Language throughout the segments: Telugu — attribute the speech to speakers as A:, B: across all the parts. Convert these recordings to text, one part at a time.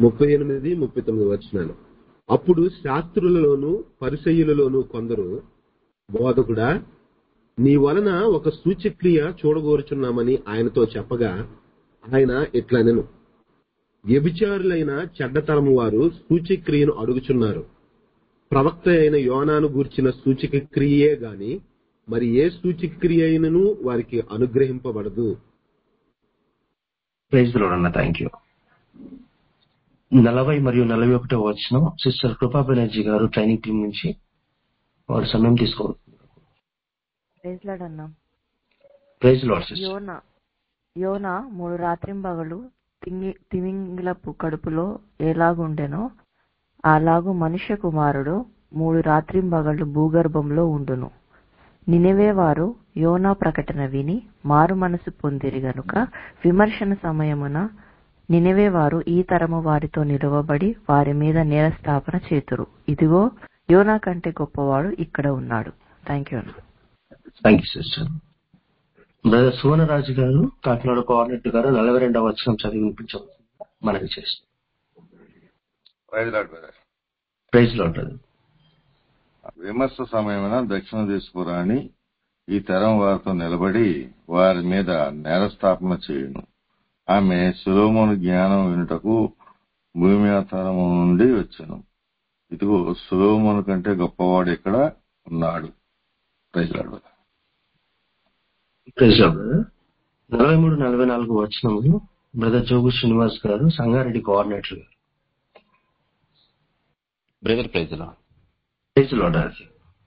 A: ముప్పై ఎనిమిది ముప్పై తొమ్మిది వచ్చినాను అప్పుడు శాస్త్రులలోను పరిసయ్యులలోను కొందరు బోధకుడా నీ వలన ఒక సూచక్రియ చూడగోరుచున్నామని ఆయనతో చెప్పగా ఆయన ఇట్లనెను వ్యభిచారులైన చెడ్డతరము వారు సూచక్రియను అడుగుచున్నారు ప్రవక్త అయిన యోనాను గూర్చిన సూచక క్రియే గాని మరి ఏ సూచక్రియ అయినను వారికి అనుగ్రహింపబడదు
B: ప్రైజ్ లోడ్ అన్న థ్యాంక్ యూ నలభై మరియు నలభై ఒకటో వచ్చిన సిస్టర్ కృపా బెనర్జీ గారు ట్రైనింగ్ టీం నుంచి వారు సమయం తీసుకోవాలి
C: ప్రైజ్ లార్డ్ అన్నా
B: ప్రైజ్ లాడ్ సిస్టర్
C: యోన యోన మూడు రాత్రింబగలు తింగి తిమింగిలపు కడుపులో ఎలాగుండెనో అలాగు మనుష్య కుమారుడు మూడు రాత్రింబగళ్ళు భూగర్భంలో ఉండును నినివే వారు యోనా ప్రకటన విని మారు మనసు పొందిరి గనుక విమర్శన సమయమున నినివే వారు ఈ తరము వారితో నిలువబడి వారి మీద నేరస్థాపన చేతురు ఇదిగో యోనా కంటే గొప్పవాడు ఇక్కడ ఉన్నాడు థ్యాంక్ యూ అన్న
B: thank you sister brother Suvarnaraju గారు కాకినాడ కోఆర్డినేటర్ గారు నలభై రెండవ వచనం చదివి వినిపించవచ్చు మనకి చేస్తారు
D: praise lord brother
B: praise lord brother
D: విమర్శ సమయమున దక్షిణ తీసుకురాని ఈ తరం వారితో నిలబడి వారి మీద నేరస్థాపన చేయును ఆమె సులోమును జ్ఞానం వినుటకు భూమి ఆధారము నుండి వచ్చాను ఇదిగో సులోమును కంటే గొప్పవాడు ఇక్కడ ఉన్నాడు praise lord brother
B: praise lord brother నలభై మూడు నలభై నాలుగు వచనములు బ్రదర్ జోగు శ్రీనివాస్ గారు సంగారెడ్డి కోఆర్డినేటర్ గారు
E: బ్రదర్ ప్రైజ్లో
B: ప్రైజ్ లాడ్ అది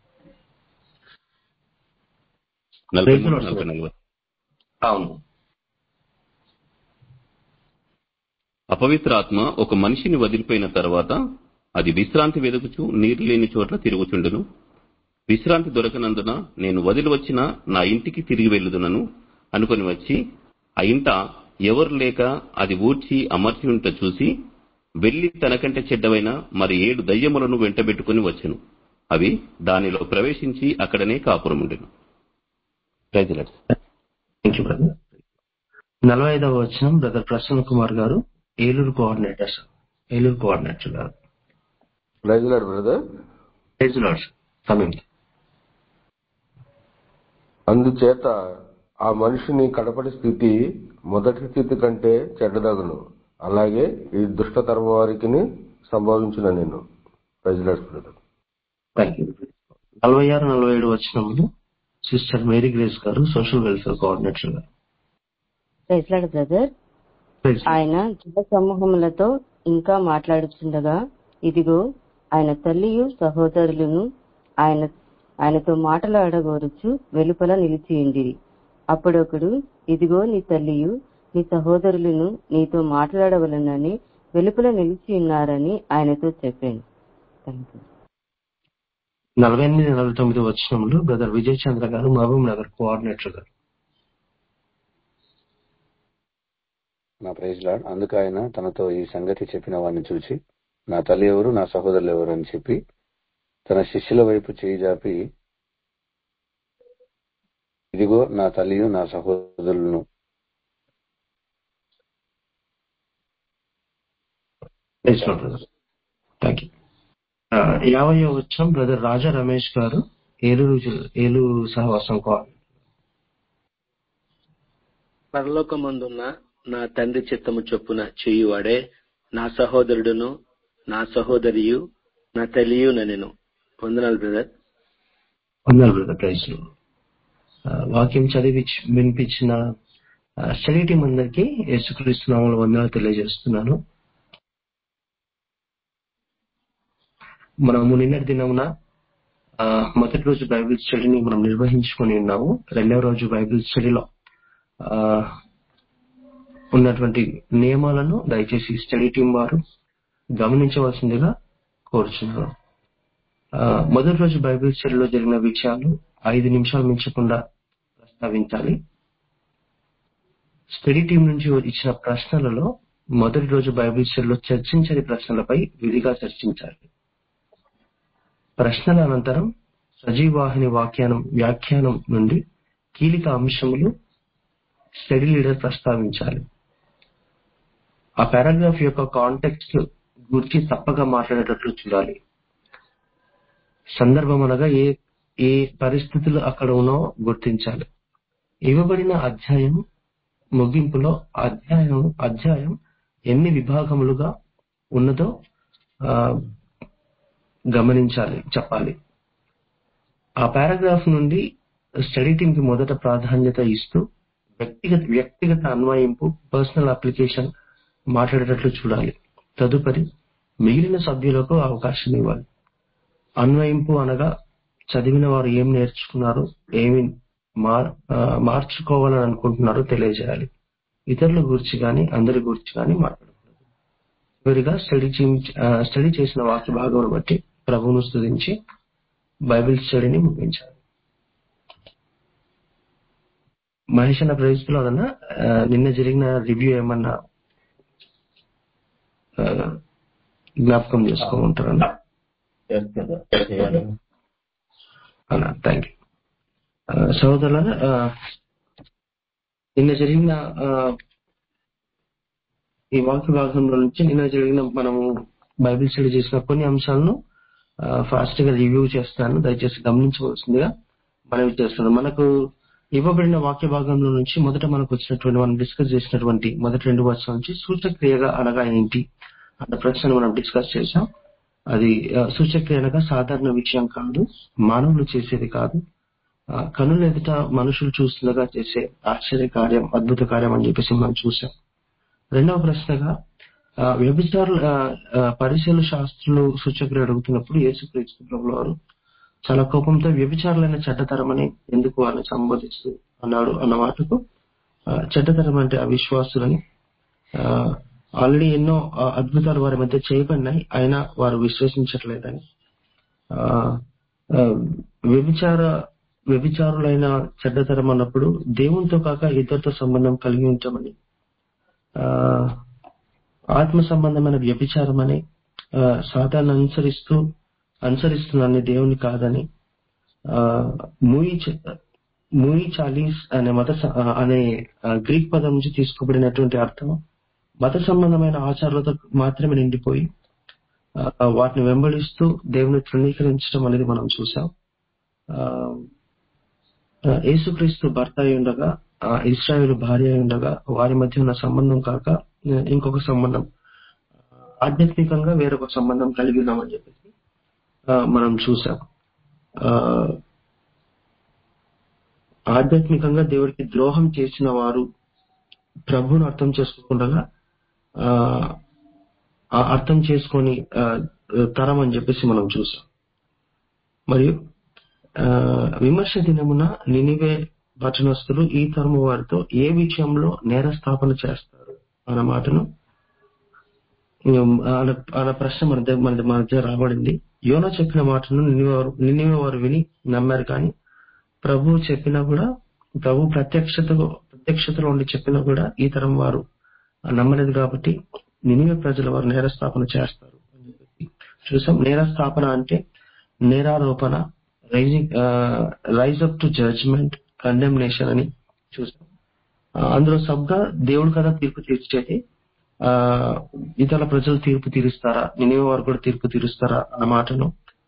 E: నలభై
B: Praise the
E: మూడు
B: Lord,
E: నలభై
B: sir.
E: నాలుగు
B: అవును
E: అపవిత్ర ఆత్మ ఒక మనిషిని వదిలిపోయిన తర్వాత అది విశ్రాంతి వెదుకుచు నీరు లేని చోట్ల తిరుగుచుండును విశ్రాంతి దొరకనందున నేను వదిలి వచ్చిన నా ఇంటికి తిరిగి వెళ్ళుదునను అనుకొని వచ్చి ఆ ఇంట ఎవరు లేక అది ఊడ్చి అమర్చి ఉంట చూసి వెళ్లి తనకంటే చెడ్డవైన మరి ఏడు దయ్యములను వెంటబెట్టుకుని వచ్చెను అవి దానిలో ప్రవేశించి అక్కడనే కాపురముండెను ప్రజలు
B: థ్యాంక్ యూ బ్రదర్ నలభై ఐదవ వచనం బ్రదర్ ప్రసన్న కుమార్ గారు Eluru coordinator sir Eluru coordinator గారు
F: praise lord brother
B: praise lord సమయం
F: అందుచేత ఆ మనిషిని కడపటి స్థితి మొదటి స్థితి కంటే చెడ్డదగును అలాగే ఈ దుష్టతరం వారికి సంభవించిన నేను praise lord brother
B: thank you నలభై ఆరు నలభై ఏడు వచనములు సిస్టర్ మేరీ గ్రేస్ గారు సోషల్ వెల్ఫేర్ కోఆర్డినేటర్ గారు
G: ప్రైజ్లాడ్ బ్రదర్
B: ప్రైజ్ లార్డ్.
G: ఆయన జన సమూహములతో ఇంకా మాట్లాడుచుండగా ఇదిగో ఆయన తల్లియు సహోదరులను ఆయన ఆయనతో మాటలాడగోరుచు వెలుపల నిలిచియుండిరి అప్పుడొకడు ఇదిగో నీ తల్లియు నీ సహోదరులను నీతో మాట్లాడవలనని వెలుపల నిలిచి ఉన్నారని ఆయనతో చెప్పాను థ్యాంక్ యూ
B: నలభై ఎనిమిది నలభై తొమ్మిది వచనములు బ్రదర్ విజయ్ చంద్ర గారు మహబూబ్ నగర్ కోఆర్డినేటర్ గారు
H: నా ప్రైజ్ లాడ్ అందుకు ఆయన తనతో ఈ సంగతి చెప్పిన వాడిని చూచి నా తల్లి ఎవరు నా సహోదరులు ఎవరు అని చెప్పి తన శిష్యుల వైపు చేయి జాపి ఇదిగో నా తల్లియు నా సహోదరులను
B: praise lord brother thank you ఆ, యాభైవ వచ్చం బ్రదర్ రాజా రమేష్ గారు ఏలూరు జిల్లా- ఏలూరు సహవాసం కోఆర్డినేటర్
I: పరలోకమందున్న నా తండ్రి చిత్తము చొప్పున చేయువాడే నా సహోదరుడును నా సహోదరియు నా తల్లియు నన్ను వందనాలు బ్రదర్
B: వందనాలు బ్రదర్ ప్రైజ్ లో ఆ, వాక్యం చదివి వినిపించిన ఆ, స్టడీ టీం అందరికీ యేసుక్రీస్తు నామంలో వందనాలు తెలియజేస్తున్నాను మనము నిన్నటి దినమున ఆ, మొదటి రోజు బైబిల్ స్టడీని మనం నిర్వహించుకొని ఉన్నాము రెండవ రోజు బైబిల్ స్టడీలో ఆ, ఉన్నటువంటి నియమాలను దయచేసి స్టడీ టీం వారు గమనించవలసిందిగా కోరుచున్నాను ఆ, మొదటి రోజు బైబిల్ స్టడీలో జరిగిన విషయాలు ఐదు నిమిషాలు మించకుండా ప్రస్తావించాలి స్టడీ టీం నుంచి ఇచ్చిన ప్రశ్నలలో మొదటి రోజు బైబిల్ స్టడీలో చర్చించని ప్రశ్నలపై విధిగా చర్చించాలి ప్రశ్నల అనంతరం సజీవాహిని వాఖ్యానం వ్యాఖ్యానం నుండి కీలక అంశములు స్టడీ లీడర్ ప్రస్తావించాలి ఆ పారాగ్రాఫ్ యొక్క కాంటెక్స్ట్ గురించి తప్పగా మాట్లాడేటట్లు చూడాలి సందర్భం అనగా ఏ ఏ పరిస్థితులు అక్కడ ఉన్నో గుర్తించాలి ఇవ్వబడిన అధ్యాయం ముగింపులో అధ్యాయం అధ్యాయం ఎన్ని విభాగములుగా ఉన్నదో ఆ, గమనించాలి చెప్పాలి ఆ పారాగ్రాఫ్ నుండి స్టడీ టీమ్ కి మొదట ప్రాధాన్యత ఇస్తూ వ్యక్తిగత వ్యక్తిగత అన్వయింపు పర్సనల్ అప్లికేషన్ మాట్లాడేటట్లు చూడాలి తదుపరి మిగిలిన సభ్యులకు అవకాశం ఇవ్వాలి అన్వయింపు అనగా చదివిన వారు ఏం నేర్చుకున్నారు ఏమి మార్- ఆ, మార్చుకోవాలని అనుకుంటున్నారో తెలియజేయాలి ఇతరుల గురించి కానీ అందరి గురించి కానీ మాట్లాడకూడదు చివరిగా స్టడీ చే- ఆ, స్టడీ చేసిన వాక్య భాగం బట్టి ప్రభువును స్తుతించి బైబిల్ స్టడీని ముగించాలి మహేష్ అన్న ప్రవేశంలో అదన్నా ఆ, నిన్న జరిగిన రివ్యూ ఏమన్నా ఆ, జ్ఞాపకం చేసుకోమంటారన్నా
E: ఎస్ కదా చేయాలి
B: అన్నా థ్యాంక్ యూ సోదరుల నిన్న జరిగిన ఆ, ఈ వాక్య భాగంలో నుంచి నిన్న జరిగిన మనము బైబిల్ స్టడీ చేసిన కొన్ని అంశాలను ఫాస్ట్ గా రివ్యూ చేస్తాను దయచేసి గమనించవలసిందిగా మనవి చేస్తున్నాను మనకు ఇవ్వబడిన వాక్య భాగంలో నుంచి మొదట మనకు వచ్చినటువంటి మనం డిస్కస్ చేసినటువంటి మొదటి రెండు వర్షాల నుంచి సూచక్రియగా అనగా ఏంటి అన్న ప్రశ్నను మనం డిస్కస్ చేశాం అది ఆ, సూచక్రియ అనగా సాధారణ విషయం కాదు మానవులు చేసేది కాదు ఆ, కనుల ఎదుట మనుషులు చూస్తుండగా చేసే ఆశ్చర్య కార్యం అద్భుత కార్యం అని చెప్పేసి మనం చూసాం రెండవ ప్రశ్నగా ఆ, వ్యభిచారులు ఆ, ఆ, పరిశీల శాస్త్రులు సూచక్రియ అడుగుతున్నప్పుడు యేసుక్రీస్తు ప్రభుల వారు చాలా కోపంతో వ్యభిచారులైన చెడ్డతరమని ఎందుకు అని సంబోధిస్తూ అన్నాడు అన్న మాటకు ఆ, చెడ్డతరం అంటే అవిశ్వాసులని ఆల్రెడీ ఎన్నో ఆ, అద్భుతాలు వారి మధ్య చేయబడినాయి అయినా వారు విశ్వసించట్లేదని ఆ, ఆ, వ్యభిచార వ్యభిచారులైన చెడ్డతరం అన్నప్పుడు దేవునితో కాక ఇద్దరితో సంబంధం కలిగి ఉంటామని ఆ, ఆత్మ సంబంధమైన వ్యభిచారం అని సాతాన్ని అనుసరిస్తూ అనుసరిస్తున్నాన్ని దేవుని కాదని ఆ, మూయి చ- మూయి చాలీస్ అనే మత స- ఆ, అనే ఆ, గ్రీక్ పదం నుంచి తీసుకోబడినటువంటి అర్థం మత సంబంధమైన ఆచారాలతో మాత్రమే నిండిపోయి ఆ, వాటిని వెంబడిస్తూ దేవుని తృణీకరించడం అనేది మనం చూసాం ఆ, ఆ, యేసుక్రీస్తు భర్త అయి ఉండగా ఆ, ఇస్రాయేలు భార్య అయి ఉండగా వారి మధ్య ఉన్న సంబంధం కాక ఆ, ఇంకొక సంబంధం ఆధ్యాత్మికంగా వేరొక సంబంధం కలిగి ఉన్నామని చెప్పేసి ఆ, మనం చూసాం ఆ, ఆధ్యాత్మికంగా దేవుడికి ద్రోహం చేసిన వారు ప్రభువును అర్థం చేసుకోకుండా ఆ, ఆ అర్థం చేసుకొని ఆ, తరం అని చెప్పేసి మనం చూసాం మరియు ఆ, విమర్శ దినమున నినివే పట్టణస్తులు ఈ తరము వారితో ఏ విషయంలో నేర స్థాపన చేస్తారు అన్న మాటను ఉమ్, అన్న అన్న ప్రశ్న మన దగ్గర మన మన దగ్గర రాబడింది యోనా చెప్పిన మాటను నినివే వారు నినివే వారు విని నమ్మారు కానీ ప్రభు చెప్పినా కూడా ప్రభు ప్రత్యక్షత ప్రత్యక్షతలో ఉండి చెప్పినా కూడా ఈ తరం వారు నమ్మలేదు కాబట్టి నినివే ప్రజల వారు నేరస్థాపన చేస్తారు అని చెప్పేసి చూసాం నేరస్థాపన అంటే నేరారోపణ rising rise up to judgement condemnation అని చూసాం ఆ, అందులో సబ్గా దేవుడు కదా తీర్పు తీర్చేది ఆ ఇతర ప్రజలు తీర్పు తీరుస్తారా నినివే వారు కూడా తీర్పు తీరుస్తారా అన్న మాటను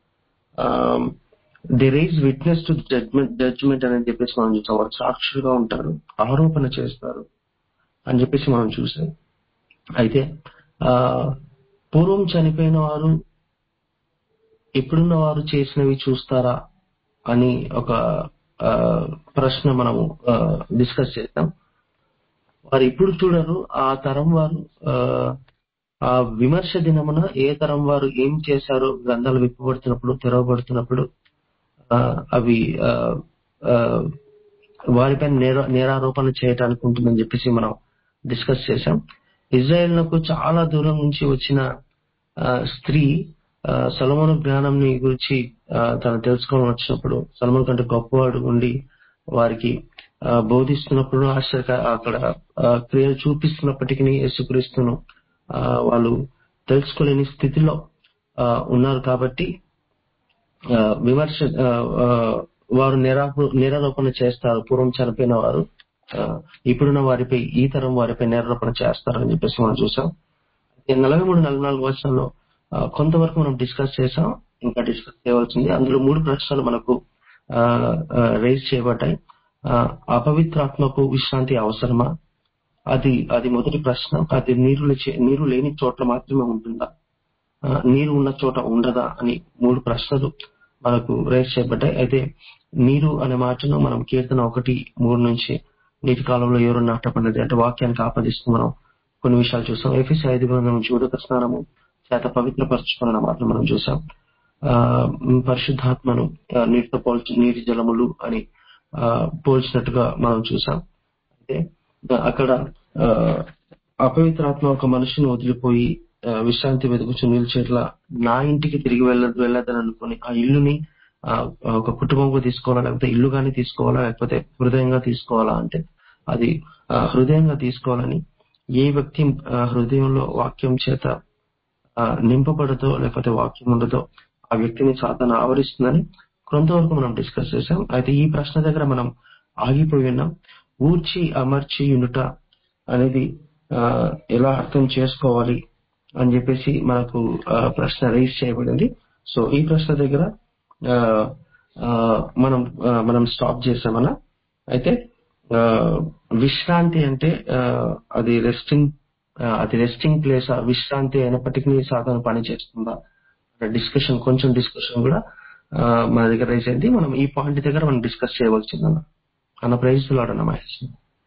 B: they rise witness to judgement judgement అని చెప్పేసి మనం చూసాం వారు సాక్షులుగా ఉంటారు ఆరోపణ చేస్తారు అని చెప్పేసి మనం చూసాం అయితే ఆ పూర్వం చనిపోయిన వారు ఇప్పుడున్న వారు చేసినవి చూస్తారా అని ఒక ఆ, ప్రశ్న మనము డిస్కస్ చేద్దాం వారు ఇప్పుడు చూడరు ఆ తరం వారు ఆ, ఆ విమర్శ దినమున ఏ తరం వారు ఏం చేశారో గ్రంథాలు విప్పబడుతున్నప్పుడు తెరవబడుతున్నప్పుడు ఆ, అవి ఆ, ఆ, వారిపైన నేర నేరారోపణ చేయడానికి ఉంటుందని చెప్పేసి మనం డిస్కస్ చేశాం ఇజ్రాయెల్ నాకు చాలా దూరం నుంచి వచ్చిన ఆ, స్త్రీ ఆ, సొలొమోను జ్ఞానంని గురించి ఆ, తను తెలుసుకోవడం వచ్చినప్పుడు సొలొమోను కంటే గొప్పవాడు ఉండి వారికి ఆ, బోధిస్తున్నప్పుడు ఆశ్చర్య అక్కడ ఆ, క్రియలు చూపిస్తున్నప్పటికీ యేసుక్రీస్తును ఆ, వాళ్ళు తెలుసుకోలేని స్థితిలో ఆ, ఉన్నారు కాబట్టి ఆ, విమర్శ ఆ, ఆ, వారు నిరాప నిరారోపణ చేస్తారు పూర్వం చనిపోయిన వారు ఆ, ఇప్పుడున్న వారిపై ఈ తరం వారిపై నేరారోపణ చేస్తారని చెప్పేసి మనం చూసాం ఈ నలభై మూడు నలభై నాలుగు వర్షాల్లో కొంతవరకు మనం డిస్కస్ చేసాం ఇంకా డిస్కస్ చేయవలసింది అందులో మూడు ప్రశ్నలు మనకు రేజ్ చేయబడ్డాయి ఆ, అపవిత్రాత్మకు విశ్రాంతి అవసరమా అది అది మొదటి ప్రశ్న అది నీరు లేచే- నీరు లేని చోట్ల మాత్రమే ఉంటుందా ఆ, నీరు ఉన్న చోట ఉండదా అని మూడు ప్రశ్నలు మనకు రేస్ చేయబడ్డాయి అయితే నీరు అనే మాటను మనం కీర్తన ఒకటి మూడు నుంచి నీటి కాలంలో ఎవరు నాటపడినది అంటే వాక్యానికి ఆపాదిస్తూ మనం కొన్ని విషయాలు చూసాం ఎఫ్ఎస్ ఐదు గ్రంథం నుంచి ఉదక స్నానము చేత పవిత్రపరచుకున్న మాటలు మనం చూసాం ఆ ఉమ్, పరిశుద్ధాత్మను ఆ, నీటితో పోల్చి నీటి జలములు అని ఆ, పోల్చినట్టుగా మనం చూసాం అయితే ఆ, అక్కడ ఆ, అపవిత్రాత్మ ఒక మనిషిని వదిలిపోయి ఆ, విశ్రాంతి వెతుకుచు నిలిచేట్లా నా ఇంటికి తిరిగి వెళ్ళ వెళ్ళదని అనుకుని ఆ ఇల్లుని ఆ, ఒక కుటుంబంగా తీసుకోవాలా లేకపోతే ఇల్లుగానే తీసుకోవాలా లేకపోతే హృదయంగా తీసుకోవాలా అంటే అది ఆ, హృదయంగా తీసుకోవాలని ఏ వ్యక్తి ఆ, హృదయంలో వాక్యం చేత ఆ, నింపబడదో లేకపోతే వాక్యం ఉండదో ఆ వ్యక్తిని సాధన ఆవరిస్తుందని కొంతవరకు మనం డిస్కస్ చేసాం అయితే ఈ ప్రశ్న దగ్గర మనం ఆగిపోయి ఉన్నాం ఊర్చి అమర్చి ఉండుట అనేది ఆ, ఎలా అర్థం చేసుకోవాలి అని చెప్పేసి మనకు ఆ, ప్రశ్న రైజ్ చేయబడింది సో ఈ ప్రశ్న దగ్గర ఆ, ఆ, మనం ఆ, మనం స్టాప్ చేసామన్నా అయితే ఆ, విశ్రాంతి అంటే ఆ, అది రెస్టింగ్ అది రెస్టింగ్ ప్లేస్ విశ్రాంతి అయినప్పటికీ సాధన పని చేస్తుందా డిస్కషన్ కొంచెం డిస్కషన్ కూడా ఆ, మన దగ్గర రైజ్ అయింది మనం ఈ పాయింట్ దగ్గర మనం డిస్కస్ చేయవలసిందన్న అన్న ప్రైజ్ లాడన్న మహేష్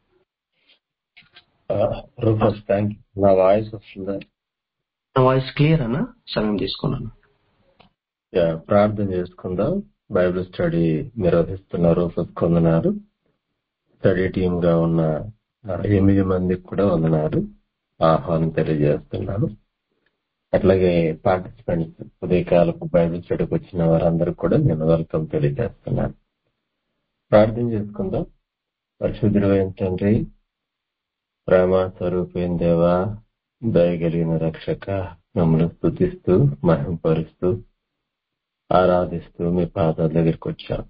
H: రూపస్ థ్యాంక్ నా వాయిస్ వస్తుందా
B: నా వాయిస్ క్లియర్ అన్న సమయం తీసుకున్నాను
H: యా, ప్రార్థన చేసుకుందాం బైబిల్ స్టడీ నిర్వహిస్తున్న రూపస్ కొందనారు స్టడీ టీమ్ గా ఉన్న ఆ, ఎనిమిది మందికి కూడా వందనాలు ఆహ్వానం తెలియజేస్తున్నాను అట్లాగే పార్టిసిపెంట్స్ ఉదయకాలపు బైబిల్ స్టడీకి వచ్చిన వారందరికీ కూడా నేను వెల్కమ్ తెలియజేస్తున్నాను ప్రార్థన చేసుకుందాం పరిశుద్ధుడు తండ్రి ప్రేమ స్వరూపైన దేవా దయగలిగిన రక్షక మమ్మల్ని స్థుతిస్తూ మహింపరుస్తూ ఆరాధిస్తూ మీ పాదాల దగ్గరికి వచ్చాం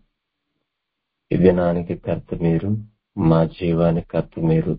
H: ఈ దినానికి కర్త మీరు మా జీవానికి కర్త మీరు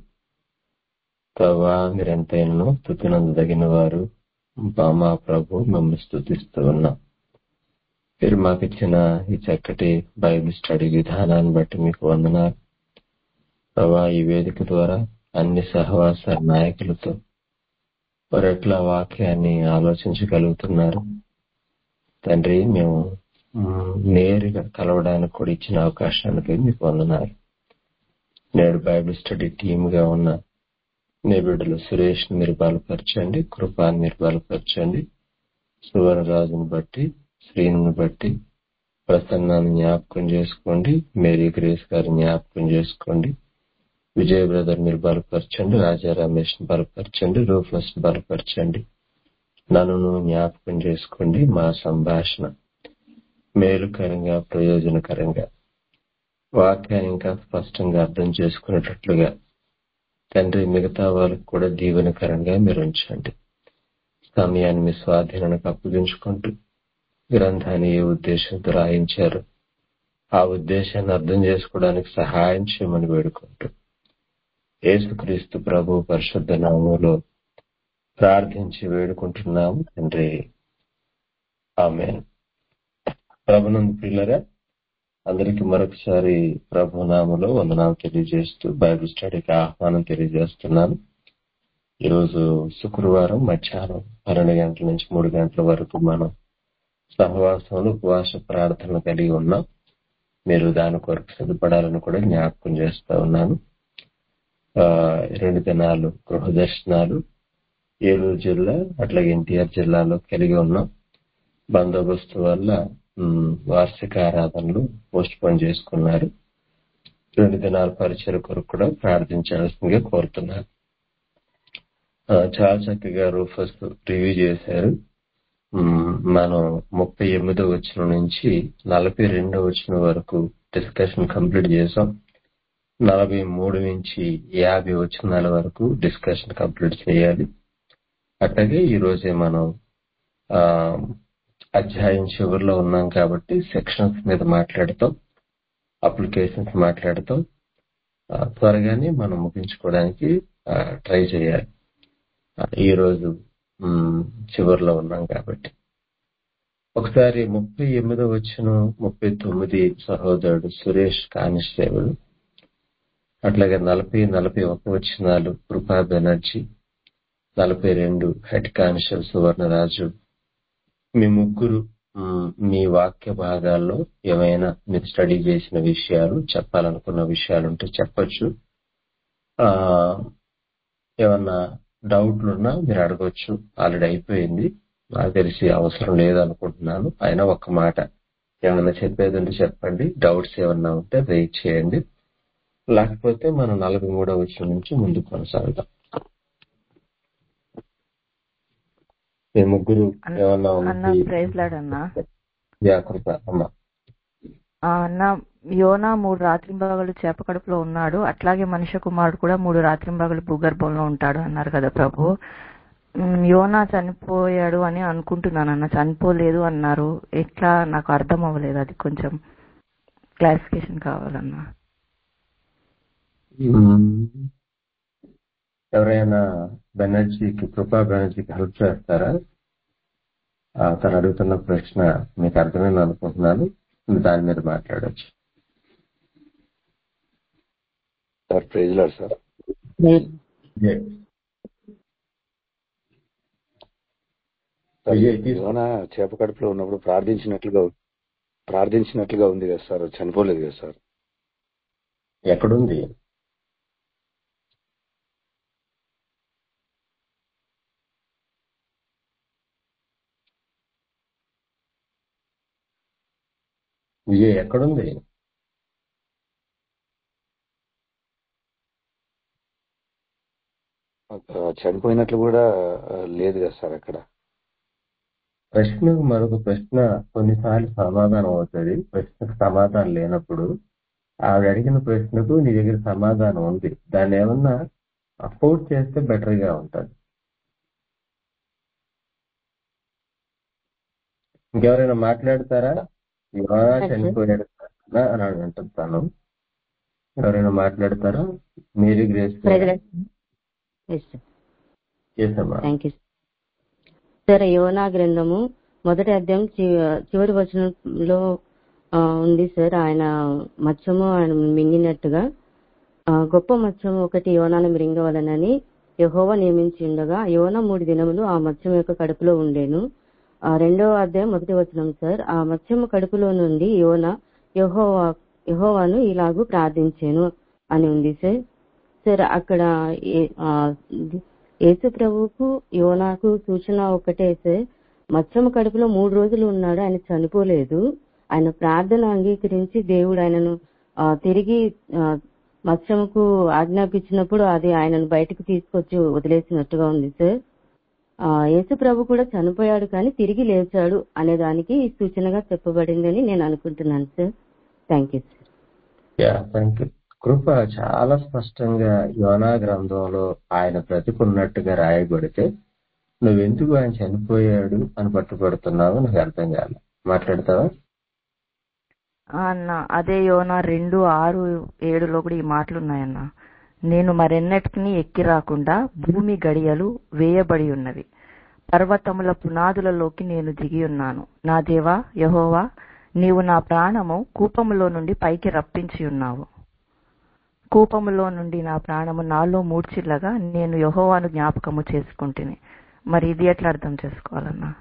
H: ప్రభా మీరెంతైనా స్థుతినందదగిన వారు మా- మా ప్రభు మిమ్మల్ని స్థుతిస్తూ ఉన్నాం మీరు మాకు ఇచ్చిన ఈ చక్కటి బైబిల్ స్టడీ విధానాన్ని బట్టి మీకు వందనాలు ప్రభా ఈ వేదిక ద్వారా అన్ని సహవాస నాయకులతో వారు ఎట్లా వాక్యాన్ని ఆలోచించగలుగుతున్నారు తండ్రి మేము మ్, నేరుగా కలవడానికి కూడా ఇచ్చిన అవకాశానికి మీకు వందనాలు నేడు బైబిల్ స్టడీ టీమ్ గా ఉన్న నీ బిడ్డలు సురేష్ ని మీరు బలపరచండి కృపాన్ని మీరు బలపరచండి సువర్ణరాజుని బట్టి శ్రీని బట్టి ప్రసన్నాన్ని జ్ఞాపకం చేసుకోండి మేరీ గ్రేస్ గారిని జ్ఞాపకం చేసుకోండి విజయ్ బ్రదర్ మీరు బలపరచండి రాజా రమేష్ ని బలపరచండి రూఫస్ ని బలపరచండి నన్ను జ్ఞాపకం చేసుకోండి మా సంభాషణ మేలుకరంగా ప్రయోజనకరంగా వాక్యాన్ని ఇంకా స్పష్టంగా అర్థం చేసుకునేటట్లుగా తండ్రి మిగతా వాళ్ళకు కూడా దీవెనకరంగా మీరు ఉంచండి సమయాన్ని మీ స్వాధీనానికి అప్పగించుకుంటూ గ్రంథాన్ని ఏ ఉద్దేశంతో రాయించారు ఆ ఉద్దేశాన్ని అర్థం చేసుకోవడానికి సహాయం చేయమని వేడుకుంటూ యేసుక్రీస్తు ప్రభు పరిశుద్ధ నామంలో ప్రార్థించి వేడుకుంటున్నాము తండ్రి ఆమె ప్రభునందు పిల్లరా అందరికీ మరొకసారి ప్రభు నామలో వందనాలు తెలియజేస్తూ బైబిల్ స్టడీకి ఆహ్వానం తెలియజేస్తున్నాను ఈరోజు శుక్రవారం మధ్యాహ్నం పన్నెండు గంటల నుంచి మూడు గంటల వరకు మనం సహవాసంలో ఉపవాస ప్రార్థనలు కలిగి ఉన్నాం మీరు దాని కొరకు సిద్ధపడాలని కూడా జ్ఞాపకం చేస్తా ఉన్నాను ఆ, రెండు దినాలు గృహ దర్శనాలు ఏలూరు జిల్లా అట్లాగే ఎన్టీఆర్ జిల్లాలో కలిగి ఉన్నాం బందోబస్తు వల్ల ఉమ్, వార్షిక ఆరాధనలు పోస్ట్ పోన్ చేసుకున్నారు రెండు దినాల పరిచయ కొరకు కూడా ప్రార్థించాల్సిందిగా కోరుతున్నాను ఆ, చాలా చక్కగా రూఫస్ రివ్యూ చేశారు ఉమ్, మనం ముప్పై ఎనిమిదో వచ్చిన నుంచి నలభై రెండో వచ్చిన వరకు డిస్కషన్ కంప్లీట్ చేసాం నలభై మూడు నుంచి యాభై వచనాల వరకు డిస్కషన్ కంప్లీట్ చేయాలి అట్లాగే ఈ రోజే మనం ఆ అధ్యాయం చివరిలో ఉన్నాం కాబట్టి సెక్షన్స్ మీద మాట్లాడతాం అప్లికేషన్స్ మాట్లాడతాం ఆ, త్వరగానే మనం ముగించుకోవడానికి ట్రై చేయాలి ఆ, ఈ రోజు మ్, చివరిలో ఉన్నాం కాబట్టి ఒకసారి ముప్పై ఎనిమిదో వచ్చిన ముప్పై తొమ్మిది సహోదరుడు సురేష్ కానిస్టేబుల్ అట్లాగే నలభై నలభై ఒక వచ్చినాలు కృపా బెనర్జీ నలభై రెండు హెడ్ కానిస్టేబుల్ సువర్ణరాజు మీ ముగ్గురు మ్, మీ వాక్య భాగాల్లో ఏమైనా మీరు స్టడీ చేసిన విషయాలు చెప్పాలనుకున్న విషయాలు ఉంటే చెప్పొచ్చు ఆ ఏమన్నా డౌట్లు ఉన్నా మీరు అడగొచ్చు ఆల్రెడీ అయిపోయింది నాకు తెలిసి అవసరం లేదనుకుంటున్నాను అయినా ఒక్క మాట ఏమన్నా చెప్పేది ఉంటే చెప్పండి డౌట్స్ ఏమన్నా ఉంటే వెయిట్ చేయండి లేకపోతే మనం నలభై మూడో వచ్చిన నుంచి ముందుకు కొనసాగుదాం మీ ముగ్గురు
C: అన్న
H: ఏమన్నా
C: అన్న
H: ఉంది
C: ప్రైజ్ లాడ్ అన్న
H: జాగ్రత్త అమ్మ
C: ఆ, అన్న యోనా మూడు రాత్రింబగలు చేప కడుపులో ఉన్నాడు అట్లాగే మనుష్య కుమారుడు కూడా మూడు రాత్రింబగలు భూగర్భంలో ఉంటాడు అన్నారు కదా ప్రభు మ్, యోనా చనిపోయాడు అని అనుకుంటున్నాను అన్న చనిపోలేదు అన్నారు ఎట్లా నాకు అర్థం అవ్వలేదు అది కొంచెం క్లారిఫికేషన్ కావాలన్నా
H: మ్మ్. ఎవరైనా బెనర్జీకి కృపా బెనర్జీకి హెల్ప్ చేస్తారా ఆ, తను అడుగుతున్న ప్రశ్న మీకు అర్థమైంది అనుకుంటున్నాను మీరు దాని మీద మాట్లాడొచ్చు
J: sir praise lord sir
H: Vijay
J: sir
H: Vijay తీసుకో
J: యోన చేప కడుపులో ఉన్నప్పుడు ప్రార్థించినట్లుగా ప్రార్థించినట్లుగా ఉంది కదా సార్ చనిపోలేదు కదా సార్
H: ఎక్కడుంది విజయ్ ఎక్కడుంది
J: ఆ, చనిపోయినట్లు కూడా ఆ, లేదు కదా సార్ అక్కడ
H: ప్రశ్నకు మరొక ప్రశ్న కొన్నిసార్లు సమాధానం అవుతుంది ప్రశ్నకు సమాధానం లేనప్పుడు ఆవిడ అడిగిన ప్రశ్నకు నీ దగ్గర సమాధానం ఉంది దాన్ని ఏమన్నా అఫోర్డ్ చేస్తే బెటర్ గా ఉంటుంది ఇంకెవరైనా మాట్లాడతారా యోనా చనిపోయాడు కదా అని అంటున్నాను ఎవరైనా మాట్లాడతారా మేరీ గ్రేస్ గారా? చేసామా
G: థ్యాంక్ యూ సరే యోనా గ్రంథము మొదటి అధ్యాయం చి- చివరి వచనంలో ఆ, ఉంది సార్ ఆయన మత్స్యము ఆయన మింగినట్టుగా ఆ, గొప్ప మత్స్యము ఒకటి యోనాను మింగవలనని యహోవా నియమించి ఉండగా యోన మూడు దినములు ఆ మత్స్యం యొక్క కడుపులో ఉండేను ఆ రెండవ అధ్యాయం మొదటి వచనం సార్ ఆ మత్స్యము కడుపులో నుండి యోన యహోవా యహోవాను ఇలాగూ ప్రార్థించాను అని ఉంది సార్ సార్ అక్కడ ఏ- ఆ, యేసు ప్రభువుకు యోనాకు సూచన ఒకటే సార్ మత్స్యము కడుపులో మూడు రోజులు ఉన్నాడు ఆయన చనిపోలేదు ఆయన ప్రార్థన అంగీకరించి దేవుడు ఆయనను ఆ, తిరిగి ఆ, మత్స్యముకు ఆజ్ఞాపించినప్పుడు అది ఆయనను బయటకు తీసుకొచ్చి వదిలేసినట్టుగా ఉంది సార్ ఆ, యేసు ప్రభు కూడా చనిపోయాడు కానీ తిరిగి లేచాడు అనే దానికి ఈ సూచనగా చెప్పబడిందని నేను అనుకుంటున్నాను sir thank you sir
H: yeah thank you కృప చాలా స్పష్టంగా యోనా గ్రంథంలో ఆయన బ్రతికున్నట్టుగా రాయబడితే నువ్వెందుకు ఆయన చనిపోయాడు అని పట్టుబడుతున్నావు నాకు అర్థం కాదు మాట్లాడతావా
C: ఆ అన్న అదే యోన రెండు ఆరు ఏడులో కూడా ఈ మాటలు ఉన్నాయన్న నేను మరెన్నటికి ఎక్కి రాకుండా భూమి గడియలు వేయబడి ఉన్నవి పర్వతముల పునాదులలోకి నేను దిగి ఉన్నాను నా దేవా యహోవా నీవు నా ప్రాణము కూపములో నుండి పైకి రప్పించి ఉన్నావు కూపములో నుండి నా ప్రాణము నాలో మూడ్చిల్లగా నేను యహోవాను జ్ఞాపకము చేసుకుంటుని మరి ఇది ఎట్లా అర్థం చేసుకోవాలన్నా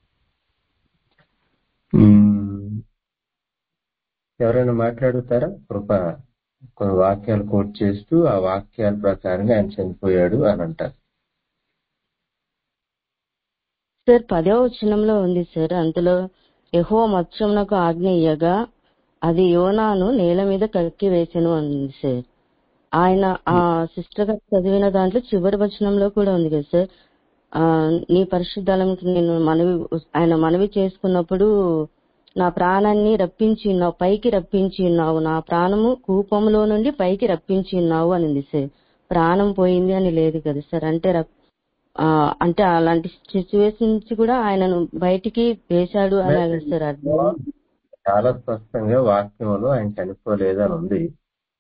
H: మ్మ్. ఎవరైనా మాట్లాడుతారా కృప కొన్ని వాక్యాలు కోట్ చేస్తూ ఆ వాక్యాల ప్రకారంగా ఆయన చనిపోయాడు అని అంటారు
G: సార్ పదో వచనంలో ఉంది సార్ అందులో యహో మత్స్యమునకు ఆజ్ఞ ఇయ్యగా అది యోనాను నేల మీద కక్కి వేసెను అని ఉంది సార్ ఆయన ఆ సిస్టర్ గారు చదివిన దాంట్లో చివరి వచనంలో కూడా ఉంది కదా సార్ ఆ నీ పరిశుద్ధాలకి నేను మనవి ఆయన మనవి చేసుకున్నప్పుడు నా ప్రాణాన్ని రప్పించి ఉన్నావు పైకి రప్పించి ఉన్నావు నా ప్రాణము కూపంలో నుండి పైకి రప్పించి ఉన్నావు అని ఉంది సార్ ప్రాణం పోయింది అని లేదు కదా సార్ అంటే రప్- ఆ, అంటే అలాంటి సిచ్యువేషన్ నుంచి కూడా ఆయనను బయటికి వేశాడు అని కదా సార్ అర్థం
H: చాలా స్పష్టంగా వాక్యంలో ఆయన చనిపోలేదు అని ఉంది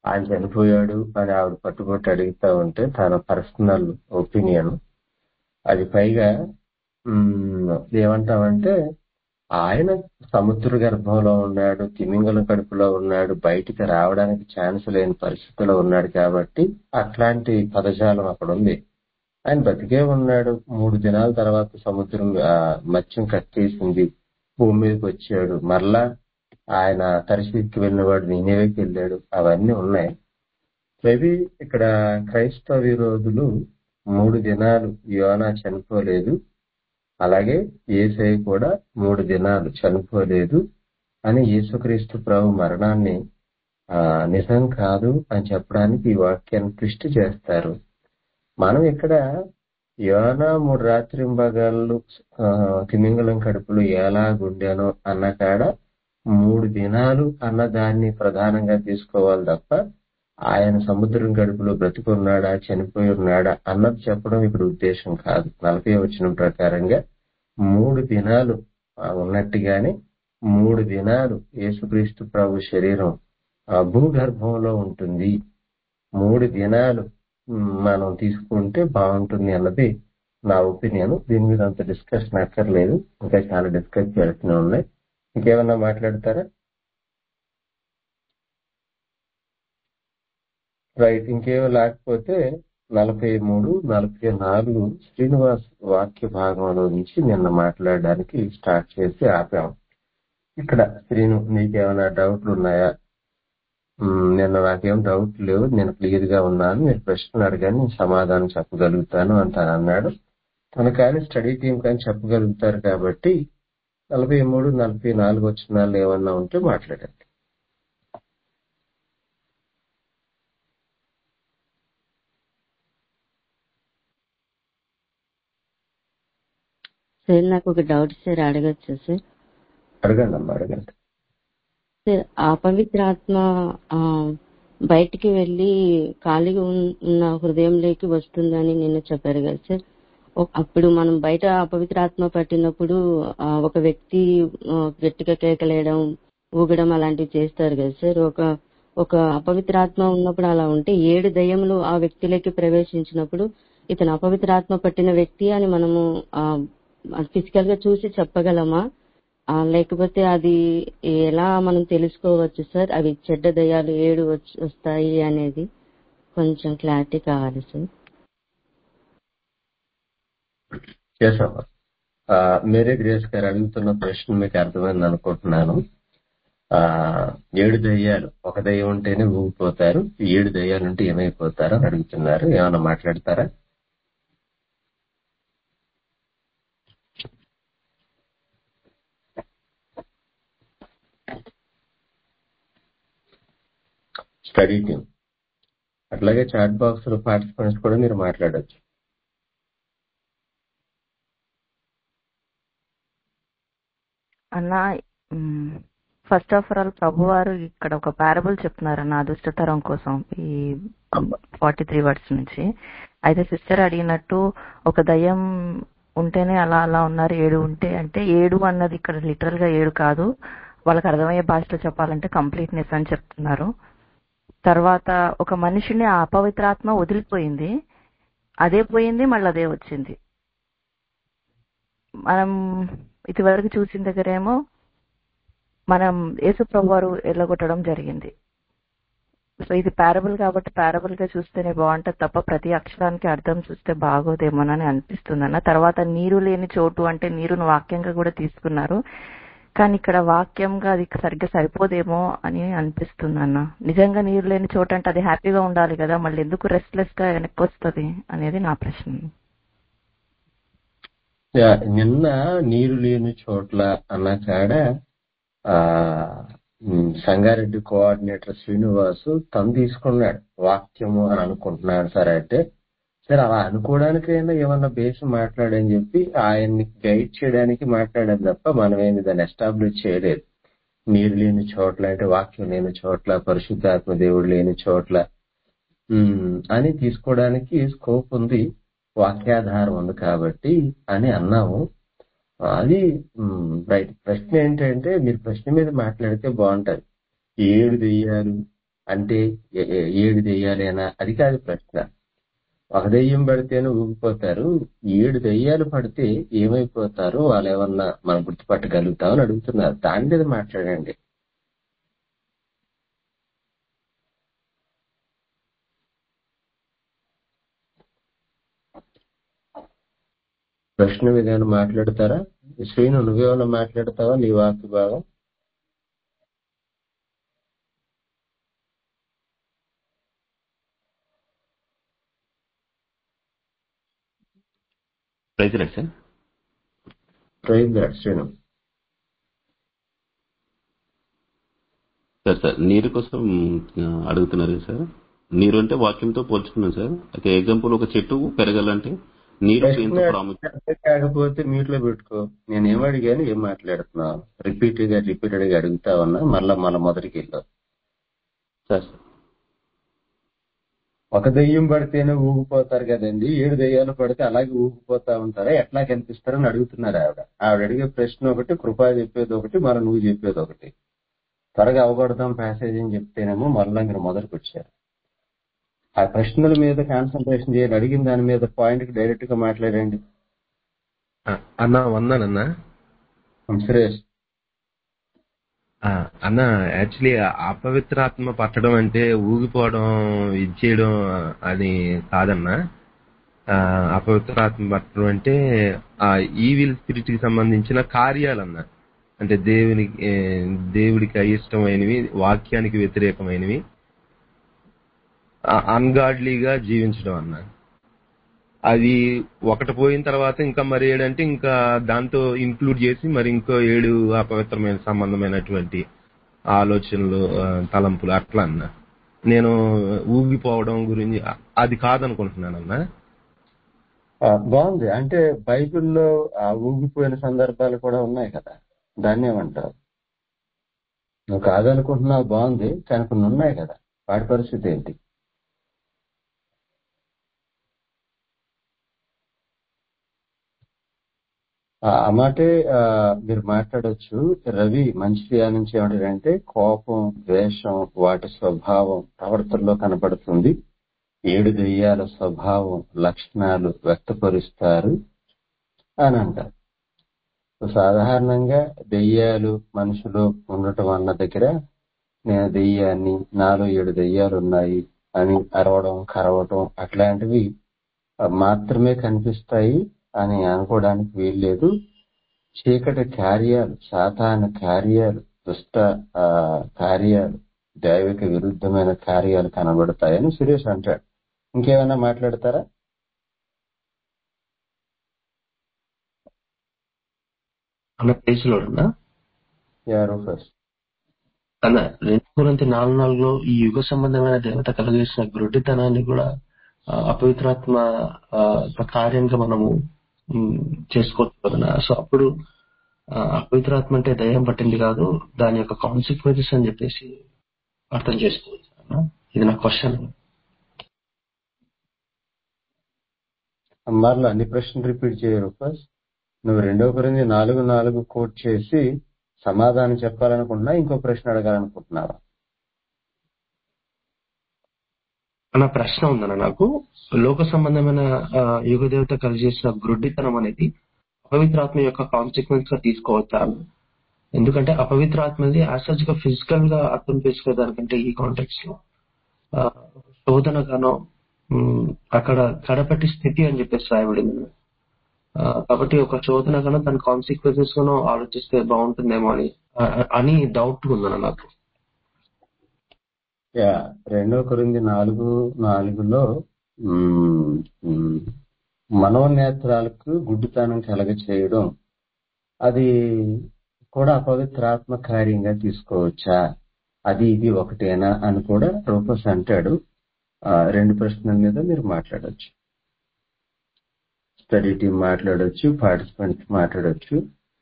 H: ఆయన చనిపోయాడు అని ఆవిడ పట్టుబట్టి అడుగుతా ఉంటే తన పర్సనల్ ఒపీనియన్ అది పైగా ఉమ్, ఏమంటామంటే ఆయన సముద్ర గర్భంలో ఉన్నాడు తిమింగలం కడుపులో ఉన్నాడు బయటికి రావడానికి ఛాన్స్ లేని పరిస్థితిలో ఉన్నాడు కాబట్టి అట్లాంటి పదజాలం అక్కడ ఉంది ఆయన బతికే ఉన్నాడు మూడు దినాల తర్వాత సముద్రం ఆ, మత్స్యం కట్టేసింది భూమి మీదకి వచ్చాడు మరలా ఆయన తరిశీకి వెళ్ళినవాడు నేనేవేకి వెళ్ళాడు అవన్నీ ఉన్నాయి మేబీ ఇక్కడ క్రైస్తవ విరోధులు మూడు దినాలు యోనా చనిపోలేదు అలాగే ఏసై కూడా మూడు దినాలు చనిపోలేదు అని యేసుక్రీస్తు ప్రభు మరణాన్ని ఆ, నిజం కాదు అని చెప్పడానికి ఈ వాక్యాన్ని ట్విస్ట్ చేస్తారు మనం ఇక్కడ యోనా మూడు రాత్రింబగళ్ళు ఆ, తిమింగలం కడుపులో ఎలాగుండానో అన్న కాడ మూడు దినాలు అన్న దాన్ని ప్రధానంగా తీసుకోవాలి తప్ప ఆయన సముద్రం గడుపులో బ్రతికున్నాడా చనిపోయి ఉన్నాడా అన్నది చెప్పడం ఇక్కడ ఉద్దేశం కాదు నలభై వచ్చిన ప్రకారంగా మూడు దినాలు ఆ, ఉన్నట్టుగానే మూడు దినాలు యేసుక్రీస్తు ప్రభు శరీరం ఆ, భూగర్భంలో ఉంటుంది మూడు దినాలు మ్, మనం తీసుకుంటే బాగుంటుంది అన్నది నా ఒపీనియన్ దీని మీద అంత డిస్కషన్ అక్కర్లేదు ఇంకా చాలా డిస్కస్ చేయాల్సినవి ఉన్నాయి ఇంకేమన్నా మాట్లాడతారా రైట్ ఇంకేమో లేకపోతే నలభై మూడు నలభై నాలుగు శ్రీనివాస్ వాక్య భాగంలో నుంచి నిన్న మాట్లాడడానికి స్టార్ట్ చేసి ఆపాము ఇక్కడ శ్రీను నీకేమైనా డౌట్లు ఉన్నాయా మ్, నిన్న నాకేం డౌట్ లేవు నేను క్లియర్ గా ఉన్నాను మీరు ప్రశ్నలు అడగాని నేను సమాధానం చెప్పగలుగుతాను అని తను అన్నాడు తను కానీ స్టడీ టీం కానీ చెప్పగలుగుతారు కాబట్టి నలభై మూడు నలభై నాలుగు వచ్చినాలు ఏమన్నా ఉంటే మాట్లాడండి
G: సార్ నాకు ఒక డౌట్ సార్ అడగచ్చు సార్
H: అడగండి అమ్మా అడగండి
G: సార్ అపవిత్రాత్మ ఆ, బయటికి వెళ్ళి ఖాళీగా ఉన్- ఉన్న హృదయంలోకి వస్తుందని నిన్న చెప్పారు కదా సార్ ఒ- అప్పుడు మనం బయట అపవిత్రాత్మ పట్టినప్పుడు ఆ, ఒక వ్యక్తి ఆ, గట్టిగా కేకలేయడం ఊగడం అలాంటివి చేస్తారు కదా సార్ ఒక ఒక అపవిత్రాత్మ ఉన్నప్పుడు అలా ఉంటే ఏడు దయ్యములు ఆ వ్యక్తిలోకి ప్రవేశించినప్పుడు ఇతను అపవిత్రాత్మ పట్టిన వ్యక్తి అని మనము ఫిజికల్ గా చూసి చెప్పగలమా ఆ, లేకపోతే అది ఎలా మనం తెలుసుకోవచ్చు సార్ అవి చెడ్డ దయాలు ఏడు వచ్చి- వస్తాయి అనేది కొంచెం క్లారిటీ కావాలి సార్
H: చేసామా ఆ, మేరీ గ్రేస్ గారు అడుగుతున్న ప్రశ్న మీకు అర్థమైంది అనుకుంటున్నాను ఆ ఏడు దయ్యాలు ఒక దయ్యం ఉంటేనే ఊగిపోతారు ఈ ఏడు దయ్యాలు ఉంటే ఏమైపోతారు అని అడుగుతున్నారు ఏమైనా మాట్లాడతారా స్టడీ టీం అట్లాగే చాట్ బాక్స్ లో పార్టిసిపెంట్స్ కూడా మీరు మాట్లాడొచ్చు
C: అన్న ఫస్ట్ ఆఫ్ ఆల్ ప్రభు వారు ఇక్కడ ఒక పారబుల్ చెప్తున్నారు నా దుష్టతరం కోసం ఈ ఫార్టీ త్రీ వర్డ్స్ నుంచి అయితే సిస్టర్ అడిగినట్టు ఒక దయ్యం ఉంటేనే అలా అలా ఉన్నారు ఏడు ఉంటే అంటే ఏడు అన్నది ఇక్కడ లిటరల్ గా ఏడు కాదు వాళ్ళకి అర్థమయ్యే భాషలో చెప్పాలంటే కంప్లీట్నెస్ అని చెప్తున్నారు తర్వాత ఒక మనిషిని ఆ అపవిత్రాత్మ వదిలిపోయింది అదే పోయింది మళ్ళీ అదే వచ్చింది మనం ఇదివరకు చూసిన దగ్గరేమో మనం యేసు ప్రభు వారు ఎల్లగొట్టడం జరిగింది సో ఇది పారబుల్ కాబట్టి పారబుల్ గా చూస్తేనే బాగుంటది తప్ప ప్రతి అక్షరానికి అర్థం చూస్తే బాగోదేమోనని అనిపిస్తుంది అన్న తర్వాత నీరు లేని చోటు అంటే నీరును వాక్యంగా కూడా తీసుకున్నారు కానీ ఇక్కడ వాక్యంగా అది సరిగ్గా సరిపోదేమో అని అనిపిస్తుంది అన్న నిజంగా నీరు లేని చోటు అంటే అది హ్యాపీగా ఉండాలి కదా మళ్ళీ ఎందుకు రెస్ట్లెస్ గా వెనక్కి వస్తుంది అనేది నా ప్రశ్న
H: యా, నిన్న నీరు లేని చోట్ల అన్న కాడ ఆ ఉమ్, సంగారెడ్డి కోఆర్డినేటర్ శ్రీనివాసు తను తీసుకున్నాడు వాక్యము అని అనుకుంటున్నాడు సరే అంటే సరే అలా అనుకోవడానికైనా ఏమన్నా బేస్ మాట్లాడని చెప్పి ఆయన్ని గైడ్ చేయడానికి మాట్లాడాను తప్ప మనమేమి దాన్ని ఎస్టాబ్లిష్ చేయలేదు నీరు లేని చోట్ల అంటే వాక్యం లేని చోట్ల పరిశుద్ధాత్మ దేవుడు లేని చోట్ల ఉమ్, అని తీసుకోవడానికి స్కోప్ ఉంది వాక్యాధారం ఉంది కాబట్టి అని అన్నాము అది ఉమ్, రైట్ ప్రశ్న ఏంటంటే మీరు ప్రశ్న మీద మాట్లాడితే బాగుంటది ఏడు దెయ్యాలు అంటే ఏ- ఏ- ఏడు దెయ్యాలేనా అది కాదు ప్రశ్న ఒక దెయ్యం పడితేనే ఊగిపోతారు ఏడు దెయ్యాలు పడితే ఏమైపోతారు వాళ్ళు ఏమన్నా మనం గుర్తుపట్టగలుగుతామని అడుగుతున్నారు దాని మీద మాట్లాడండి ప్రశ్న మీద ఏమైనా మాట్లాడతారా శ్రీను నువ్వేమైనా మాట్లాడతావా నీ వాకి బాగా
E: praise lord sir
H: praise god Srinu
E: sir sir నీరు కోసం ఆ, అడుగుతున్నారు కదా సార్ నీరు అంటే వాక్యంతో పోల్చుకున్నాం సార్ అయితే ఎగ్జాంపుల్ ఒక చెట్టు పెరగాలంటే నీరు
H: ప్రశ్న
E: ఎంత ప్రాముఖ్యం
H: అర్థం కాకపోతే మ్యూట్ లో పెట్టుకో నేను ఏం అడిగాను ఏం మాట్లాడుతున్నావు రిపీట్ గా రిపీటెడ్ గా అడుగుతా ఉన్నా మళ్ళా మళ్ళా మొదటికి వెళ్ళావు
E: సార్ సార్
H: ఒక దెయ్యం పడితేనే ఊగిపోతారు కదండి ఏడు దెయ్యాలు పడితే అలాగే ఊగిపోతా ఉంటారా ఎట్లా కనిపిస్తారని అడుగుతున్నారు ఆవిడ ఆవిడ అడిగే ప్రశ్న ఒకటి కృపా చెప్పేది ఒకటి మరి నువ్వు చెప్పేది ఒకటి త్వరగా అవగొడదాం ప్యాసేజ్ అని చెప్తేనేమో మళ్ళా మీరు మొదటికి వచ్చారు ఆ ప్రశ్నల మీద కాన్సన్ట్రేషన్ చేయాలి అడిగిన దాని మీద పాయింట్ కి డైరెక్ట్ గా మాట్లాడండి
A: ఆ, అన్న వందానన్నా
H: సురేష్
A: ఆ, అన్న యాక్చువల్లీ అపవిత్రాత్మ పట్టడం అంటే ఊగిపోవడం ఇది చేయడం అది కాదన్నా ఆ, అపవిత్రాత్మ పట్టడం అంటే ఆ ఈవిల్ స్పిరిట్ కి సంబంధించిన కార్యాలన్న అంటే దేవునికి ఏ, దేవుడికి అయిష్టమైనవి వాక్యానికి వ్యతిరేకమైనవి అన్గాడ్లీగా జీవించడం అన్న అది ఒకటి పోయిన తర్వాత ఇంకా మరి ఏడంటే ఇంకా దాంతో ఇంక్లూడ్ చేసి మరి ఇంకో ఏడు అపవిత్రమైన సంబంధమైనటువంటి ఆలోచనలు ఆ, తలంపులు అట్లా అన్న నేను ఊగిపోవడం గురించి అ- అది కాదనుకుంటున్నానన్నా
H: ఆ, బాగుంది అంటే బైబిల్లో ఆ ఊగిపోయిన సందర్భాలు కూడా ఉన్నాయి కదా దాన్ని ఏమంటారు నువ్వు కాదనుకుంటున్నావు బాగుంది కానీ కొన్ని ఉన్నాయి కదా వాటి పరిస్థితి ఏంటి ఆ ఆ మాటే ఆ, మీరు మాట్లాడొచ్చు రవి మంచిర్యాల నుంచి ఏమంటాడంటే కోపం ద్వేషం వాటి స్వభావం ప్రవర్తనలో కనపడుతుంది ఏడు దెయ్యాల స్వభావం లక్షణాలు వ్యక్తపరుస్తారు అని అంటారు సో సాధారణంగా దెయ్యాలు మనుషులు ఉండటం అన్న దగ్గర నేను దెయ్యాన్ని నాలో ఏడు దెయ్యాలు ఉన్నాయి అని అరవడం కరవటం అట్లాంటివి ఆ, మాత్రమే కనిపిస్తాయి అని అనుకోవడానికి వీల్లేదు చీకటి కార్యాలు సాధారణ కార్యాలు దుష్ట ఆ, కార్యాలు దైవిక విరుద్ధమైన కార్యాలు కనబడతాయని సురేష్ అంటాడు ఇంకేమైనా మాట్లాడతారా
B: అన్న ప్లేస్లో ఉన్నా
H: యారో ఫస్ట్
B: అన్న రెండు గురించి నాలుగు నాలుగులో ఈ యుగ సంబంధమైన దేవత కలిగేసిన గ్రుడ్డితనాన్ని కూడా ఆ, అపవిత్రాత్మ ఆ, ఒక కార్యంగా మనము ఉమ్, చేసుకోవచ్చు కదా సో అప్పుడు ఆ, అపవిత్రాత్మ అంటే దయ్యం పట్టింది కాదు దాని యొక్క కాన్సిక్వెన్సెస్ అని చెప్పేసి అర్థం చేసుకోవచ్చు అన్న ఇది నా క్వశ్చన్
H: మరలా అన్ని ప్రశ్నలు రిపీట్ చేయరు ఫస్ట్ నువ్వు రెండో గురించి నాలుగు నాలుగు కోట్ చేసి సమాధానం చెప్పాలనుకుంటున్నా ఇంకో ప్రశ్న అడగాలనుకుంటున్నావా
B: అన్న ప్రశ్న ఉందన్న నాకు లోక సంబంధమైన ఆ, యుగ దేవత కలిగేసిన గ్రుడ్డితనం అనేది అపవిత్రాత్మ యొక్క కాన్సిక్వెన్స్ గా తీసుకోవచ్చా అన్న? ఎందుకంటే అపవిత్రాత్మ అనేది యాసజ్ గా ఫిజికల్ గా అర్థం చేసుకోవడానికంటే ఈ కాంటెక్స్ లో ఆ, శోధన గానో ఉమ్, అక్కడ కడపటి స్థితి అని చెప్పేసి రాయబడింది ఆ, కాబట్టి ఒక శోధన గానో దాని కాన్సిక్వెన్సెస్ గానో ఆలోచిస్తే బాగుంటుందేమో అని ఆ, అని డౌట్ ఉందన్న నాకు
H: యా రెండో కొరింది నాలుగు నాలుగులో మ్మ్, మ్మ్, మనోనేత్రాలకు గుడ్డితనం కలగ చేయడం అది కూడా అపవిత్రాత్మ కార్యంగా తీసుకోవచ్చా అది ఇది ఒకటేనా అని కూడా రూపస్ అంటాడు ఆ, రెండు ప్రశ్నల మీద మీరు మాట్లాడొచ్చు స్టడీ టీం మాట్లాడొచ్చు పార్టిసిపెంట్స్ మాట్లాడొచ్చు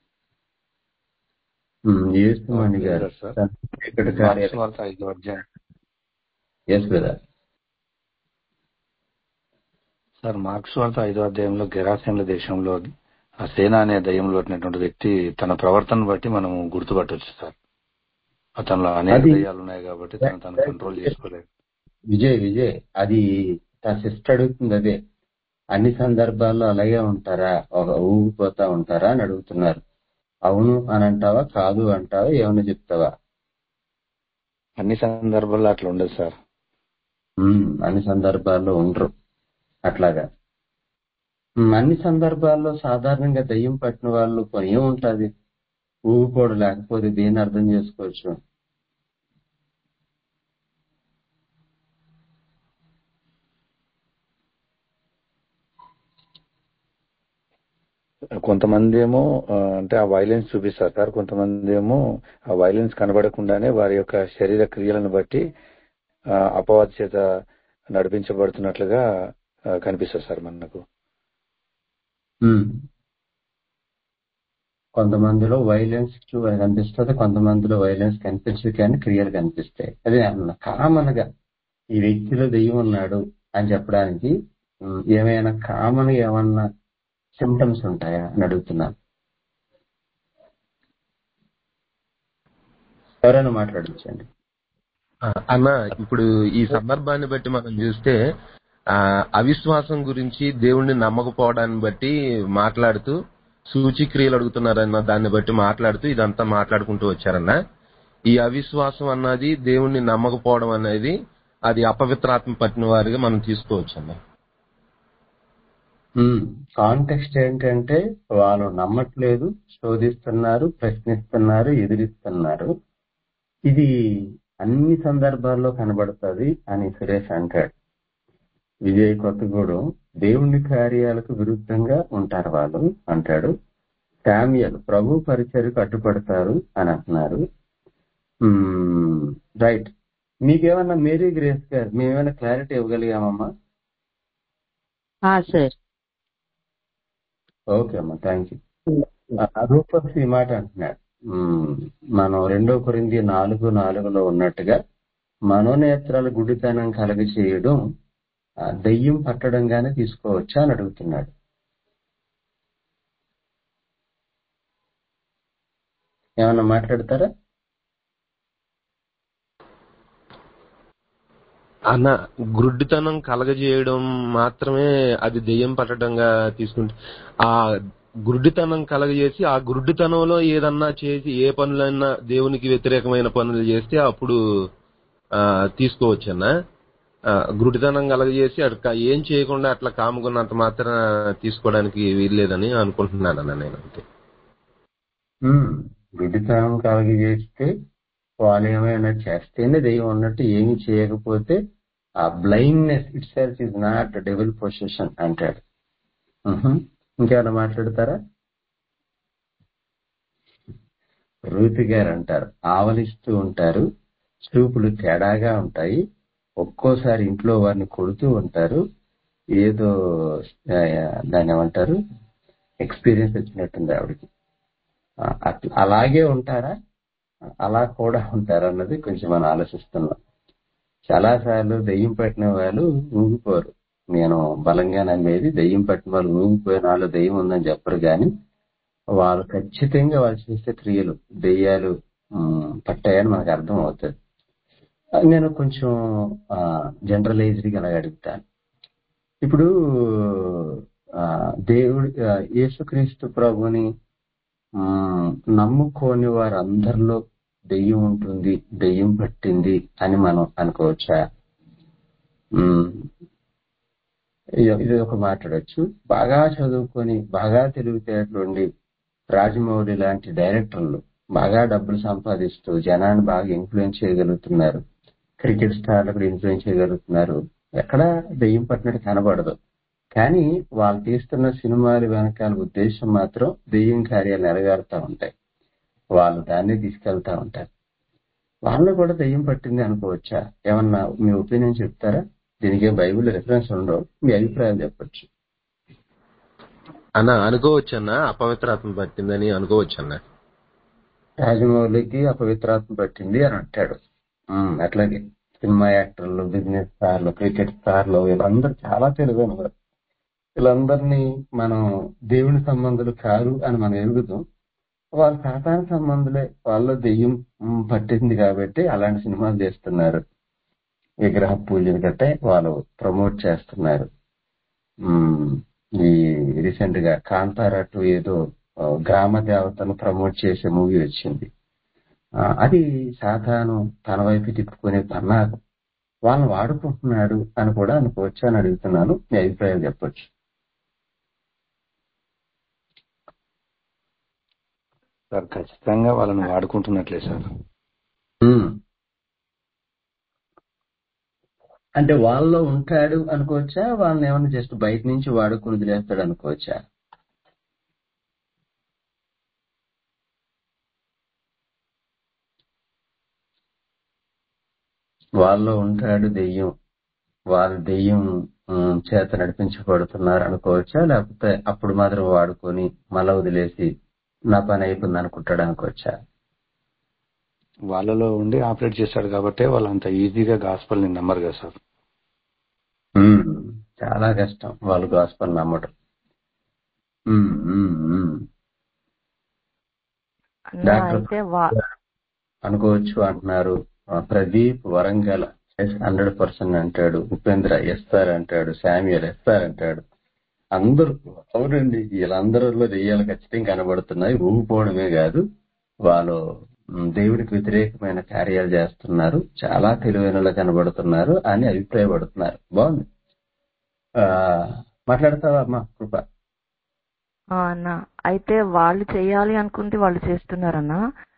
H: ఏసుమణి గారు
J: సార్
H: ఇక్కడ
J: మార్క్స్ వార్త ఐదో అధ్యాయం
H: ఎస్ బ్రదర్
J: సార్ మార్క్స్ వార్త ఐదో అధ్యాయంలో గెరాసేన్ల దేశంలో ఆ సేన అనే దయ్యంలో ఉన్నటువంటి వ్యక్తి తన ప్రవర్తన బట్టి మనం గుర్తుపట్టవచ్చు సార్ అతనిలో అనేక
H: అది
J: దయ్యాలు ఉన్నాయి కాబట్టి తను తను కంట్రోల్ చేసుకోలేదు
H: విజయ్ విజయ్ అది నా సిస్టర్ అడుగుతుంది అదే అన్ని సందర్భాల్లో అలాగే ఉంటారా ఒక ఊగిపోతా ఉంటారా అని అడుగుతున్నారు అవును అని అంటావా కాదు అంటావా ఏమన్నా చెప్తావా
J: అన్ని సందర్భాల్లో అట్లా ఉండదు సార్
H: ఉమ్, అన్ని సందర్భాల్లో ఉండరు అట్లాగా ఉమ్, అన్ని సందర్భాల్లో సాధారణంగా దయ్యం పట్టిన వాళ్ళు కొన్ని ఏముంటది ఊగిపోడు లేకపోతే దేన్ని అర్థం చేసుకోవచ్చు
J: కొంతమంది ఏమో ఆ, అంటే ఆ వైలెన్స్ చూపిస్తారు సార్ కొంతమంది ఏమో ఆ వైలెన్స్ కనబడకుండానే వారి యొక్క శరీర క్రియలను బట్టి ఆ, అపవాది చేత నడిపించబడుతున్నట్లుగా ఆ, కనిపిస్తుంది సార్ మనకు
H: ఉమ్. కొంతమందిలో వైలెన్స్ కనిపిస్తుంది కొంతమందిలో వైలెన్స్ కనిపించదు కానీ క్రియలు కనిపిస్తాయి అదే అన్న కామన్ గా ఈ వ్యక్తిలో దెయ్యం ఉన్నాడు అని చెప్పడానికి ఉమ్, ఏమైనా కామన్ ఏమన్నా సిమ్టమ్స్ ఉంటాయా అని అడుగుతున్నాను ఎవరైనా మాట్లాడించండి
A: ఆ, అన్న ఇప్పుడు ఈ సందర్భాన్ని బట్టి మనం చూస్తే ఆ అవిశ్వాసం గురించి దేవుణ్ణి నమ్మకపోవడాన్ని బట్టి మాట్లాడుతూ సూచిక్రియలు అడుగుతున్నారన్న దాన్ని బట్టి మాట్లాడుతూ ఇదంతా మాట్లాడుకుంటూ వచ్చారన్న ఈ అవిశ్వాసం అన్నది దేవుణ్ణి నమ్మకపోవడం అనేది అది అపవిత్రాత్మ పట్టిన వారిగా మనం తీసుకోవచ్చు అన్న
H: కాంటెక్స్ట్ ఏంటంటే వాళ్ళు నమ్మట్లేదు శోధిస్తున్నారు ప్రశ్నిస్తున్నారు ఎదిరిస్తున్నారు ఇది అన్ని సందర్భాల్లో కనబడుతుంది అని సురేష్ అంటాడు విజయ్ కొత్తగూడెం దేవుని కార్యాలకు విరుద్ధంగా ఉంటారు వాళ్ళు అంటాడు శామ్యల్ ప్రభు పరిచయకు అడ్డుపడతారు అని అంటున్నారు మ్మ్, రైట్ మీకేమన్నా మేరీ గ్రేస్ గారు మేమేమైనా క్లారిటీ ఇవ్వగలిగామమ్మా
G: ఆ, సార్
H: ఓకే అమ్మా థ్యాంక్ యూ రూపస్ ఈ మాట అంటున్నాడు మ్మ్, మనం రెండో కొరింది నాలుగు నాలుగులో ఉన్నట్టుగా మనోనేత్రాల గుడితనం కలగ చేయడం ఆ, దెయ్యం పట్టడంగానే తీసుకోవచ్చా అని అడుగుతున్నాడు ఏమన్నా మాట్లాడతారా
A: అన్న గుడ్డితనం కలగజేయడం మాత్రమే అది దెయ్యం పట్టడంగా తీసుకుంటే ఆ గుడ్డితనం కలగజేసి ఆ గుడ్డితనంలో ఏదన్నా చేసి ఏ పనులైనా దేవునికి వ్యతిరేకమైన పనులు చేస్తే అప్పుడు ఆ, తీసుకోవచ్చన్న ఆ, గుడ్డితనం కలగజేసి అటు కా- ఏం చేయకుండా అట్లా కాముకున్నంత మాత్రం తీసుకోవడానికి వీల్లేదని అనుకుంటున్నానన్న నేను అంతే
H: మ్మ్. గుడ్డితనం కలగ చేస్తే వాళ్ళు ఏమైనా చేస్తేనే దెయ్యం ఉన్నట్టు ఏమి చేయకపోతే ఆ blindness itself is not devil position అంటాడు మ్హూ. ఇంకేమైనా మాట్లాడతారా రూతి గారు అంటారు ఆవలిస్తూ ఉంటారు చూపులు తేడాగా ఉంటాయి ఒక్కోసారి ఇంట్లో వారిని కొడుతూ ఉంటారు ఏదో ఆ, దాన్ని ఏమంటారు ఎక్స్పీరియన్స్ వచ్చినట్టుంది ఆవిడకి ఆ, అట్ల- అలాగే ఉంటారా అలా కూడా ఉంటారా అన్నది కొంచెం మనం ఆలోచిస్తున్నాం చాలా సార్లు దెయ్యం పట్టిన వాళ్ళు ఊగిపోరు నేను బలంగా నమ్మేది దెయ్యం పట్టిన వాళ్ళు ఊగిపోయిన వాళ్ళు దెయ్యం ఉందని చెప్పరు కానీ వాళ్ళు ఖచ్చితంగా వాళ్ళు చేసే క్రియలు దెయ్యాలు ఉమ్, పట్టాయని మనకు అర్థం అవుతుంది నేను కొంచెం జనరలైజ్డ్ గా అలా అడుగుతాను ఇప్పుడు ఆ, దేవుడి ఆ, యేసుక్రీస్తు ప్రభుని మ్మ్, నమ్ముకోని వారందరిలో దెయ్యం ఉంటుంది దెయ్యం పట్టింది అని మనం అనుకోవచ్చా మ్మ్. ఇది ఇది ఒక మాట్లాడొచ్చు బాగా చదువుకొని బాగా తెలివితేటలుండి రాజమౌళి లాంటి డైరెక్టర్లు బాగా డబ్బులు సంపాదిస్తూ జనాన్ని బాగా ఇన్ఫ్లుయెన్స్ చేయగలుగుతున్నారు క్రికెట్ స్టార్లు కూడా ఇన్ఫ్లుయెన్స్ చేయగలుగుతున్నారు ఎక్కడా దెయ్యం పట్టినట్టు కనబడదు కానీ వాళ్ళు తీస్తున్న సినిమాలు వెనకాల ఉద్దేశం మాత్రం దెయ్యం కార్యాలు నెరవేరుతా ఉంటాయి వాళ్ళు దాన్ని తీసుకెళ్తా ఉంటారు వాళ్ళని కూడా దెయ్యం పట్టింది అనుకోవచ్చా ఏమన్నా మీ ఒపీనియన్ చెప్తారా దీనికి బైబిల్ రిఫరెన్స్ ఉండవు మీ అభిప్రాయం చెప్పొచ్చు
A: అన్న అనుకోవచ్చన్న అపవిత్రాత్మ పట్టిందని అనుకోవచ్చన్న
H: రాజమౌళికి అపవిత్రాత్మ పట్టింది అని అంటాడు ఉమ్, అట్లాగే సినిమా యాక్టర్లు బిజినెస్ స్టార్లు క్రికెట్ స్టార్లు వీళ్ళందరూ చాలా తెలివైన వారు వీళ్ళందరినీ మనం దేవుని సంబంధులు కారు అని మనం ఎరుగుతాం వాళ్ళు సాతాన సంబంధులే వాళ్ళ దెయ్యం ఉమ్, పట్టింది కాబట్టి అలాంటి సినిమాలు చేస్తున్నారు విగ్రహ పూజలు గట్టే వాళ్ళు ప్రమోట్ చేస్తున్నారు ఉమ్, ఈ రీసెంట్ గా కాంతారా టూ ఏదో ఆ, గ్రామ దేవతను ప్రమోట్ చేసే మూవీ వచ్చింది ఆ, అది సాతాను తన వైపు తిప్పుకునే పన్నాగం వాళ్ళని వాడుకుంటున్నాడు అని కూడా అనుకోవచ్చు అని అడుగుతున్నాను మీ అభిప్రాయం చెప్పొచ్చు
J: సార్ ఖచ్చితంగా వాళ్ళని వాడుకుంటున్నట్లే సార్
H: ఉమ్. అంటే వాళ్ళలో ఉంటాడు అనుకోవచ్చా వాళ్ళని ఏమన్నా జస్ట్ బయట నుంచి వాడుకుని వదిలేస్తాడు అనుకోవచ్చా వాళ్ళలో ఉంటాడు దెయ్యం వాళ్ళ దెయ్యం ఉమ్, చేత నడిపించబడుతున్నారు అనుకోవచ్చా లేకపోతే అప్పుడు మాత్రం వాడుకొని మళ్ళా వదిలేసి నా పని అయిపోయింది అనుకుంటాడు అనుకోవచ్చా
J: వాళ్ళలో ఉండి ఆపరేట్ చేశాడు కాబట్టి వాళ్ళు అంత ఈజీగా గాస్పల్ ని నమ్మరు కదా సార్
H: ఉమ్, చాలా కష్టం వాళ్ళు గాస్పల్ నమ్మటం ఉమ్, ఉమ్, ఉమ్.
C: అన్న
H: డాక్టర్
C: అయితే వా
H: అనుకోవచ్చు అంటున్నారు ఆ, Pradeep Warangal yes hundred percent అంటాడు ఉపేంద్ర ఎస్ సార్ అంటాడు శామ్యుయల్ ఎస్ సార్ అంటాడు అందరూ అవునండి వీళ్ళందరిలో దెయ్యాలు ఖచ్చితంగా కనబడుతున్నాయి ఊగిపోవడమే కాదు వాళ్ళు మ్, దేవునికి వ్యతిరేకమైన కార్యాలు చేస్తున్నారు చాలా తెలివైనలో కనబడుతున్నారు అని అభిప్రాయపడుతున్నారు బాగుంది ఆ మాట్లాడతావా అమ్మా కృప
C: ఆ, అన్న అయితే వాళ్ళు చేయాలి అనుకుంటే వాళ్ళు చేస్తున్నారన్న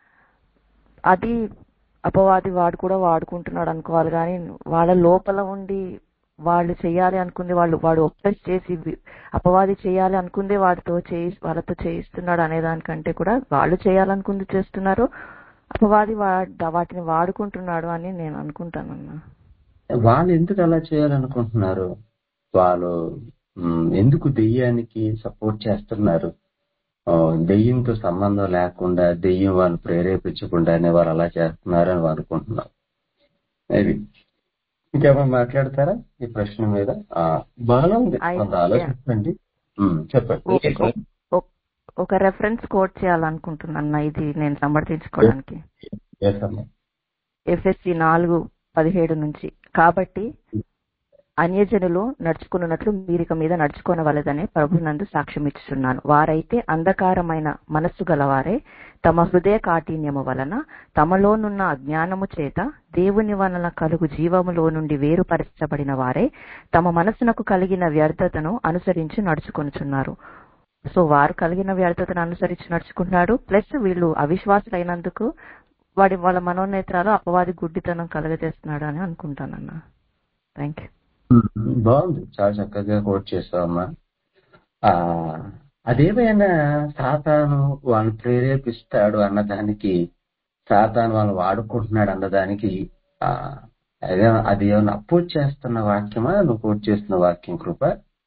C: అది అపవాది వాడు కూడా వాడుకుంటున్నాడు అనుకోవాలి కానీ వాళ్ళ లోపల ఉండి వాళ్ళు చేయాలి అనుకుంది వాళ్ళు వాడు ఒప్రెస్ చేసి వి- అపవాది చేయాలి అనుకుందే వాడితో చేయి వాళ్ళతో చేయిస్తున్నాడు అనే దానికంటే కూడా వాళ్ళు చేయాలనుకుంది చేస్తున్నారు అపవాది వా- వాటిని వాడుకుంటున్నాడు అని నేను అనుకుంటానన్నా
H: వాళ్ళు ఎందుకు అలా చేయాలనుకుంటున్నారు వాళ్ళు మ్, ఎందుకు దెయ్యానికి సపోర్ట్ చేస్తున్నారు ఆ, దెయ్యంతో సంబంధం లేకుండా దెయ్యం వాళ్ళు ప్రేరేపించకుండానే వాళ్ళు అలా చేస్తున్నారు అని అనుకుంటున్నాం మేబీ ఇంకేమైనా మాట్లాడతారా ఈ ప్రశ్న మీద ఆ, బాగా ఉంది కొంత
C: అయితే
H: ఆలోచించండి మ్, చెప్పండి
C: ఒ- ఒ- ఒ- ఒక రెఫరెన్స్ కోట్ చేయాలనుకుంటున్నాను ఇది నేను సమర్థించుకోవడానికి
H: Yes, అమ్మా.
C: ఎఫ్ఎస్సి నాలుగు పదిహేడు నుంచి కాబట్టి అన్యజనులు నడుచుకున్నట్లు మీరిక మీద నడుచుకోనవలదని ప్రభునందు సాక్ష్యం ఇచ్చుచున్నాను వారైతే అంధకారమైన మనస్సు గలవారే తమ హృదయ కాఠిన్యము వలన తమలోనున్న అజ్ఞానము చేత దేవుని వలన కలుగు జీవములో నుండి వేరుపరచబడిన వారే తమ మనస్సునకు కలిగిన వ్యర్థతను అనుసరించి నడుచుకొనుచున్నారు సో వారు కలిగిన వ్యర్థతను అనుసరించి నడుచుకుంటున్నాడు ప్లస్ వీళ్ళు అవిశ్వాసులైనందుకు వాడి వాళ్ళ మనోనేత్రాలు అపవాది గుడ్డితనం కలగజేస్తున్నాడు అని అనుకుంటానన్నా థ్యాంక్ యూ
H: మ్, బాగుంది చాలా చక్కగా కోట్ చేసావమ్మా ఆ అదేమైనా సాతాను వాళ్ళని ప్రేరేపిస్తాడు అన్నదానికి సాతాను వాళ్ళని వాడుకుంటున్నాడు అన్నదానికి ఆ, అదే అది ఏమైనా అపోజ్ చేస్తున్న వాక్యమా నువ్వు కోట్ చేస్తున్న వాక్యం కృప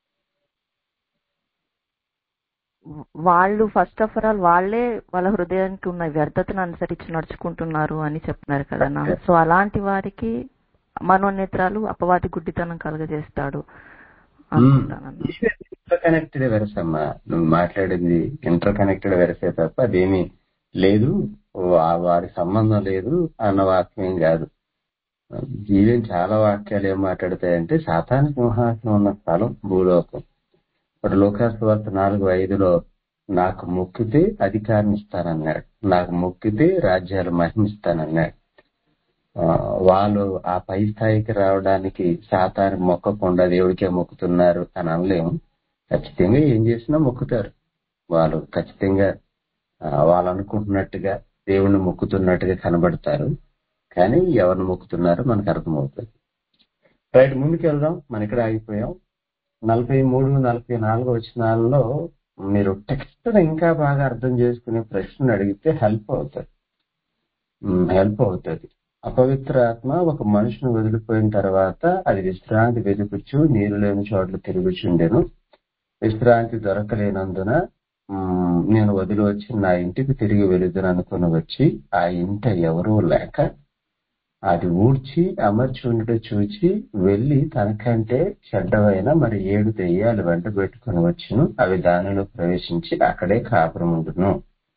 C: వాళ్ళు ఫస్ట్ ఆఫ్ ఆల్ వాళ్ళే వాళ్ళ హృదయానికి ఉన్న వ్యర్థతను అనుసరించి నడుచుకుంటున్నారు అని చెప్తున్నారు కదన్నా సో అలాంటి వారికి మనోనేత్రాలు అపవాది గుడ్డితనం కలగజేస్తాడు అనుకుంటానన్నా
H: ఇంటర్ కనెక్టెడ్ వెరస్ అమ్మా నువ్వు మాట్లాడింది ఇంటర్ కనెక్టెడ్ వెరసే తప్ప అదేమీ లేదు వా- వారికి సంబంధం లేదు అన్న వాక్యం కాదు ఈవెన్ చాలా వాక్యాలు ఏం మాట్లాడతాయంటే సాతాన సింహాసనం ఉన్న స్థలం భూలోకం ఇప్పుడు లోకాసు వార్త నాలుగు ఐదులో నాకు మొక్కితే అధికారం ఇస్తానన్నాడు నాకు మొక్కితే రాజ్యాలు మహిమిస్తానన్నాడు ఆ, వాళ్ళు ఆ పై స్థాయికి రావడానికి సాతానికి మొక్కకుండా దేవుడికే మొక్కుతున్నారు అని అనలేము ఖచ్చితంగా ఏం చేసినా మొక్కుతారు వాళ్ళు ఖచ్చితంగా ఆ, వాళ్ళు అనుకుంటున్నట్టుగా దేవుణ్ణి మొక్కుతున్నట్టుగా కనబడతారు కానీ ఎవరిని మొక్కుతున్నారో మనకు అర్థమవుతుంది రైట్ ముందుకు వెళ్దాం మన ఇక్కడ ఆగిపోయాం నలభై మూడు నలభై నాలుగు వచనాలలో మీరు టెక్స్ట్ ఇంకా బాగా అర్థం చేసుకునే ప్రశ్న అడిగితే హెల్ప్ అవుతుంది హెల్ప్ అవుతుంది అపవిత్ర ఆత్మ ఒక మనిషిని వదిలిపోయిన తర్వాత అది విశ్రాంతి వెతుకుచ్చు నీరు లేని చోట్ల తిరుగుచుండెను విశ్రాంతి దొరకలేనందున మ్, నేను వదిలి వచ్చి నా ఇంటికి తిరిగి వెళుదును అనుకుని వచ్చి ఆ ఇంట ఎవరూ లేక అది ఊడ్చి అమర్చి ఉండటం చూచి వెళ్లి తనకంటే చెడ్డవైన మరి ఏడు దెయ్యాలు వెంట పెట్టుకుని వచ్చును అవి దానిలో ప్రవేశించి అక్కడే కాపురం ఉండును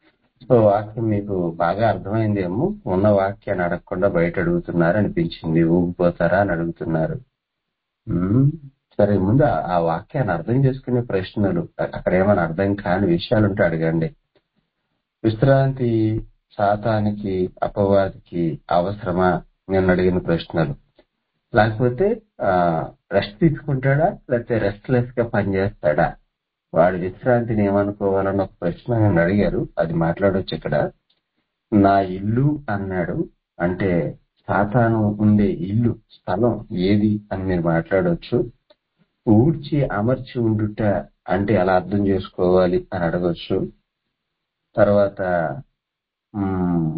H: సో వాక్యం మీకు బాగా అర్థమైందేమో ఉన్న వాక్యాన్ని అడగకుండా బయట అడుగుతున్నారు అనిపించింది ఊగిపోతారా అని అడుగుతున్నారు ఉమ్, సరే ముందు ఆ ఆ వాక్యాన్ని అర్థం చేసుకునే ప్రశ్నలు అ- అక్కడ ఏమైనా అర్థం కాని విషయాలు ఉంటే అడగండి విశ్రాంతి శాతానికి అపవాదికి అవసరమా నేను అడిగిన ప్రశ్నలు లేకపోతే ఆ రెస్ట్ తీసుకుంటాడా లేకపోతే రెస్ట్లెస్ గా పనిచేస్తాడా వాడి విశ్రాంతిని ఏమనుకోవాలని ఒక ప్రశ్న నన్ను అడిగారు అది మాట్లాడొచ్చు ఇక్కడ నా ఇల్లు అన్నాడు అంటే సాతాను ఉండే ఇల్లు స్థలం ఏది అని మీరు మాట్లాడొచ్చు ఊడ్చి అమర్చి ఉండుట అంటే ఎలా అర్థం చేసుకోవాలి అని అడగొచ్చు తర్వాత మ్మ్,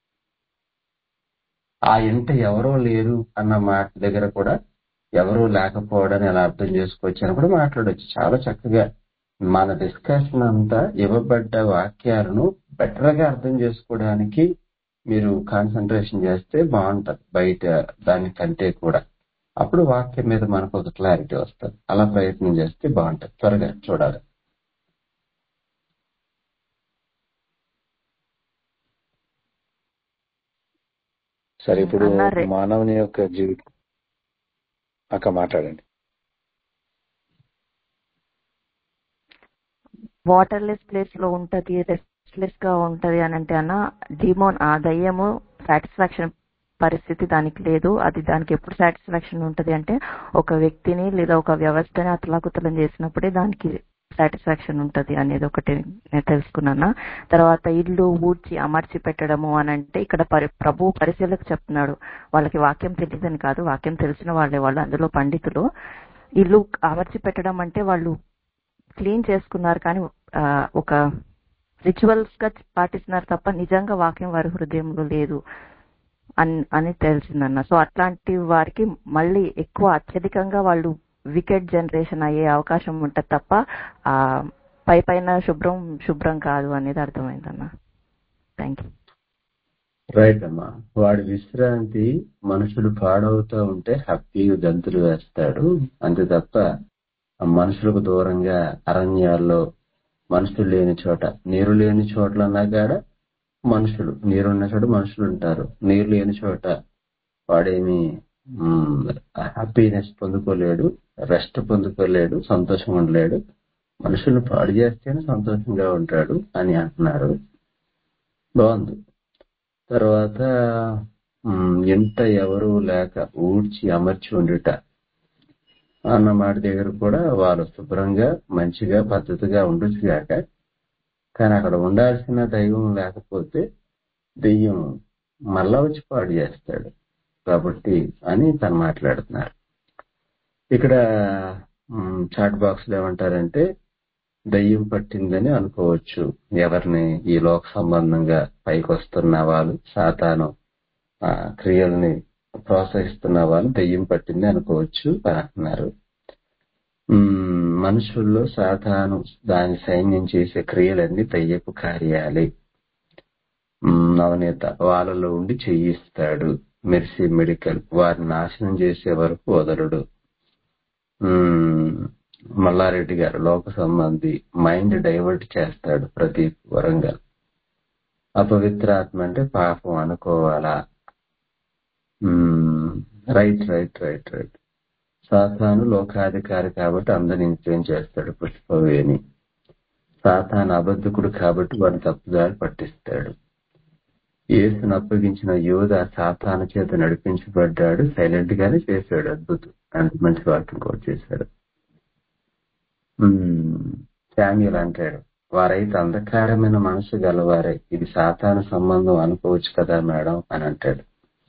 H: ఆ ఇంట ఎవరో లేరు అన్న మాట దగ్గర కూడా ఎవరూ లేకపోవడాన్ని ఎలా అర్థం చేసుకోవచ్చు అని కూడా మాట్లాడొచ్చు చాలా చక్కగా మన డిస్కషన్ అంతా ఇవ్వబడ్డ వాక్యాలను బెటర్ గా అర్థం చేసుకోవడానికి మీరు కాన్సన్ట్రేషన్ చేస్తే బాగుంటది బయట దానికంటే కూడా అప్పుడు వాక్యం మీద మనకు ఒక క్లారిటీ వస్తుంది అలా ప్రయత్నం చేస్తే బాగుంటది త్వరగా చూడాలి
J: సరే ఇప్పుడు
C: అన్నారే
J: మానవుని యొక్క జీవితం అక్క మాట్లాడండి
C: వాటర్లెస్ ప్లేస్ లో ఉంటది రెస్ట్లెస్ గా ఉంటది అని అంటే అన్న డిమోన్ ఆ దయ్యము సాటిస్ఫాక్షన్ పరిస్థితి దానికి లేదు అది దానికి ఎప్పుడు సాటిస్ఫాక్షన్ ఉంటది అంటే ఒక వ్యక్తిని లేదా ఒక వ్యవస్థని అతలాకుతలం చేసినప్పుడే దానికి సాటిస్ఫాక్షన్ ఉంటది అనేది ఒకటి నేను తెలుసుకున్నాను తర్వాత ఇల్లు ఊడ్చి అమర్చి పెట్టడము అని అంటే ఇక్కడ పరి ప్రభు పరిశీలకు చెప్తున్నాడు వాళ్ళకి వాక్యం తెలియదని కాదు వాక్యం తెలిసిన వాళ్ళే వాళ్ళు అందులో పండితులు ఇల్లు అమర్చి పెట్టడం అంటే వాళ్ళు క్లీన్ చేసుకున్నారు కానీ ఆ, ఒక రిచువల్స్ గా పాటిస్తున్నారు తప్ప నిజంగా వాక్యం వారి హృదయంలో లేదు అని అని తెలిసిందన్న సో అట్లాంటి వారికి మళ్ళీ ఎక్కువ అత్యధికంగా వాళ్ళు వికెట్ జనరేషన్ అయ్యే అవకాశం ఉంటది తప్ప ఆ పై పైన శుభ్రం శుభ్రం కాదు అనేది అర్థమైందన్న థ్యాంక్ యూ
H: రైట్ అమ్మా వాడి విశ్రాంతి మనుషులు పాడవుతూ ఉంటే హ్యాపీగా గంతులు వేస్తాడు అంతే తప్ప ఆ మనుషులకు దూరంగా అరణ్యాల్లో మనుషులు లేని చోట నీరు లేని చోట్ల అన్నా కాడ మనుషులు నీరున్న చోట మనుషులు ఉంటారు నీరు లేని చోట వాడేమి హ్యాపీనెస్ పొందుకోలేడు రెస్ట్ పొందుకోలేడు సంతోషం ఉండలేడు మనుషులు పాడు చేస్తేనే సంతోషంగా ఉంటాడు అని అంటున్నారు బాగుంది తర్వాత ఉమ్, ఎంత ఎవరు లేక ఊడ్చి అమర్చి ఉండుట అన్న మాట దగ్గర కూడా వాళ్ళు శుభ్రంగా మంచిగా పద్ధతిగా ఉండొచ్చు కాక కానీ అక్కడ ఉండాల్సిన దైవం లేకపోతే దెయ్యం మళ్ళా వచ్చి పాడు చేస్తాడు కాబట్టి అని తను మాట్లాడుతున్నారు ఇక్కడ ఉమ్, చాట్ బాక్స్ లో ఏమంటారంటే దయ్యం పట్టిందని అనుకోవచ్చు ఎవరిని ఈ లోక సంబంధంగా పైకి వస్తున్న వాళ్ళు సాతాను ఆ, క్రియల్ని ప్రోత్సహిస్తున్న వాళ్ళు దయ్యం పట్టింది అనుకోవచ్చు అని అంటున్నారు ఉమ్, మనుషుల్లో సాతాను దాని సైన్యం చేసే క్రియలన్నీ దయ్యపు కార్యాలే ఉమ్, నవనీత వాళ్ళలో ఉండి చేయిస్తాడు మెర్సీ మెడికల్ వారిని నాశనం చేసే వరకు వదలడు ఉమ్, మల్లారెడ్డి గారు లోక సంబంధి మైండ్ డైవర్ట్ చేస్తాడు ప్రతి వరంగల్ అపవిత్రాత్మ అంటే పాపం అనుకోవాలా రైట్ రైట్ రైట్ రైట్ సాతాను లోకాధికారి కాబట్టి అందరిని ఇన్ఫ్లుయెన్స్ చేస్తాడు పుష్పవేణి సాతాను అబద్ధకుడు కాబట్టి వాడిని తప్పుదారి పట్టిస్తాడు యేసును అప్పగించిన యోధ సాతాను చేత నడిపించబడ్డాడు సైలెంట్ గానే చేశాడు అద్భుతం అంత మంచి వాక్యం కోట్ చేశాడు శామ్యుల్ అంటాడు వారైతే అంధకారమైన మనసు గలవారే ఇది సాతాను సంబంధం అనుకోవచ్చు కదా మేడం అని అంటాడు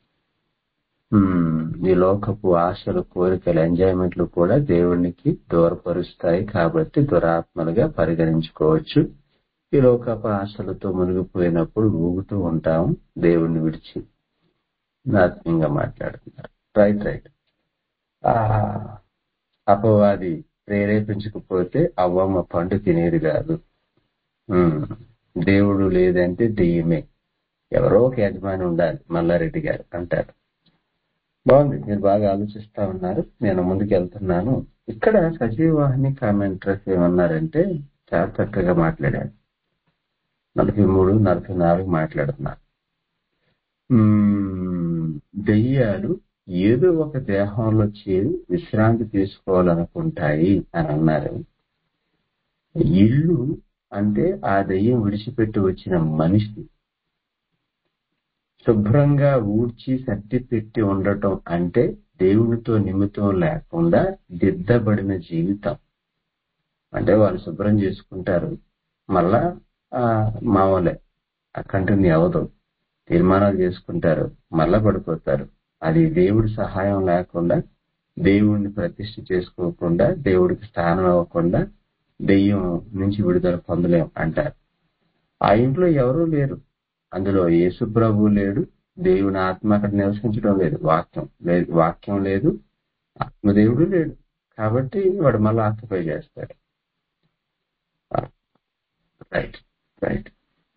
H: ఉమ్, ఈ లోకపు ఆశలు కోరికలు ఎంజాయ్మెంట్లు కూడా దేవునికి దూరపరుస్తాయి కాబట్టి దురాత్మలుగా పరిగణించుకోవచ్చు ఈ లోకపు ఆశలతో మునిగిపోయినప్పుడు ఊగుతూ ఉంటాం దేవుణ్ణి విడిచి ఆత్మీయంగా మాట్లాడుతున్నారు రైట్ రైట్ ఆ అపవాది ప్రేరేపించకపోతే అవ్వమ్మ పండు తినేది కాదు ఉమ్, దేవుడు లేదంటే దెయ్యమే ఎవరో ఒక యజమాని ఉండాలి మల్లారెడ్డి గారు అంటారు బాగుంది మీరు బాగా ఆలోచిస్తా ఉన్నారు నేను ముందుకు వెళ్తున్నాను ఇక్కడ సజీవాహిని కామెంటర్స్ ఏమన్నారంటే చాలా చక్కగా మాట్లాడారు నలభై మూడు నలభై నాలుగు మాట్లాడుతున్నారు మ్మ్, దెయ్యాలు ఏదో ఒక దేహంలో చేరి విశ్రాంతి తీసుకోవాలనుకుంటాయి అని అన్నారు ఇల్లు అంటే ఆ దెయ్యం విడిచిపెట్టి వచ్చిన మనిషి శుభ్రంగా ఊడ్చి సర్ది పెట్టి ఉండటం అంటే దేవునితో నిమిత్తం లేకుండా దిద్దబడిన జీవితం అంటే వాళ్ళు శుభ్రం చేసుకుంటారు మళ్ళా ఆ, మామూలే కంటిన్యూ అవ్వదు తీర్మానాలు చేసుకుంటారు మళ్ళా పడిపోతారు అది దేవుడి సహాయం లేకుండా దేవుడిని ప్రతిష్ఠ చేసుకోకుండా దేవుడికి స్థానం అవ్వకుండా దెయ్యం నుంచి విడుదల పొందలేం అంటారు ఆ ఇంట్లో ఎవరూ లేరు అందులో యేసు ప్రభు లేడు దేవుని ఆత్మ అక్కడ నివసించడం లేదు వాక్యం లేదు వాక్యం లేదు ఆత్మదేవుడు లేడు కాబట్టి వాడు మళ్ళీ ఆక్యుపై చేస్తాడు రైట్ రైట్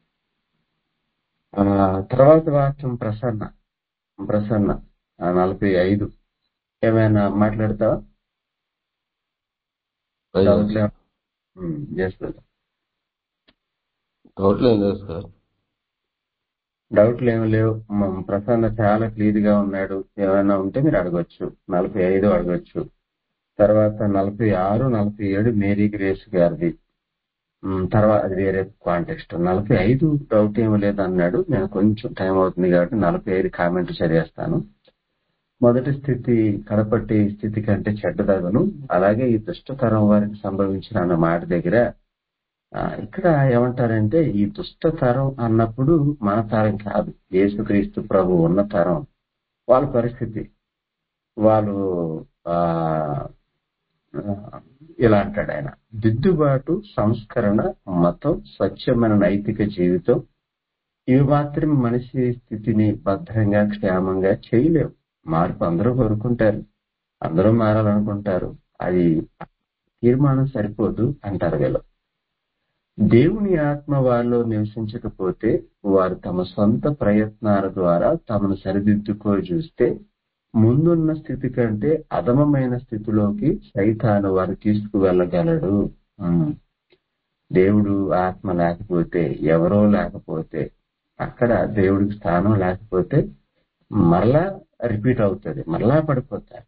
H: ఆ, తర్వాత వాక్యం ప్రసన్న ప్రసన్న ఆ, నలభై ఐదు ఏమైనా మాట్లాడతావా డౌట్లు ఏమైనా? ఉమ్, చేస్తా
F: డౌట్లు ఏం లేదు సార్
H: డౌట్లు ఏమి లేవు మ- ప్రసన్న చాలా క్లియర్ గా ఉన్నాడు ఏమైనా ఉంటే మీరు అడగొచ్చు నలభై ఐదు అడగొచ్చు తర్వాత నలభై ఆరు నలభై ఏడు మేరీ గ్రేస్ గారిది ఉమ్, తర్వాత అది వేరే కాంటెక్స్ట్ నలభై ఐదు డౌట్ ఏమి లేదు అన్నాడు నేను కొంచెం టైం అవుతుంది కాబట్టి నలభై ఐదు కామెంట్ చదివేస్తాను మొదటి స్థితి కడపట్టి స్థితి కంటే చెడ్డదగను అలాగే ఈ దుష్టతరం వారికి సంభవించిన అన్న మాట దగ్గర ఆ, ఇక్కడ ఏమంటారంటే ఈ దుష్ట తరం అన్నప్పుడు మన తరం కాదు యేసుక్రీస్తు ప్రభు ఉన్న తరం వాళ్ళ పరిస్థితి వాళ్ళు ఆ ఆ, ఇలా అంటాడు ఆయన దిద్దుబాటు సంస్కరణ మతం స్వచ్ఛమైన నైతిక జీవితం ఇవి మాత్రం మనిషి స్థితిని భద్రంగా క్షేమంగా చేయలేవు మార్పు అందరూ కోరుకుంటారు అందరూ మారాలనుకుంటారు అది తీర్మానం సరిపోదు అంటారు వీళ్ళు దేవుని ఆత్మ వారిలో నివసించకపోతే వారు తమ సొంత ప్రయత్నాల ద్వారా తమను సరిదిద్దుకో చూస్తే ముందున్న స్థితి కంటే అధమమైన స్థితిలోకి సైతాను వారు తీసుకువెళ్ళగలడు ఉమ్. దేవుడు ఆత్మ లేకపోతే ఎవరో లేకపోతే అక్కడ దేవుడికి స్థానం లేకపోతే మరలా రిపీట్ అవుతుంది మరలా పడిపోతారు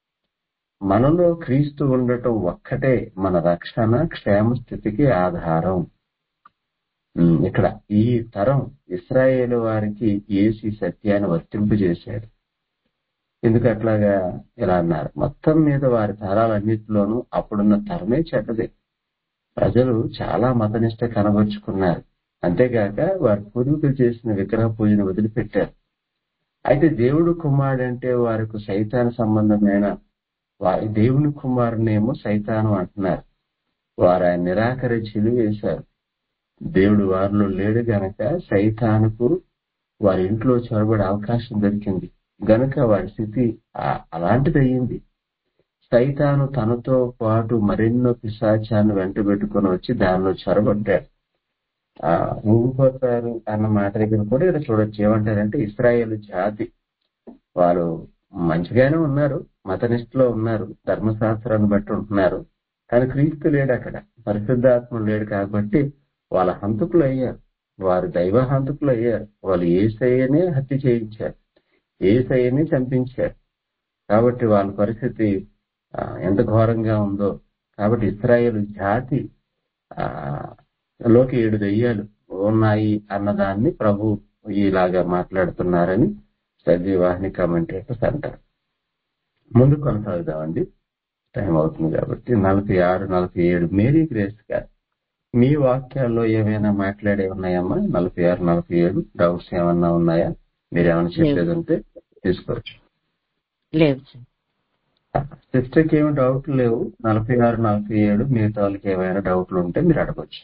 H: మనలో క్రీస్తు ఉండటం ఒక్కటే మన రక్షణ క్షేమ స్థితికి ఆధారం ఉమ్, ఇక్కడ ఈ తరం ఇస్రాయేల్ వారికి ఏసి సత్యాన్ని వర్తింపజేశాడు ఎందుకు అట్లాగా ఇలా అన్నారు మొత్తం మీద వారి తరాలన్నిటిలోనూ అప్పుడున్న తరమే చెడ్డది ప్రజలు చాలా మతనిష్ట కనబరుచుకున్నారు అంతేగాక వారి పూర్వీకులు చేసిన విగ్రహ పూజను వదిలిపెట్టారు అయితే దేవుడు కుమారుడు అంటే వారికి సైతాన సంబంధమైన వారి దేవుని కుమారునేమో సైతానం అంటున్నారు వారు ఆయన నిరాకరించి వేశారు దేవుడు వారిలో లేడు గనక సైతానుకు వారి ఇంట్లో చొరబడే అవకాశం దొరికింది గనుక వారి స్థితి ఆ- అలాంటిది అయ్యింది సైతాను తనతో పాటు మరెన్నో పిశాచాన్ని వెంట పెట్టుకుని వచ్చి దానిలో చొరబడ్డాడు ఆ ఊగిపోతారు అన్న మాట దగ్గర కూడా ఇక్కడ చూడొచ్చు ఏమంటారంటే ఇస్రాయేల్ జాతి వారు మంచిగానే ఉన్నారు మతనిష్టలో ఉన్నారు ధర్మశాస్త్రాన్ని బట్టి ఉంటున్నారు కానీ క్రీస్తు లేడు అక్కడ పరిశుద్ధాత్మ లేడు కాబట్టి వాళ్ళ హంతకులు అయ్యారు వారు దైవ హంతకులు అయ్యారు వాళ్ళు ఏసయ్యనే హత్య చేయించారు ఏసయ్యనే చంపించారు కాబట్టి వాళ్ళ పరిస్థితి ఆ, ఎంత ఘోరంగా ఉందో కాబట్టి ఇస్రాయేల్ జాతి ఆ లోకి ఏడు దెయ్యాలు ఉన్నాయి అన్నదాన్ని ప్రభు ఇలాగా మాట్లాడుతున్నారని సజీవాహిని కమెంటేటర్స్ అంటారు ముందు కొనసాగుదామండి టైం అవుతుంది కాబట్టి నలభై ఆరు నలభై ఏడు మేరీ గ్రేస్ గారు మీ వాక్యాల్లో ఏమైనా మాట్లాడే ఉన్నాయమ్మా నలభై ఆరు నలభై ఏడు డౌట్స్ ఏమన్నా ఉన్నాయా మీరు ఏమైనా చెప్పేది ఉంటే తీసుకోవచ్చు
G: లేదు సార్
H: సిస్టర్కి ఏమి డౌట్లు లేవు నలభై ఆరు నలభై ఏడు మిగతా వాళ్ళకి ఏమైనా డౌట్లు ఉంటే మీరు అడగొచ్చు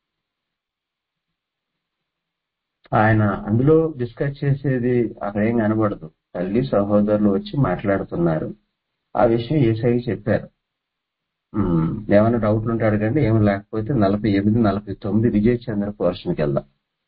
H: ఆయన అందులో డిస్కస్ చేసేది అక్కడ ఏం కనబడదు తల్లి సహోదరులు వచ్చి మాట్లాడుతున్నారు ఆ విషయం ఏసై చెప్పారు ఉమ్, ఏమైనా డౌట్లు ఉంటే అడగండి ఏమి లేకపోతే నలభై ఎనిమిది నలభై తొమ్మిది విజయ్ చంద్ర పోర్షన్కి వెళ్దాం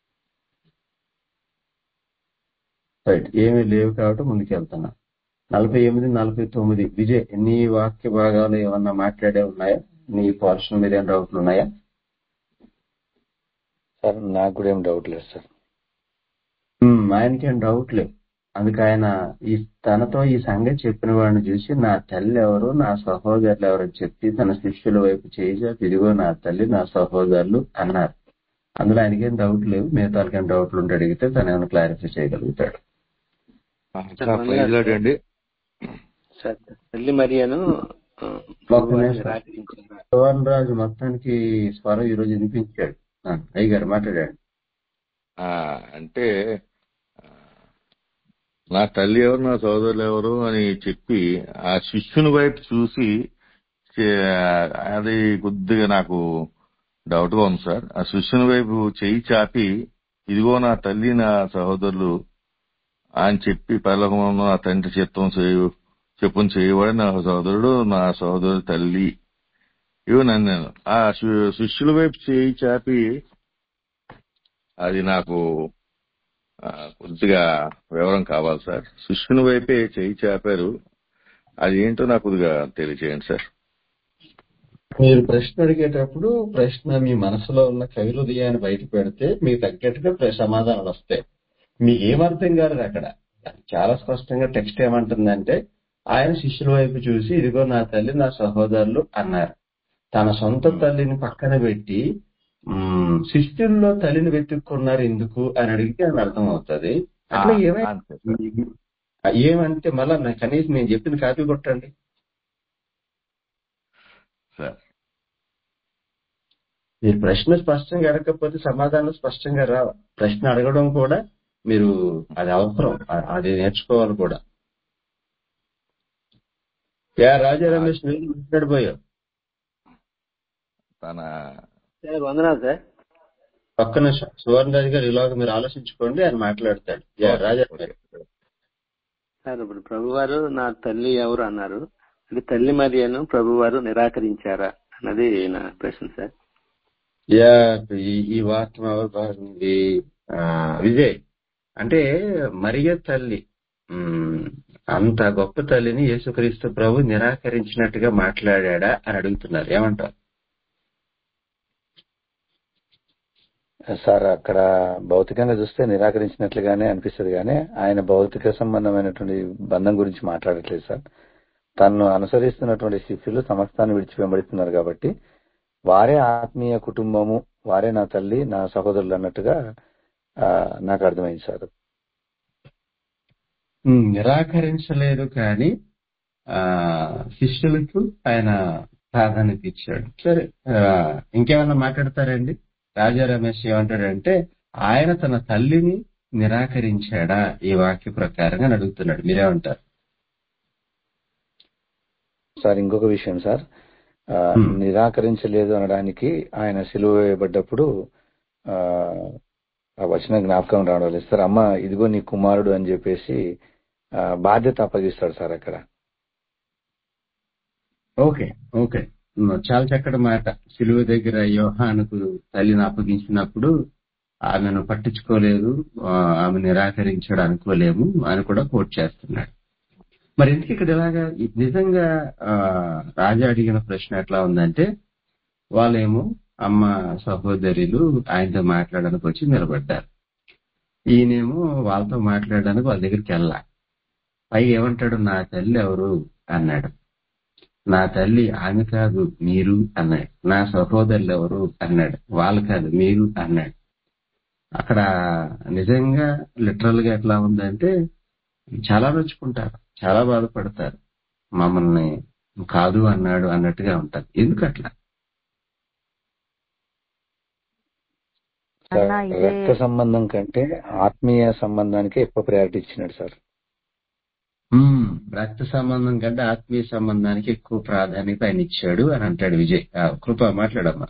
H: రైట్ ఏమీ లేవు కాబట్టి ముందుకు వెళ్తున్నా నలభై ఎనిమిది నలభై తొమ్మిది విజయ్ నీ వాక్య భాగాలు ఏమన్నా మాట్లాడే ఉన్నాయా నీ పోర్షన్ మీద ఏమైనా డౌట్లు ఉన్నాయా
J: సార్ నాకు కూడా ఏం డౌట్ లేదు సార్
K: ఉమ్, ఆయనకేం డౌట్ లేదు అందుకే ఆయన ఈ తనతో ఈ సంగతి చెప్పిన వాడిని చూసి నా తల్లి ఎవరు నా సహోదరులు ఎవరు అని చెప్పి తన శిష్యుల వైపు చేయి ఇదిగో నా తల్లి నా సహోదరులు అన్నారు అందులో ఆయనకేం డౌట్ లేవు మిగతా వాళ్ళకేం డౌట్లు ఉంటే అడిగితే తను ఏమైనా క్లారిఫై చేయగలుగుతాడు
I: సార్
D: ప్రైజ్ లాడ్ అండి
I: సార్ తల్లి మరియను ఆ,
K: ఒక్క
I: ప్రభువారిని
K: నిమిషం
I: నిరాకరించారా
K: సువర్ణ రాజు మొత్తానికి స్వరం ఈ రోజు వినిపించాడు ఆ, అయ్య గారు మాట్లాడాడు
D: ఆ, అంటే ఆ, నా తల్లి ఎవరు నా సోదరులు ఎవరు అని చెప్పి ఆ శిష్యుని వైపు చూసి చే- అది కొద్దిగా నాకు డౌట్ గా ఉంది సార్ ఆ శిష్యుని వైపు చేయి చాపి ఇదిగో నా తల్లి నా సహోదరులు అని చెప్పి పరలోకమున నా తండ్రి చిత్తం చేయు చెప్పుని చేయవాడు నా సోదరుడు నా సోదరుడు తల్లి ఇవి నన్ను ఆ శి- శిష్యుల వైపు చేయి చాపి అది నాకు ఆ, కొద్దిగా వివరం కావాలి సార్ శిష్యుని వైపే చేయి చాపారు అది ఏంటో నాకు కొద్దిగా తెలియజేయండి సార్
K: మీరు ప్రశ్న అడిగేటప్పుడు ప్రశ్న మీ మనసులో ఉన్న కవి హృదయాన్ని బయట పెడితే మీకు తగ్గట్టుగా ప్ర- సమాధానాలు వస్తాయి మీకు ఏమర్థం కాలేదు అక్కడ చాలా స్పష్టంగా టెక్స్ట్ ఏమంటుందంటే ఆయన శిష్యుల వైపు చూసి ఇదిగో నా తల్లి నా సహోదరులు అన్నారు తన సొంత తల్లిని పక్కన పెట్టి ఉమ్, శిష్యుల్లో తల్లిని వెతుక్కున్నారు ఎందుకు అని అడిగితే అని అర్థం అవుతుంది అట్లా
D: ఆ,
K: ఏమై
D: అంతే సార్
K: ఏమంటే మళ్ళా నా- కనీసం నేను చెప్పిన కాపీ కొట్టండి
D: సార్
K: మీరు ప్రశ్న స్పష్టంగా అడగకపోతే సమాధానం స్పష్టంగా రావు ప్రశ్న అడగడం కూడా మీరు అది అవసరం అ- అది నేర్చుకోవాలి కూడా యా రాజా
D: ఆ,
K: రమేష్ నువ్వు మాట్లాడిపోయావు
D: తన
I: సార్ వందనాలు సార్
K: పక్క నిమిషం సువర్ణ రాజు గారు ఇలాగ మీరు ఆలోచించుకోండి ఆయన మాట్లాడతాడు yeah
D: okay
K: Raja
D: okay
K: Ramesh
I: sir ఇప్పుడు ప్రభువారు నా తల్లి ఎవరు అన్నారు అంటే తల్లి మరియను ప్రభువారు నిరాకరించారా అన్నది నా ప్రశ్న సార్
K: యా ఈ ఈ వార్త ఎవరు బాగుంది ఆ, విజయ్ అంటే మరియ తల్లి ఉమ్, అంత గొప్ప తల్లిని యేసుక్రీస్తు ప్రభు నిరాకరించినట్టుగా మాట్లాడా అని అడుగుతున్నారు ఏమంటారు
J: సార్ అక్కడ భౌతికంగా చూస్తే నిరాకరించినట్లుగానే అనిపిస్తుంది కానీ ఆయన భౌతిక సంబంధమైనటువంటి బంధం గురించి మాట్లాడట్లేదు సార్ తను అనుసరిస్తున్నటువంటి శిష్యులు సమస్తాన్ని విడిచి వెంబడిస్తున్నారు కాబట్టి వారే ఆత్మీయ కుటుంబము వారే నా తల్లి నా సహోదరులు అన్నట్టుగా ఆ, నాకు అర్థమైంది సార్
K: ఉమ్, నిరాకరించలేదు కానీ ఆ శిష్యులకు ఆయన ప్రాధాన్యత ఇచ్చాడు సరే ఆ, ఇంకేమన్నా మాట్లాడతారండి రాజా రమేష్ ఏమంటాడంటే ఆయన తన తల్లిని నిరాకరించాడా ఈ వాక్య ప్రకారంగా అని అడుగుతున్నాడు మీరేమంటారు
J: సార్ ఇంకొక విషయం సార్ ఆ,
K: ఉమ్,
J: నిరాకరించలేదు అనడానికి ఆయన సిలువ వేయబడ్డప్పుడు ఆ ఆ వచన జ్ఞాపకం రావడం లేదు సార్ అమ్మ ఇదిగో నీ కుమారుడు అని చెప్పేసి ఆ, బాధ్యత అప్పగిస్తాడు సార్ అక్కడ
K: ఓకే ఓకే ఉమ్, చాలా చక్కటి మాట సిలువ దగ్గర యోహానుకు తల్లిని అప్పగించినప్పుడు ఆమెను పట్టించుకోలేదు ఆ, ఆమె నిరాకరించాడు అనుకోలేము అని కూడా కోట్ చేస్తున్నాడు మరి ఎందుకు ఇక్కడ ఇలాగా నిజంగా ఆ, రాజా అడిగిన ప్రశ్న ఎట్లా ఉందంటే వాళ్ళేమో అమ్మ సహోదరులు ఆయనతో మాట్లాడడానికి వచ్చి నిలబడ్డారు ఈయనేమో వాళ్ళతో మాట్లాడడానికి వాళ్ళ దగ్గరికి వెళ్ళా పై ఏమంటాడు నా తల్లి ఎవరు అన్నాడు నా తల్లి ఆమె కాదు మీరు అన్నాడు నా సహోదరులు ఎవరు అన్నాడు వాళ్ళు కాదు మీరు అన్నాడు అక్కడ నిజంగా లిటరల్ గా ఎట్లా ఉందంటే చాలా నొచ్చుకుంటారు చాలా బాధపడతారు మమ్మల్ని కాదు అన్నాడు అన్నట్టుగా ఉంటారు ఎందుకు అట్లా
J: సార్
C: అన్నా ఇదే
J: రక్త సంబంధం కంటే ఆత్మీయ సంబంధానికి ఎక్కువ ప్రయారిటీ ఇచ్చినాడు సార్
K: ఉమ్, రక్త సంబంధం కంటే ఆత్మీయ సంబంధానికి ఎక్కువ ప్రాధాన్యత ఆయన ఇచ్చాడు అని అంటాడు విజయ్ ఆ, కృప మాట్లాడమ్మా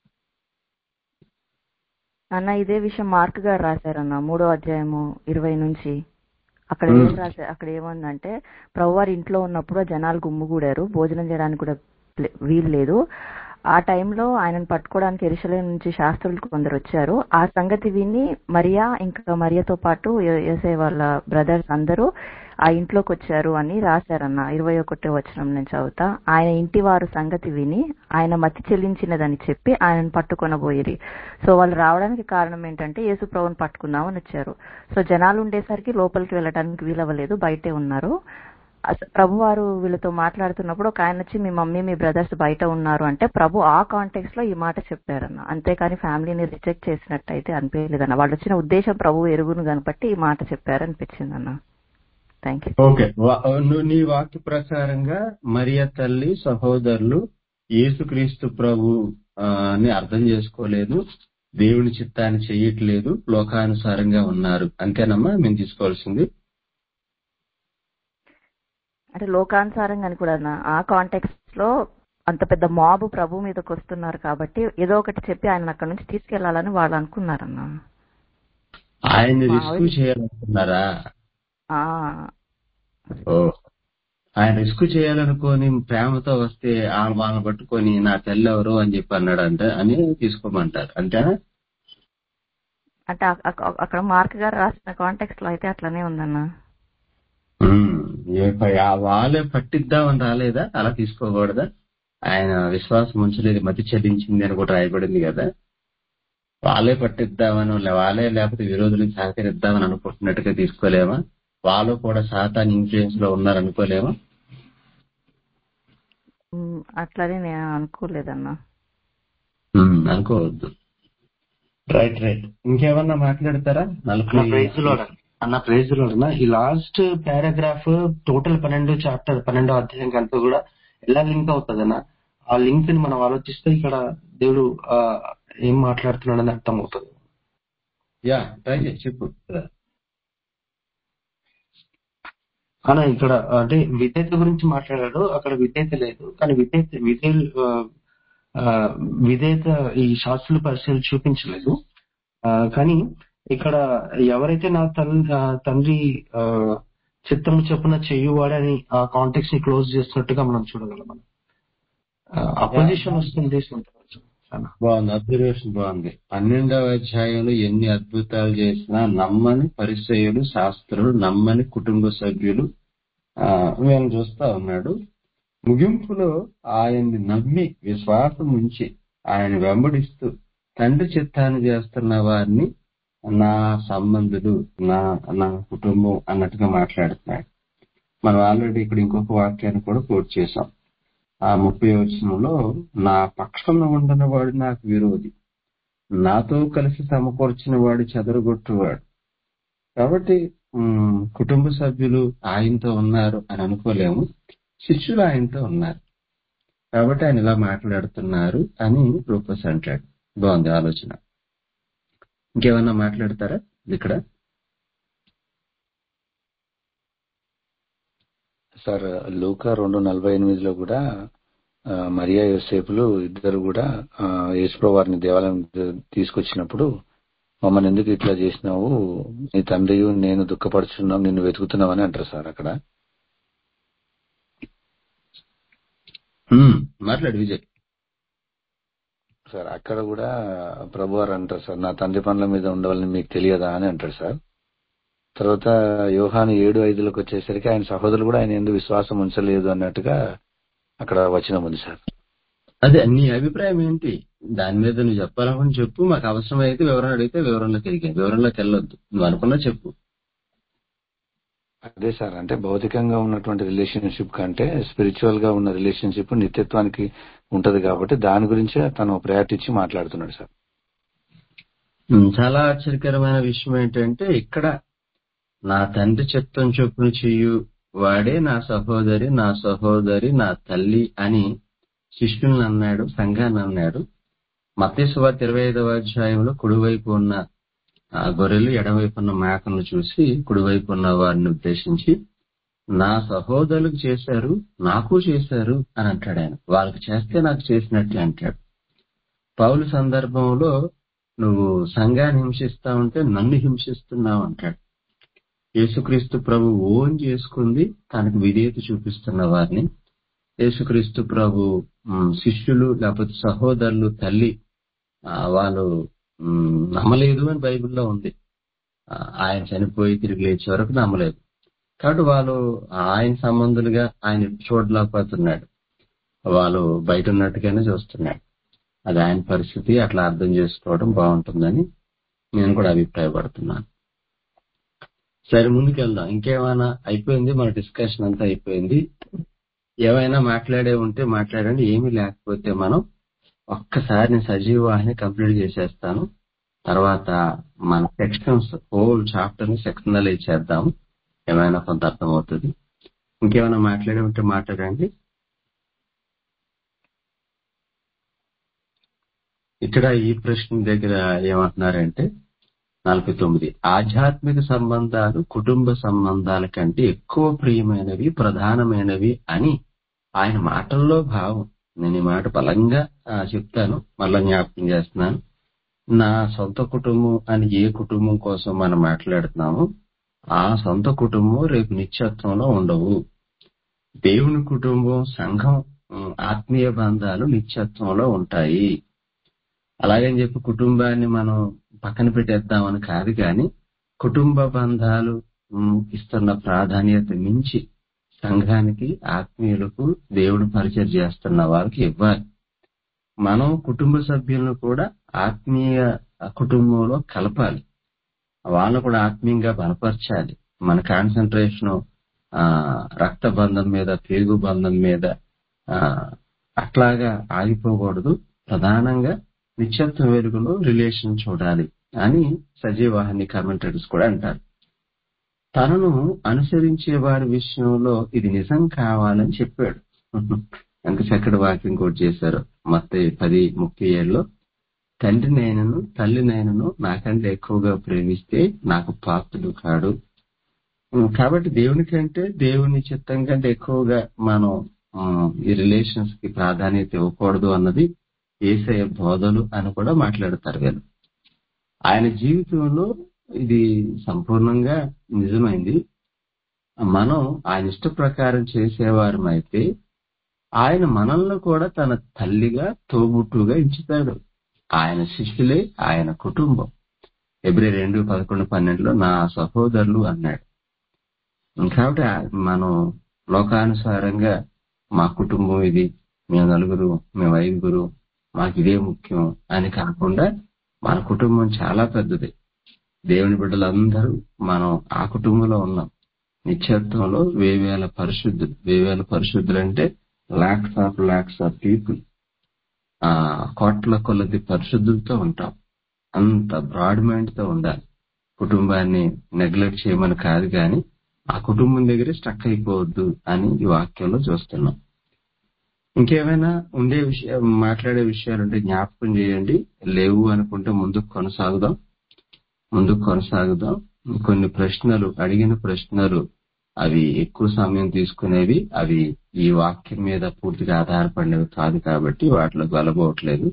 C: అన్న ఇదే విషయం మార్క్ గారు రాశారన్న మూడో అధ్యాయము ఇరవై నుంచి అక్కడ
K: ఉమ్,
C: ఏం రాశారు అక్కడ ఏముందంటే ప్రభువారి ఇంట్లో ఉన్నప్పుడు ఆ జనాలు గుమ్ముగూడారు భోజనం చేయడానికి కూడా ప్లే- వీలు లేదు ఆ టైంలో ఆయనను పట్టుకోవడానికి ఎరుసలేం నుంచి శాస్త్రులు కొందరు వచ్చారు ఆ సంగతి విని మరియా ఇంకా మరియతో పాటు యోసే వాళ్ళ బ్రదర్స్ అందరూ ఆ ఇంట్లోకి వచ్చారు అని రాశారన్న ఇరవై ఒకటో వచనం నేను చదువుతా ఆయన ఇంటి వారు సంగతి విని ఆయన మతి చెల్లించినదని చెప్పి ఆయనను పట్టుకొనబోయిరి సో వాళ్ళు రావడానికి కారణం ఏంటంటే యేసు ప్రభుని పట్టుకుందామని వచ్చారు సో జనాలు ఉండేసరికి లోపలికి వెళ్ళడానికి వీలవ్వలేదు బయటే ఉన్నారు అస- ప్రభువారు వీళ్ళతో మాట్లాడుతున్నప్పుడు ఒక ఆయన వచ్చి మీ మమ్మీ మీ బ్రదర్స్ బయట ఉన్నారు అంటే ప్రభు ఆ కాంటెక్స్ట్ లో ఈ మాట చెప్పారన్న అంతేకాని ఫ్యామిలీని రిజెక్ట్ చేసినట్టు అయితే అనిపించలేదన్న వాళ్ళు వచ్చిన ఉద్దేశం ప్రభు ఎరుగును కనబట్టి ఈ మాట చెప్పారనిపించింది అన్న థ్యాంక్ యూ
K: ఓకే వా- నువ్వు నీ వాక్య ప్రకారంగా మరియ తల్లి సహోదరులు యేసుక్రీస్తు ప్రభు ఆ, ని అర్థం చేసుకోలేదు దేవుని చిత్తాన్ని చెయ్యట్లేదు లోకానుసారంగా ఉన్నారు అంతేనమ్మా మేము తీసుకోవాల్సింది
C: అంటే లోకానుసారంగా అని కూడా అన్న ఆ కాంటెక్స్ట్ లో అంత పెద్ద మాబ్ ప్రభు మీదకి వస్తున్నారు కాబట్టి ఏదో ఒకటి చెప్పి ఆయన అక్కడ నుంచి తీసుకెళ్లాలని వాళ్ళు అనుకున్నారన్న
K: ఆయన్ని
C: మా
K: రిస్క్
C: ఆవిడ-
K: చేయాలనుకున్నారా
C: ఆ,
K: ఓ ఆయన రిస్క్ చేయాలనుకొని ప్రేమతో వస్తే ఆ వాళ్ళని పట్టుకొని నా తల్లి ఎవరు అని చెప్పి అన్నాడంట అని తీసుకోమంటారు అంతేనా
C: అంటే అ- అ- అక్కడ మార్క్ గారు రాసిన కాంటెక్స్ట్ లో అయితే అట్లనే ఉందన్న
K: ఉమ్, ఏ ప- ఆ వాళ్ళే పట్టిద్దామని రాలేదా అలా తీసుకోకూడదా ఆయన విశ్వాసం ఉంచలేదు మతి చెల్లించింది అని కూడా రాయబడింది కదా వాళ్ళే పట్టిద్దామని లే- వాళ్ళే లేకపోతే విరోధులకు సహకరిద్దామని అనుకుంటున్నట్టుగా తీసుకోలేమా వాళ్ళు కూడా సాతాన్ ఇన్ఫ్లుయెన్స్ లో ఉన్నారు అనుకోలేమా
C: ఉమ్, అట్లనే నేను అనుకోలేదన్న
K: ఉమ్, అనుకోవద్దు రైట్ రైట్ ఇంకేమన్నా మాట్లాడతారా నలభై
B: అన్న ప్రైజ్ లోడ్ అన్న ప్రైజ్ లోడ్ అన్న ఈ లాస్ట్ పారాగ్రాఫ్ టోటల్ పన్నెండు చాప్టర్ పన్నెండో అధ్యాయం అంతా కూడా ఎలా లింక్ అవుతుంది అన్న ఆ లింక్ ని మనం ఆలోచిస్తే ఇక్కడ దేవుడు ఆ, ఏం మాట్లాడుతున్నాడని అర్థం అవుతుంది
K: యా ట్రై చేయి చెప్పు
B: అన్న ఇక్కడ అంటే విధేయత గురించి మాట్లాడాడు అక్కడ విధేయత లేదు కానీ విధేయత విధేయ ఆ, విధేయత ఈ శాస్త్రుల పరిస్థితులు చూపించలేదు ఆ, కానీ ఇక్కడ ఎవరైతే నా తల్లి ఆ, తండ్రి ఆ, చిత్తము చెప్పున చెయ్యువాడని ఆ కాంటెక్స్ ని క్లోజ్ చేస్తున్నట్టుగా మనం చూడగలం మనం అపోజిషన్ వస్తుంది అన్న.
K: బాగుంది అబ్జర్వేషన్ బాగుంది పన్నెండవ అధ్యాయంలో ఎన్ని అద్భుతాలు చేసినా నమ్మని పరిచయులు శాస్త్రులు నమ్మని కుటుంబ సభ్యులు ఆ వీళ్ళని చూస్తా ఉన్నాడు ముగింపులో ఆయన్ని నమ్మి విశ్వాసం ఉంచి ఆయన వెంబడిస్తూ తండ్రి చిత్తాన్ని చేస్తున్న వారిని నా సంబంధులు నా నా కుటుంబం అన్నట్టుగా మాట్లాడుతున్నాడు మనం ఆల్రెడీ ఇక్కడ ఇంకొక వాక్యాన్ని కూడా కోట్ చేశాం ఆ ముప్పై వచనంలో నా పక్షంలో ఉండని వాడు నాకు విరోధి నాతో కలిసి సమకూర్చిన వాడు చెదరగొట్టువాడు కాబట్టి ఉమ్, కుటుంబ సభ్యులు ఆయనతో ఉన్నారు అని అనుకోలేము శిష్యులు ఆయనతో ఉన్నారు కాబట్టి ఆయన ఇలా మాట్లాడుతున్నారు అని రూపస్ అంటాడు బాగుంది ఆలోచన ఇంకేమన్నా మాట్లాడతారా ఇక్కడ
J: సార్ లూకా రెండు నలభై ఎనిమిదిలో కూడా ఆ, మరియా యోసేపులు ఇద్దరు కూడా ఆ, యేసుప్రభు వారిని దేవాలయం తీసుకొచ్చినప్పుడు మమ్మల్ని ఎందుకు ఇట్లా చేసినావు నీ తండ్రి నేను దుఃఖపడుచున్నాం నిన్ను వెతుకుతున్నామని అంటారు సార్ అక్కడ
K: ఉమ్, మాట్లాడు విజయ్
J: సార్ అక్కడ కూడా ప్రభు వారు అంటారు సార్ నా తండ్రి పనుల మీద ఉండవాలని మీకు తెలియదా అని అంటారు సార్ తర్వాత యోహాను ఏడు ఐదులకు వచ్చేసరికి ఆయన సహోదరులు కూడా ఆయన ఎందుకు విశ్వాసం ఉంచలేదు అన్నట్టుగా అక్కడ వచనం ఉంది సార్
K: అదే నీ అభిప్రాయం ఏంటి దాని మీద నువ్వు చెప్పాలనుకుని చెప్పు మాకు అవసరం అయితే వివరణ అడిగితే వివరణలోకి వెళ్ళి వివరణలోకి వెళ్ళొద్దు నువ్వు అనుకున్నా చెప్పు
J: అదే సార్ అంటే భౌతికంగా ఉన్నటువంటి రిలేషన్షిప్ కంటే స్పిరిచువల్ గా ఉన్న రిలేషన్షిప్ నిత్యత్వానికి ఉంటది కాబట్టి దాని గురించే తను ప్రయారిటీ ఇచ్చి మాట్లాడుతున్నాడు సార్
K: ఉమ్, చాలా ఆశ్చర్యకరమైన విషయం ఏంటంటే ఇక్కడ నా తండ్రి చిత్తం చొప్పున చెయ్యు వాడే నా సహోదరి నా సహోదరి నా తల్లి అని శిష్యుల్ని అన్నాడు సంఘాన్ని అన్నాడు మతేశ్వార్త ఇరవై ఐదవ అధ్యాయంలో కుడివైపు ఉన్న ఆ గొర్రెలు ఎడవైపు ఉన్న మేకలను చూసి కుడివైపు ఉన్న వారిని ఉద్దేశించి నా సహోదరులకు చేశారు నాకు చేశారు అని అంటాడు ఆయన వాళ్ళకి చేస్తే నాకు చేసినట్లే అంటాడు పౌలు సందర్భంలో నువ్వు సంఘాన్ని హింసిస్తా ఉంటే నన్ను హింసిస్తున్నావు అంటాడు యేసుక్రీస్తు ప్రభు ఓన్ చేసుకుంది తనకు విధేయత చూపిస్తున్న వారిని యేసుక్రీస్తు ప్రభు ఉమ్, శిష్యులు లేకపోతే సహోదరులు తల్లి ఆ, వాళ్ళు ఉమ్, నమ్మలేదు అని బైబిల్లో ఉంది ఆ, ఆయన చనిపోయి తిరిగి లేచే వరకు నమ్మలేదు కాబట్టి వాళ్ళు ఆయన సంబంధులుగా ఆయన చూడలేకపోతున్నాడు వాళ్ళు బయట ఉన్నట్టుగానే చూస్తున్నాడు అది ఆయన పరిస్థితి అట్లా అర్థం చేసుకోవడం బాగుంటుందని నేను కూడా అభిప్రాయపడుతున్నాను సరే ముందుకెళ్దాం ఇంకేమైనా అయిపోయింది మన డిస్కషన్ అంతా అయిపోయింది ఏమైనా మాట్లాడే ఉంటే మాట్లాడండి ఏమీ లేకపోతే మనం ఒక్కసారి నేను సజీవ వాహిని కంప్లీట్ చేసేస్తాను తర్వాత మన సెక్షన్స్ హోల్ చాప్టర్ ని సెక్షనలైజ్ చేద్దాము ఏమైనా కొంత అర్థమవుతుంది ఇంకేమైనా మాట్లాడే ఉంటే మాట్లాడండి ఇక్కడ ఈ ప్రశ్న దగ్గర ఏమంటున్నారంటే నలభై తొమ్మిది ఆధ్యాత్మిక సంబంధాలు కుటుంబ సంబంధాల కంటే ఎక్కువ ప్రియమైనవి ప్రధానమైనవి అని ఆయన మాటల్లో భావం నేను ఈ మాట బలంగా ఆ, చెప్తాను మళ్ళా జ్ఞాపకం చేస్తున్నాను నా సొంత కుటుంబం అని ఏ కుటుంబం కోసం మనం మాట్లాడుతున్నామో ఆ సొంత కుటుంబం రేపు నిత్యత్వంలో ఉండవు దేవుని కుటుంబం సంఘం ఉమ్, ఆత్మీయ బంధాలు నిత్యత్వంలో ఉంటాయి అలాగని చెప్పి కుటుంబాన్ని మనం పక్కన పెట్టేద్దామని కాదు కానీ కుటుంబ బంధాలు ఉమ్, ఇస్తున్న ప్రాధాన్యత మించి సంఘానికి ఆత్మీయులకు దేవుడు పరిచయం చేస్తున్న వారికి ఇవ్వాలి మనం కుటుంబ సభ్యులను కూడా ఆత్మీయ కుటుంబంలో కలపాలి వాళ్ళను కూడా ఆత్మీయంగా బలపరచాలి మన కాన్సన్ట్రేషన్ ఆ రక్త బంధం మీద పేగు బంధం మీద ఆ అట్లాగా ఆగిపోకూడదు ప్రధానంగా నిత్యత్వ వెలుగులో రిలేషన్ చూడాలి అని సజీవాహిని కమెంటరీస్ కూడా అంటారు తనను అనుసరించే వారి విషయంలో ఇది నిజం కావాలని చెప్పాడు ఎంత చక్కటి వాక్యం కూడా చేశారు మత్త పది ముప్పై ఏళ్ళలో తండ్రి నైనను తల్లి నైనను నాకంటే ఎక్కువగా ప్రేమిస్తే నాకు పాత్రుడు కాడు ఉమ్, కాబట్టి దేవుని కంటే దేవుని చిత్తం కంటే ఎక్కువగా మనం ఉమ్, ఈ రిలేషన్స్ కి ప్రాధాన్యత ఇవ్వకూడదు అన్నది ఏసయ బోధలు అని కూడా మాట్లాడతారు వీళ్ళు ఆయన జీవితంలో ఇది సంపూర్ణంగా నిజమైంది మనం ఆయన ఇష్ట ప్రకారం చేసేవారమైతే ఆయన మనల్ని కూడా తన తల్లిగా తోబుట్టుగా ఎంచుతాడు ఆయన శిష్యులే ఆయన కుటుంబం ఎబ్రి రెండు పదకొండు పన్నెండులో నా సహోదరులు అన్నాడు కాబట్టి ఆ- మనం లోకానుసారంగా మా కుటుంబం ఇది మేము నలుగురు మేము ఐదుగురు మాకు ఇదే ముఖ్యం అని కాకుండా మన కుటుంబం చాలా పెద్దది దేవుని బిడ్డలందరూ మనం ఆ కుటుంబంలో ఉన్నాం నిత్యత్వంలో వేవేల పరిశుద్ధులు వేవేల పరిశుద్ధులు అంటే lakhs of lakhs of people ఆ కోట్ల కొలది పరిశుద్ధులతో ఉంటాం అంత బ్రాడ్ మైండ్ తో ఉండాలి కుటుంబాన్ని నెగ్లెక్ట్ చేయమని కాదు కానీ ఆ కుటుంబం దగ్గరే స్టక్ అయిపోవద్దు అని ఈ వాక్యంలో చూస్తున్నాం ఇంకేమైనా ఉండే విషయం మాట్లాడే విషయాలుంటే జ్ఞాపకం చేయండి లేవు అనుకుంటే ముందుకు కొనసాగుదాం ముందుకు కొనసాగుదాం కొన్ని ప్రశ్నలు అడిగిన ప్రశ్నలు అవి ఎక్కువ సమయం తీసుకునేవి అవి ఈ వాక్యం మీద పూర్తిగా ఆధారపడినవి కాదు కాబట్టి వాటిలో వెళ్ళబోవట్లేదు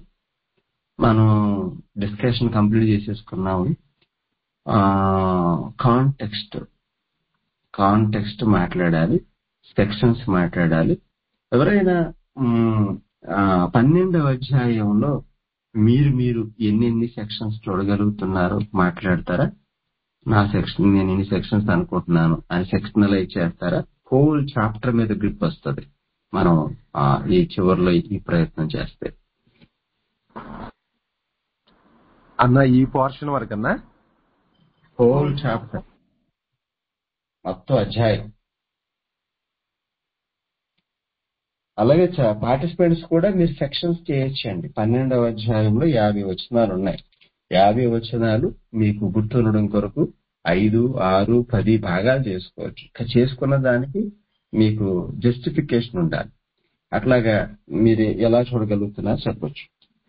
K: మనం డిస్కషన్ కంప్లీట్ చేసేసుకున్నాము కాంటెక్స్ట్ కాంటెక్స్ట్ మాట్లాడాలి సెక్షన్స్ మాట్లాడాలి ఎవరైనా మ్, ఆ, పన్నెండవ అధ్యాయంలో మీరు మీరు ఎన్నెన్ని సెక్షన్స్ చూడగలుగుతున్నారో మాట్లాడతారా నా సెక్షన్ నేను ఇన్ని సెక్షన్స్ అనుకుంటున్నాను అని సెక్షనలైజ్ చేస్తారా హోల్ చాప్టర్ మీద గ్రిప్ వస్తుంది మనం ఆ, ఈ చివరిలో ఈ ప్రయత్నం చేస్తే
A: అన్న ఈ పోర్షన్ వరకన్నా
K: హోల్ చాప్టర్ మొత్తం అధ్యాయం అలాగే పార్టిసిపెంట్స్ కూడా మీరు సెక్షన్స్ చేయొచ్చండి పన్నెండవ అధ్యాయంలో యాభై వచనాలు ఉన్నాయి యాభై వచనాలు మీకు గుర్తుండడం కొరకు ఐదు ఆరు పది భాగాలు చేసుకోవచ్చు ఇక చేసుకున్న దానికి మీకు జస్టిఫికేషన్ ఉండాలి అట్లాగా మీరు ఎలా చూడగలుగుతున్నారో చెప్పొచ్చు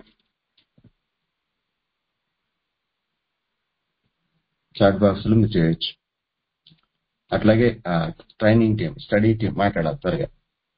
K: చాట్ బాక్స్ లో మీరు చేయొచ్చు అట్లాగే ట్రైనింగ్ టీం స్టడీ టీం మాట్లాడాలి త్వరగా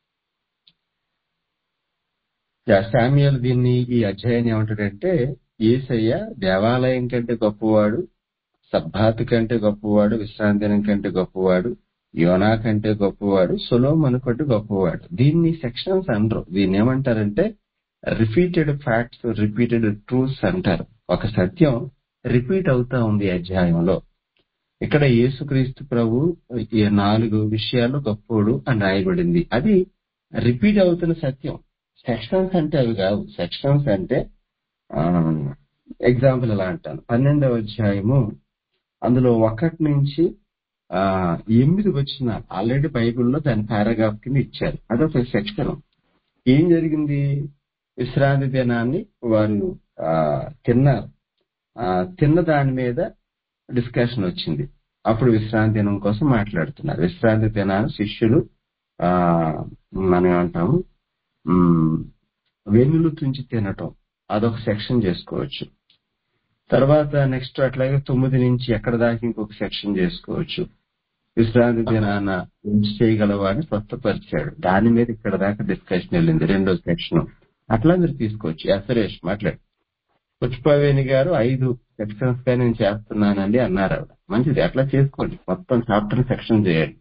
K: యా, శామ్యుయల్ దీన్ని ఈ అధ్యాయాన్ని ఏమంటాడంటే ఏసయ్య దేవాలయం కంటే గొప్పవాడు సబ్బాత్ కంటే గొప్పవాడు విశ్రాంతి దినం కంటే గొప్పవాడు యోనా కంటే గొప్పవాడు సొలోమన్ కంటే గొప్పవాడు దీన్ని సెక్షన్స్ అనరు దీన్ని ఏమంటారంటే రిపీటెడ్ ఫ్యాక్ట్స్ రిపీటెడ్ ట్రూత్స్ అంటారు ఒక సత్యం రిపీట్ అవుతా ఉంది ఈ అధ్యాయంలో ఇక్కడ యేసుక్రీస్తు ప్రభు ఈ నాలుగు విషయాలు గొప్పోడు అని రాయబడింది అది రిపీట్ అవుతున్న సత్యం సెక్షన్స్ అంటే అవి కావు సెక్షన్స్ అంటే ఎగ్జాంపుల్ ఎలా అంటాను పన్నెండవ అధ్యాయము అందులో ఒకటి నుంచి ఆ ఎనిమిది వచ్చిన ఆల్రెడీ బైబిల్లో దాని పారాగ్రాఫ్ కింద ఇచ్చారు అదొక సెక్షన్ ఏం జరిగింది విశ్రాంతి దినాన్ని వారు ఆ, తిన్నారు ఆ, తిన్న దాని మీద డిస్కషన్ వచ్చింది అప్పుడు విశ్రాంతి దినం కోసం మాట్లాడుతున్నారు విశ్రాంతి దినాన్ని శిష్యులు ఆ మనం ఏమంటాము ఉమ్, వెన్నులు తుంచి తినటం అదొక సెక్షన్ చేసుకోవచ్చు తర్వాత నెక్స్ట్ అట్లాగే తొమ్మిది నుంచి ఎక్కడ దాకా ఇంకొక సెక్షన్ చేసుకోవచ్చు విశ్రాంతి దినాన ఉంచి చేయగలవాడిని స్వస్థపరిచాడు దాని మీద ఇక్కడ దాకా డిస్కషన్ వెళ్ళింది రెండో సెక్షన్ అట్లా మీరు తీసుకోవచ్చు ఎసరేష్ మాట్లాడు పుష్పవేణి గారు ఐదు సెక్షన్స్ గా నేను చేస్తున్నానండి అన్నారు ఆవిడ మంచిది అట్లా చేసుకోండి మొత్తం చాప్టర్ సెక్షన్ చేయండి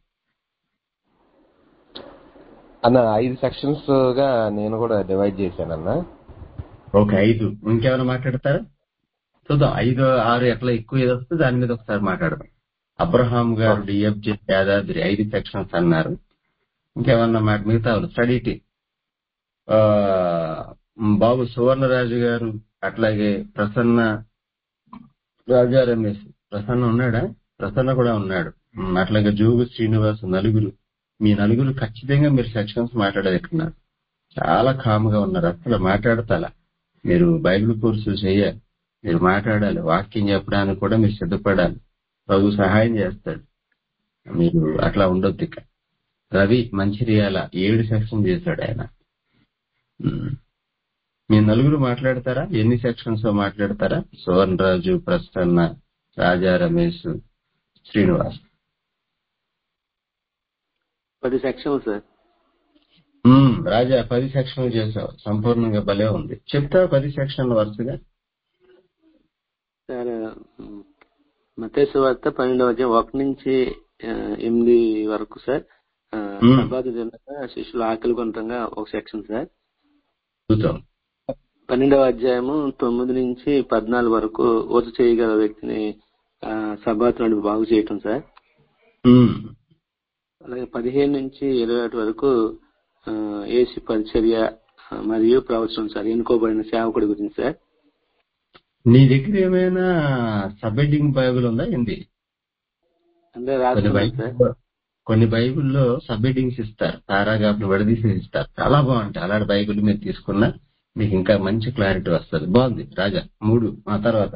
A: అన్న ఐదు సెక్షన్స్ గా నేను కూడా డివైడ్ చేశానన్న
K: ఓకే ఐదు ఇంకేమైనా మాట్లాడతారా చూద్దాం ఐదు ఆరు ఎట్లా ఎక్కువ ఏది వస్తే దాని మీద ఒకసారి మాట్లాడదాం అబ్రహాం గారు డిఎఫ్జి యాదాద్రి ఐదు సెక్షన్స్ అన్నారు ఇంకేమన్నా మాట మిగతా స్టడీ టీ ఆ, బాబు సువర్ణరాజు గారు అట్లాగే ప్రసన్న రాజా రమేష్ ప్రసన్న ఉన్నాడా ప్రసన్న కూడా ఉన్నాడు ఉమ్, అట్లాగే జోగు శ్రీనివాస్ నలుగురు మీ నలుగురు ఖచ్చితంగా మీరు సెక్షన్స్ మాట్లాడేట్టున్నారు చాలా కామ్గా ఉన్నారు అసలు మాట్లాడతాలా మీరు బైబిల్ కోర్సులు చేయాలి మీరు మాట్లాడాలి వాక్యం చెప్పడానికి కూడా మీరు సిద్ధపడాలి ప్రభు సహాయం చేస్తాడు మీరు అట్లా ఉండొద్దు ఇక రవి మంచిర్యాల ఏడు సెక్షన్ చేశాడు ఆయన ఉమ్. మీ నలుగురు మాట్లాడతారా ఎన్ని సెక్షన్స్ మాట్లాడతారా సువర్ణ రాజు ప్రసన్న రాజా రమేష్ శ్రీనివాస్
I: పది సెక్షన్లు సార్
K: ఉమ్, రాజా పది సెక్షన్లు చేసావు సంపూర్ణంగా భలే ఉంది చెప్తావా పది సెక్షన్లు వరుసగా
I: సార్ మతేసు వార్త పన్నెండవ అధ్యాయం ఒకటి నుంచి ఆ, ఎనిమిది వరకు సార్ ఆ,
K: మ్మ్.
I: సబ్బాతు దినాన శిష్యులు ఆకలి కొంతంగా ఒక సెక్షన్ సార్
K: చూద్దాం
I: పన్నెండవ అధ్యాయము తొమ్మిది నుంచి పద్నాలుగు వరకు ఓత చేయగల వ్యక్తిని ఆ, సబ్బాతు నాడు బాగు చేయటం సార్
K: ఉమ్,
I: అలాగే పదిహేను నుంచి ఇరవై ఒకటి వరకు ఆ, ఏసు పరిచర్య ఆ, మరియు ప్రవచనం సార్ ఎన్నుకోబడిన సేవకుడి గురించి సార్
K: నీ దగ్గర ఏమైనా సబ్హెడ్డింగ్ బైబిల్ ఉందా ఏంది
I: అంటే
K: కొన్ని
I: రాసుకున్నాను సార్
K: బైబిల్లో కొన్ని బైబిల్లో సబ్హెడ్డింగ్స్ ఇస్తారు పారాగ్రాఫ్లు విడదీసి ఇస్తారు చాలా బాగుంటాయి అలాంటి బైబిల్ మీరు తీసుకున్నా మీకు ఇంకా మంచి క్లారిటీ వస్తుంది బాగుంది రాజా మూడు ఆ తర్వాత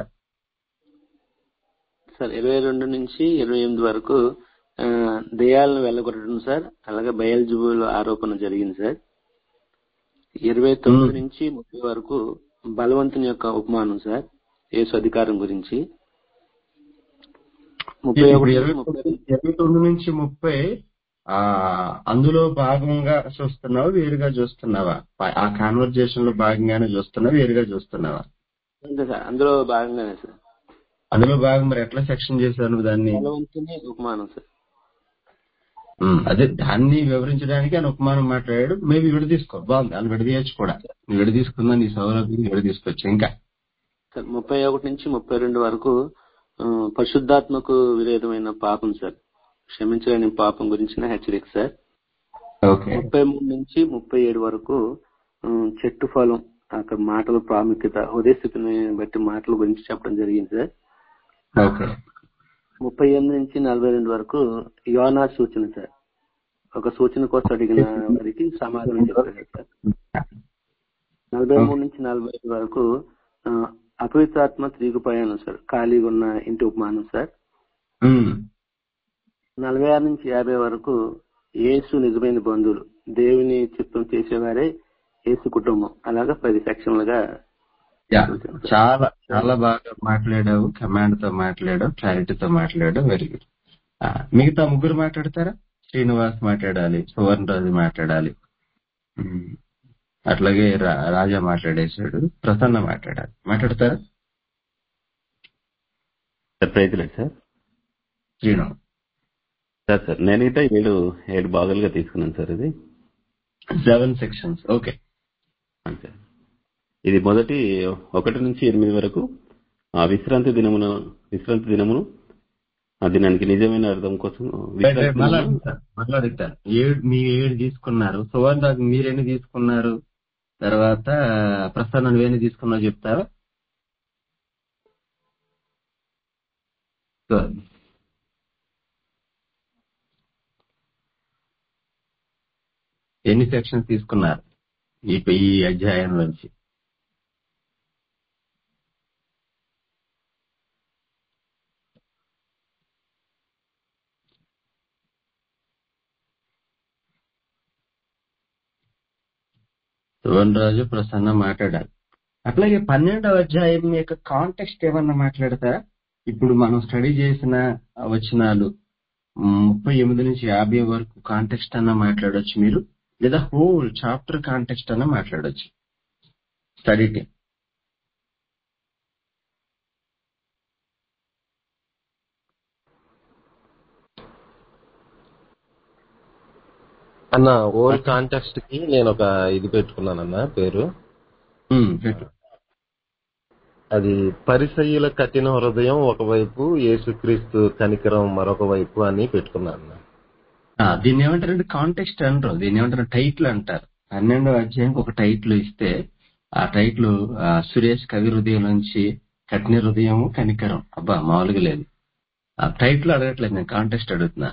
I: సార్ ఇరవై రెండు నుంచి ఇరవై ఎనిమిది వరకు ఆ, దెయ్యాలను వెళ్ళగొట్టడం సార్ అలాగే బయల్జుబుల్ ఆరోపణ జరిగింది సార్ ఇరవై తొమ్మిది నుంచి ముప్పై వరకు బలవంతుని యొక్క ఉపమానం సార్ యేసు అధికారం గురించి ముప్పై
K: ఇప్పుడు
I: ఒకటి
K: ఇరవై
I: నుంచి ముప్పై
K: తొమ్మిది ఇరవై తొమ్మిది నుంచి ముప్పై ఆ అందులో భాగంగా చూస్తున్నావా వేరుగా చూస్తున్నావా ఆ కాన్వర్జేషన్ లో భాగంగానే చూస్తున్నావా వేరుగా చూస్తున్నావా
I: అంతే సార్ అందులో భాగంగానే సార్
K: అందులో భాగం మరి ఎట్లా సెక్షన్ చేశారు నువ్వు దాన్ని
I: బలవంతుని ఉపమానం సార్
K: ఉమ్, అదే దాన్ని వివరించడానికి ఆయన ఉపమానం మాట్లాడాడు మేబీ విడదీసుకో బాగుంది అని విడదీయచ్చు కూడా నువ్వు విడదీసుకున్నా నీ సౌలభ్యం విడదీసుకోవచ్చు ఇంకా
I: సార్ ముప్పై ఒకటి నుంచి ముప్పై రెండు వరకు ఆ, పరిశుద్ధాత్మకు విరోధమైన పాపం సార్ క్షమించలేని పాపం గురించిన హెచ్చరిక సార్
K: ఓకే
I: ముప్పై మూడు నుంచి ముప్పై ఏడు వరకు ఆ, చెట్టు ఫలం అక్కడ మాటల ప్రాముఖ్యత హృదయ స్థితిని బట్టి మాటల గురించి చెప్పడం జరిగింది సార్
K: ఓకే
I: ముప్పై ఎనిమిది నుంచి నలభై రెండు వరకు యోనా సూచన సార్ ఒక సూచన కోసం అడిగిన వారికి సమాధానం చెప్తారు సార్ నలభై మూడు నుంచి నలభై ఐదు వరకు ఆ, అపవిత్రాత్మ తిరిగి ప్రయాణం సార్ ఖాళీగా ఉన్న ఇంటి ఉపమానం సార్
K: ఉమ్,
I: నలభై ఆరు నుంచి యాభై వరకు యేసు నిజమైన బంధువులు దేవుని చిత్తం చేసేవారే యేసు కుటుంబం అలాగా పది సెక్షన్లుగా
K: యా, చాలా చాలా బాగా మాట్లాడావు కమాండ్ తో మాట్లాడావు క్లారిటీతో మాట్లాడావు వెరీ గుడ్ మిగతా ముగ్గురు మాట్లాడతారా శ్రీనివాస్ మాట్లాడాలి సువర్ణ రాజు మాట్లాడాలి ఉమ్, అట్లాగే రా- రాజా మాట్లాడేశాడు ప్రసన్న మాట్లాడాలి మాట్లాడతారా
E: సార్ ప్రైజ్ లేదు సార్
K: శ్రీను
E: సార్ సార్ నేనైతే ఏడు ఏడు భాగాలుగా తీసుకున్నాను సార్ ఇది
K: సెవెన్ సెక్షన్స్ ఓకే
E: అవును సార్ ఇది మొదటి ఒకటి నుంచి ఎనిమిది వరకు ఆ విశ్రాంతి దినమును విశ్రాంతి దినమును అది దానికి నిజమైన అర్థం కోసం
K: రైట్ రైట్ మళ్ళా
E: విశ్రాంతి
K: అడుగుతాను మళ్ళా అడుగుతాను ఏడు మీ ఏడు తీసుకున్నారు సువర్ణ రాజు మీరెన్ని తీసుకున్నారు తర్వాత ప్రస్తుతం నువ్వేన్ని తీసుకున్నావు చెప్తారా సో, ఎన్ని సెక్షన్స్ తీసుకున్నారు ఈ ఈ అధ్యాయం నుంచి సువర్ణ రాజు ప్రసన్న మాట్లాడాలి అట్లాగే పన్నెండవ అధ్యాయం యొక్క కాంటెక్స్ట్ ఏమన్నా మాట్లాడతారా ఇప్పుడు మనం స్టడీ చేసిన వచనాలు ముప్పై ఎనిమిది నుంచి యాభై వరకు కాంటెక్స్ట్ అన్న మాట్లాడొచ్చు మీరు లేదా హోల్ చాప్టర్ కాంటెక్స్ట్ అన్న మాట్లాడొచ్చు స్టడీ టీం
A: అన్న ఓల్ కాంటెక్స్ట్ కి నేను ఒక ఇది పెట్టుకున్నానన్న పేరు
K: పెట్టు
A: అది పరిసయ్యుల కఠిన హృదయం ఒకవైపు యేసుక్రీస్తు కనికరం మరొక వైపు అని పెట్టుకున్నాను అన్న.
K: ఆ, దీన్ని ఏమంటారంటే కాంటెక్స్ట్ అంటారు దీన్ని ఏమంటారు టైటిల్ అంటారు పన్నెండవ అధ్యాయం ఒక టైటిల్ ఇస్తే ఆ టైటిల్ సురేష్ కవి హృదయం నుంచి కఠిన హృదయం కనికరం అబ్బా మామూలుగా లేదు ఆ టైటిల్ అడగట్లేదు నేను కాంటెక్స్ట్ అడుగుతున్నా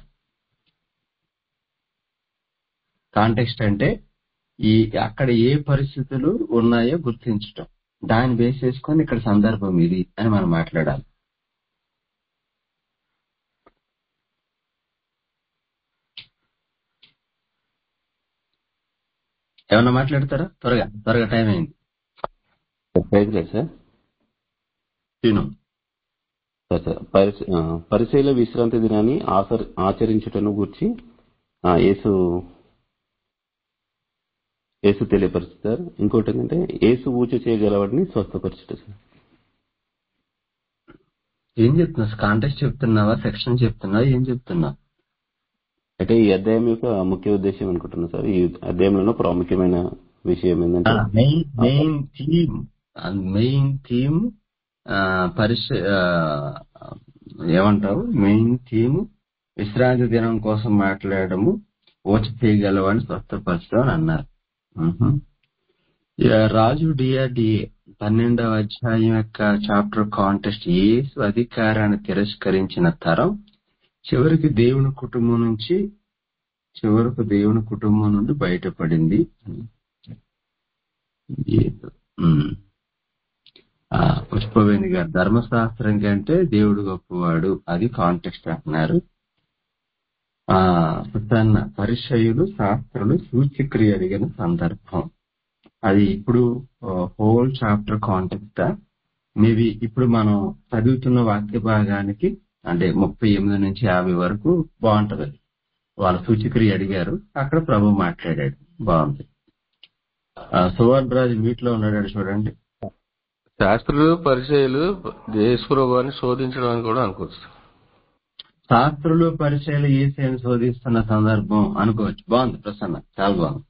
K: కాంటెక్స్ట్ అంటే ఈ అక్కడ ఏ పరిస్థితులు ఉన్నాయో గుర్తించటం దాన్ని బేస్ చేసుకొని ఇక్కడ సందర్భం ఇది అని మనం మాట్లాడాలి ఏమన్నా మాట్లాడతారా త్వరగా త్వరగా టైం అయింది
E: ప్రైజ్ లేదు సార్
K: తిను
E: సార్ సార్ పరిశ- ఆ, పరిశీల విశ్రాంతి దినాన్ని ఆచర- ఆచరించుటను గురించి ఆ, యేసు యేసు తెలియపరుస్తారు ఇంకోటి ఏంటంటే యేసు ఊచ చేయగలవాడిని స్వస్థపరచుట సార్
K: ఏం చెప్తున్నావు కాంటెక్స్ట్ చెప్తున్నావా సెక్షన్ చెప్తున్నావా ఏం చెప్తున్నావు
E: అయితే ఈ అధ్యాయం యొక్క ముఖ్య ఉద్దేశం అనుకుంటున్నా సార్ ఈ అధ్యాయంలో ప్రాముఖ్యమైన విషయం ఏంటంటే
K: main main theme main theme పరిశ ఆ, ఏమంటారు మెయిన్ థీమ్ విశ్రాంతి దినం కోసం మాట్లాడము ఓచ చేయగలవని స్వస్థపరచడం అని అన్నారు మ్హూ. ఇక రాజు డిఆర్డిఏ పన్నెండవ అధ్యాయం యొక్క చాప్టర్ కాంటెస్ట్ ఏసు అధికారాన్ని తిరస్కరించిన తరం చివరికి దేవుని కుటుంబం నుంచి చివరకు దేవుని కుటుంబం నుండి బయటపడింది ఏదో. మ్. ఆ, పుష్పవేణి గారు ధర్మశాస్త్రం కంటే దేవుడు గొప్పవాడు అది కాంటెక్స్ట్ అంటున్నారు ఆ తన పరిచయులు శాస్త్రులు సూచ్యక్రియ అడిగిన సందర్భం అది ఇప్పుడు హోల్ చాప్టర్ కాంటెక్స్ట్ మేబీ ఇప్పుడు మనం చదువుతున్న వాక్య భాగానికి అంటే ముప్పై ఎనిమిది నుంచి యాభై వరకు బాగుంటది అది. వాళ్ళ సూచక్రియ అడిగారు అక్కడ ప్రభు మాట్లాడాడు బాగుంది ఆ, సువర్ణ రాజు మీట్లో ఉన్నాడు చూడండి
F: శాస్త్రులు పరిచయాలు యేసుప్రభుని శోధించడం అని కూడా అనుకోవచ్చు
K: శాస్త్రులు పరిచయాలు ఏసీని శోధిస్తున్న సందర్భం అనుకోవచ్చు బాగుంది ప్రసన్న చాలా బాగుంది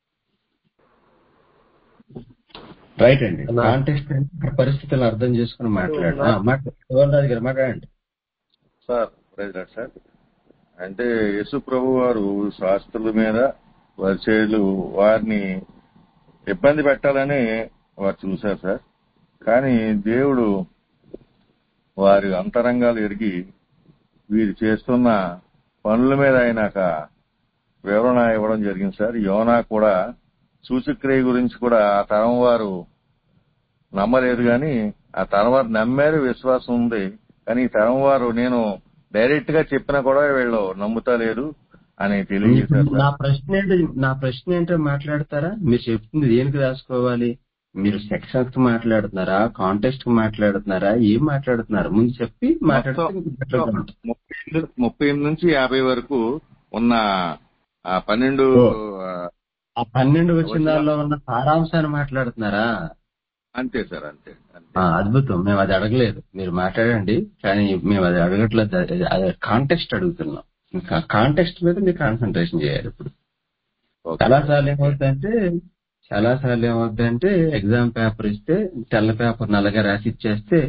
K: రైట్ అండి
A: అన్నా.
K: కాంటెక్స్ట్ అంటే ఇక్కడ పరిస్థితులను అర్థం చేసుకుని మాట్లాడు ఆ, మాట్లాడు సువర్ణ రాజు గారు మాట్లాడండి
D: సార్ ప్రెసిడెంట్ సార్ అంటే యేసు ప్రభు వారు శాస్త్రుల మీద పరిచయులు వారిని ఇబ్బంది పెట్టాలని వారు చూశారు సార్ కానీ దేవుడు వారి అంతరంగాలు ఎరిగి వీరు చేస్తున్న పనుల మీద ఆయనక వివరణ ఇవ్వడం జరిగింది సార్ యోనా కూడా సూచక్రియ గురించి కూడా ఆ తరం వారు నమ్మలేదు కానీ ఆ తరం వారు నమ్మారు విశ్వాసం ఉంది కానీ ఈ తరం వారు నేను డైరెక్ట్ గా చెప్పినా కూడా వీళ్ళు నమ్ముతలేరు అని తెలియజేశారు
K: నా
D: సార్
K: ప్రశ్న ఏంటో నా ప్రశ్న ఏంటో మాట్లాడతారా మీరు చెప్తుంది దేనికి రాసుకోవాలి మీరు సెక్షన్స్ కి మాట్లాడుతున్నారా కాంటెక్స్ట్ కి మాట్లాడుతున్నారా ఏం మాట్లాడుతున్నారు ముందు చెప్పి మాట్లాడితే మీకు better గా ఉంటుంది.
D: ముప్పై ఎనిమిది ముప్పై ఎనిమిది నుంచి యాభై వరకు ఉన్న ఆ పన్నెండు
K: ఓ.
D: ఆ,
K: ఆ పన్నెండు వచ్చిందాల్లో ఉన్న సారాంశాన్ని మాట్లాడుతున్నారా
D: అంతే సార్ అంతే అంతే
K: ఆ, అద్భుతం మేము అది అడగలేదు మీరు మాట్లాడండి కానీ మేము అది అడగట్లేదు అది- అది కాంటెక్స్ట్ అడుగుతున్నాం ఇంకా కాంటెక్స్ట్ మీద మీరు కాన్సన్ట్రేషన్ చేయాలి ఇప్పుడు
D: ఓకే.
K: చాలాసార్లు ఏమవుతుందంటే చాలాసార్లు ఏమవుతుందంటే ఎగ్జామ్ పేపర్ ఇస్తే తెల్ల పేపర్ నల్లగా రాసి ఇచ్చేస్తే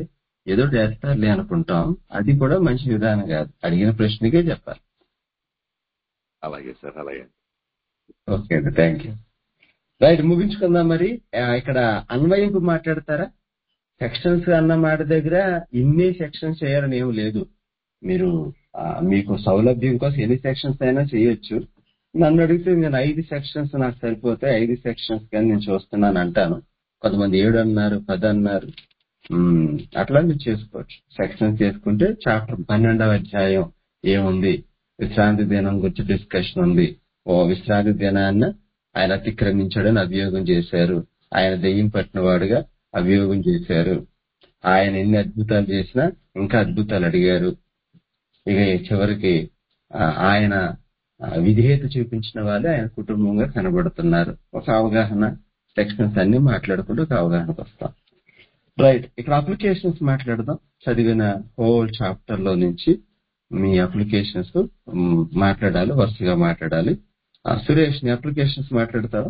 K: ఏదో చేస్తారులే అనుకుంటాం అది కూడా మంచి విధానం కాదు అడిగిన ప్రశ్నకే చెప్పాలి
D: అలాగే సార్ అలాగే
K: ఓకే అండి థ్యాంక్ యూ రైట్ ముగించుకుందాం మరి ఆ, ఇక్కడ అన్వయింపు మాట్లాడతారా సెక్షన్స్ అన్న మాట దగ్గర ఇన్ని సెక్షన్స్ చేయాలని ఏం లేదు మీరు ఆ, మీకు సౌలభ్యం కోసం ఎన్ని సెక్షన్స్ అయినా చేయొచ్చు నన్ను అడిగితే నేను ఐదు సెక్షన్స్ నాకు సరిపోతాయి ఐదు సెక్షన్స్ కానీ నేను చూస్తున్నాను అంటాను కొంతమంది ఏడు అన్నారు పది అన్నారు ఉమ్, అట్లా మీరు చేసుకోవచ్చు సెక్షన్స్ చేసుకుంటే చాప్టర్ పన్నెండవ అధ్యాయం ఏముంది విశ్రాంతి దినం గురించి డిస్కషన్ ఉంది ఓ విశ్రాంతి దినాన్న ఆయన అతిక్రమించాడని అభియోగం చేశారు ఆయన దెయ్యం పట్టిన వాడుగా అభియోగం చేశారు ఆయన ఎన్ని అద్భుతాలు చేసినా ఇంకా అద్భుతాలు అడిగారు ఇక చివరికి ఆ, ఆయన ఆ, విధేయత చూపించిన వాళ్ళే ఆయన కుటుంబంగా కనబడుతున్నారు ఒక అవగాహన సెక్షన్స్ అన్ని మాట్లాడుకుంటూ ఒక అవగాహనకు వస్తాం రైట్ ఇక్కడ అప్లికేషన్స్ మాట్లాడదాం చదివిన హోల్ చాప్టర్ లో నుంచి మీ అప్లికేషన్స్ మాట్లాడాలి వరుసగా మాట్లాడాలి ఆ, సురేష్ నీ అప్లికేషన్స్ మాట్లాడతావా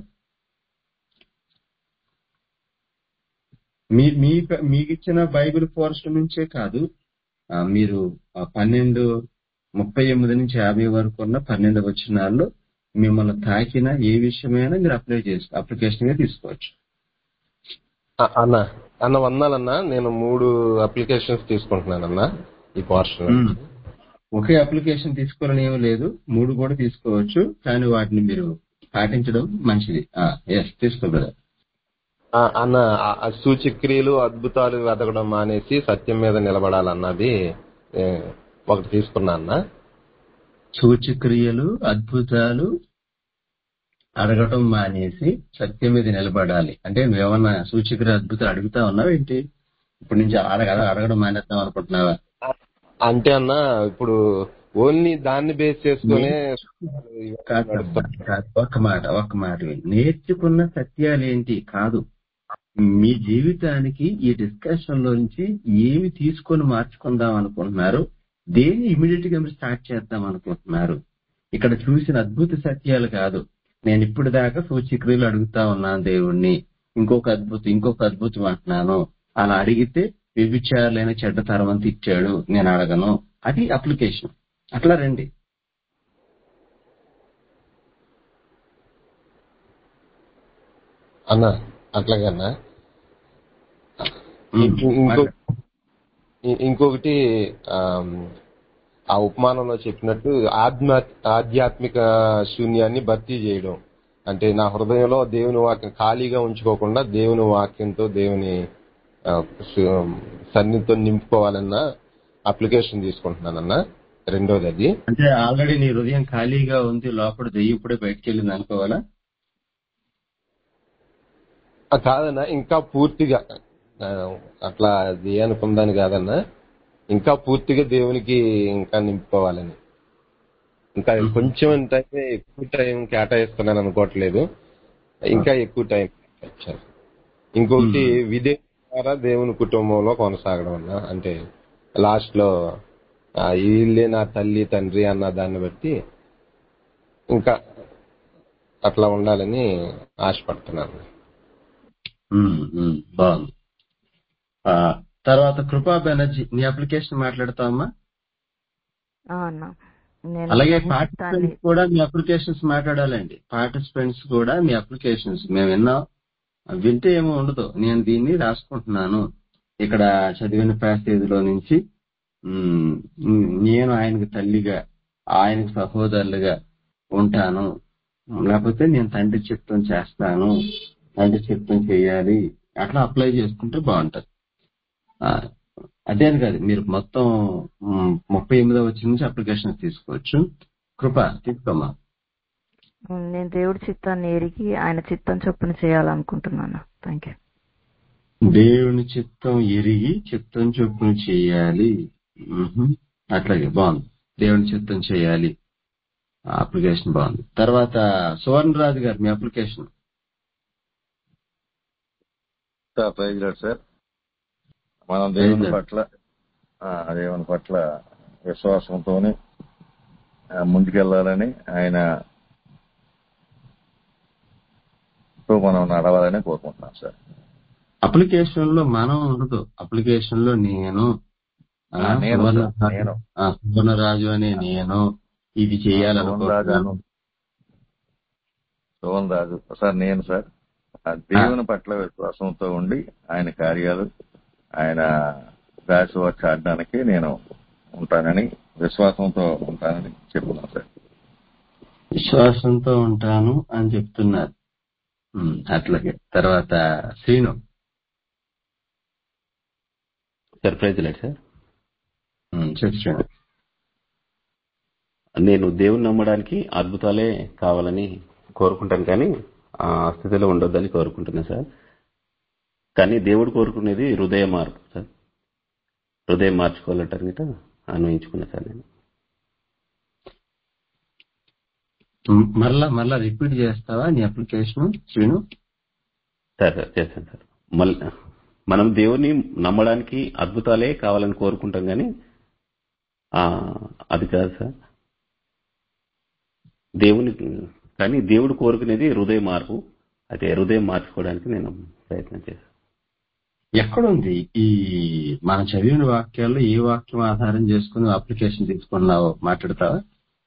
K: మీ మీ మీకు ఇచ్చిన బైబిల్ ఫోరెస్ట్ నుంచే కాదు ఆ, మీరు ఆ పన్నెండు ముప్పై ఎనిమిది నుంచి యాభై వరకు ఉన్న పన్నెండు వచనాల్లో మిమ్మల్ని తాకిన ఏ విషయమైనా మీరు అప్లై చేసు అప్లికేషన్ గా తీసుకోవచ్చు
A: అ- అన్న అన్న వందాలన్నా నేను మూడు అప్లికేషన్స్ తీసుకుంటున్నానన్నా ఈ పోర్షన్
K: మ్మ్. ఒకే అప్లికేషన్ తీసుకోవాలని ఏమీ లేదు మూడు కూడా తీసుకోవచ్చు కానీ వాటిని మీరు పాటించడం మంచిది ఎస్ తీసుకో బ్రదర్
A: ఆ, అన్న ఆ- ఆ సూచక్రియలు అద్భుతాలు వెతకడం మానేసి సత్యం మీద నిలబడాలన్నది ఏ, ఒకటి తీసుకున్నా అన్న
K: సూచక్రియలు అద్భుతాలు అడగటం మానేసి సత్యం మీద నిలబడాలి అంటే నువ్వేమన్నా సూచక్రియ అద్భుతాలు అడుగుతా ఉన్నావు ఏంటి ఇప్పటి నుంచి అడగ అడగడం మానేద్దాం అనుకుంటున్నావా
A: అంటే అన్న ఇప్పుడు ఓన్లీ దాన్ని బేస్ చేసుకునే
K: కాదు కాదు, కాదు. ఒక్క మాట ఒక్క మాట విను. నేర్చుకున్న సత్యాలు ఏంటి కాదు మీ జీవితానికి ఈ డిస్కషన్ లో నుంచి ఏమి తీసుకొని మార్చుకుందాం అనుకుంటున్నారు దేన్ని ఇమీడియట్ గా మీరు స్టార్ట్ చేద్దాం అనుకుంటున్నారు ఇక్కడ చూసిన అద్భుత సత్యాలు కాదు నేను ఇప్పుడు దాకా సూచిక్రియలు అడుగుతా ఉన్నాను దేవుణ్ణి ఇంకొక అద్భుతం ఇంకొక అద్భుతం అంటున్నాను అలా అడిగితే వ్యభిచారులైన చెడ్డ తరవంతి ఇచ్చాడు నేను అడగను అది అప్లికేషన్ అట్లా రండి
A: అన్న అట్లాగే అన్న
K: ఉమ్,
A: ఇంకో- ఇంకో-
K: మాట్లాడు.
A: ఇ- ఇంకొకటి ఆమ్, ఆ ఉపమానంలో చెప్పినట్టు ఆత్మ ఆధ్యాత్మిక శూన్యాన్ని భర్తీ చేయడం అంటే నా హృదయంలో దేవుని వాక్యం ఖాళీగా ఉంచుకోకుండా దేవుని వాక్యంతో దేవుని ఆ, సు- సన్నిధితో నింపుకోవాలన్న అప్లికేషన్ తీసుకుంటున్నానన్న రెండోది అది
K: అంటే ఆల్రెడీ నీ హృదయం ఖాళీగా ఉంది లోపల దెయ్యం ఇప్పుడే బయటకు వెళ్ళింది అనుకోవాలా
A: ఆ, కాదన్న ఇంకా పూర్తిగా ఆ, అట్లా అది అనుకుందాని కాదన్న ఇంకా పూర్తిగా దేవునికి ఇంకా నింపుకోవాలని ఇంకా కొంచెం టైం ఎక్కువ టైం కేటాయిస్తున్నాను అనుకోవట్లేదు ఇంకా ఎక్కువ టైం కేటాయించాలి. ఇంకొకటి విదే ద్వారా దేవుని కుటుంబంలో కొనసాగడం అన్న అంటే లాస్ట్ లో ఆ, వీళ్ళే నా తల్లి తండ్రి అన్న దాన్ని బట్టి ఇంకా అట్లా ఉండాలని ఆశపడుతున్నాను
K: ఉమ్, ఉమ్, బాగుంది ఆ, తర్వాత కృపా బెనర్జీ నీ అప్లికేషన్ మాట్లాడతావమ్మా
C: ఆ, అన్న నేను
K: అలాగే
C: దాన్ని
K: పార్టిసిపెంట్స్ కూడా మీ అప్లికేషన్స్ మాట్లాడాలండి పార్టిసిపెంట్స్ కూడా మీ అప్లికేషన్స్ మేము విన్నాం వింటే ఏమో ఉండదు నేను దీన్ని రాసుకుంటున్నాను ఇక్కడ చదివిన ప్యాసేజ్ లో నుంచి ఉమ్, ఉమ్, నేను ఆయనకు తల్లిగా ఆయనకు సహోదరులుగా ఉంటాను లేకపోతే నేను తండ్రి చిత్తం చేస్తాను తండ్రి చిత్తం చేయాలి అట్లా అప్లై చేసుకుంటే బాగుంటది ఆ, అదేని కాదు మీరు మొత్తం ఉమ్, ముప్పై ఎనిమిదో వచ్చి నుంచి అప్లికేషన్ తీసుకోవచ్చు కృప తీసుకోమా
C: ఉమ్, నేను దేవుడి చిత్తాన్ని ఎరిగి ఆయన చిత్తం చొప్పున చేయాలనుకుంటున్నాను థ్యాంక్ యూ
K: దేవుని చిత్తం ఎరిగి చిత్తం చొప్పున చేయాలి మ్హూ. అట్లాగే బాగుంది దేవుని చిత్తం చేయాలి ఆ అప్లికేషన్ బాగుంది తర్వాత సువర్ణరాజు గారు మీ application
D: sir praise lord sir మనం దేవుని
K: ప్రైజ్ లార్డ్.
D: పట్ల ఆ, దేవుని పట్ల విశ్వాసంతోని ఆ, ముందుకెళ్లాలని ఆయన తో మనం నడవాలని కోరుకుంటున్నాం సార్
K: అప్లికేషన్ లో మనం ఉండదు అప్లికేషన్ లో నేను ఆ,
D: ఆ, నేను
K: సువర్ణ
D: సార్, నేను
K: ఆ, సువర్ణరాజు అనే నేను ఇది
D: సోమన్ రాజు
K: చేయాలనుకుంటున్నాను
D: సోమన్ రాజు సార్ నేను సార్ ఆ దేవుని పట్ల విశ్వాసంతో ఉండి ఆయన కార్యాలు ఆయన దాశవార్త ఆడడానికి నేను ఉంటానని విశ్వాసంతో ఉంటానని చెప్తున్నాను సార్
K: విశ్వాసంతో ఉంటాను అని చెప్తున్నారు ఉమ్, అట్లాగే తర్వాత శ్రీను
E: సర్ప్రైజ్ లేదు సార్
K: ఉమ్, చెప్పు శ్రీను
E: నేను దేవుని నమ్మడానికి అద్భుతాలే కావాలని కోరుకుంటాను కానీ ఆ స్థితిలో ఉండొద్దని కోరుకుంటున్నాను సార్ కానీ దేవుడు కోరుకునేది హృదయ మార్పు సార్ హృదయం మార్చుకోవాలంటారు గిట అన్వయించుకున్నా సార్ నేను
K: ఉమ్, మరలా మరలా రిపీట్ చేస్తావా నీ అప్లికేషన్ శ్రీను
E: సార్ సార్ చేస్తాను సార్ మళ్ళీ మనం దేవుని నమ్మడానికి అద్భుతాలే కావాలని కోరుకుంటాం కానీ ఆ, అది కాదు సార్ దేవుని కానీ దేవుడు కోరుకునేది హృదయ మార్పు అయితే హృదయం మార్చుకోవడానికి నేను ప్రయత్నం చేశాను
K: ఎక్కడుంది ఈ మనం చదివిన వాక్యాల్లో ఏ వాక్యం ఆధారం చేసుకుని అప్లికేషన్ తీసుకున్నావో మాట్లాడతావా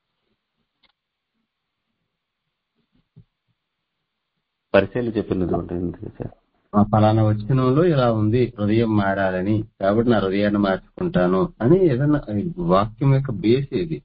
E: పరిచయాలు చెప్పినది ఉంటుంది సార్
K: ఆ ఫలానా వచ్చినంలో ఇలా ఉంది హృదయం మారాలని కాబట్టి నా హృదయాన్ని మార్చుకుంటాను అని ఏదన్నా ఈ వాక్యం యొక్క బేస్ ఏది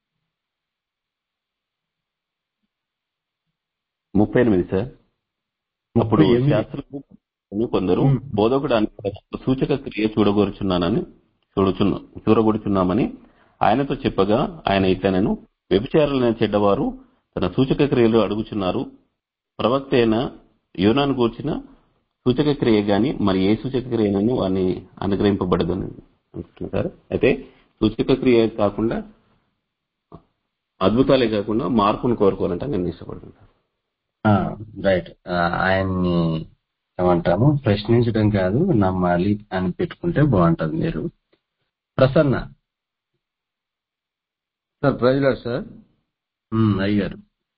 E: ముప్పై ఎనిమిది సార్ అప్పుడు
K: ముప్పై ఎనిమిది.
E: శాస్త్రులు కొందరు
K: ఉమ్.
E: బోధకుడు అనే సూచక క్రియ చూడగోరుచున్నానని చూడుచున్న చూడగొడుచున్నామని ఆయనతో చెప్పగా ఆయన ఇట్లనను వ్యభిచారులైన చెడ్డవారు తన సూచక క్రియలు అడుగుచున్నారు ప్రవక్త అయిన యోనాను గూర్చిన సూచక క్రియ గాని మరి ఏ సూచక క్రియనను వారిని అనుగ్రహింపబడదని అనుకుంటున్నారు సార్ అయితే సూచక క్రియ కాకుండా అద్భుతాలే కాకుండా మార్పును కోరుకోవాలంటే నేను ఇష్టపడుతున్నాను
K: రైట్ ఆయన్ని ఏమంటాము ప్రశ్నించడం కాదు నమ్మాలి అని పెట్టుకుంటే బాగుంటది మీరు ప్రసన్న
F: సార్ ప్రైజ్లాడ్ సార్
K: ఉమ్, అయ్యారు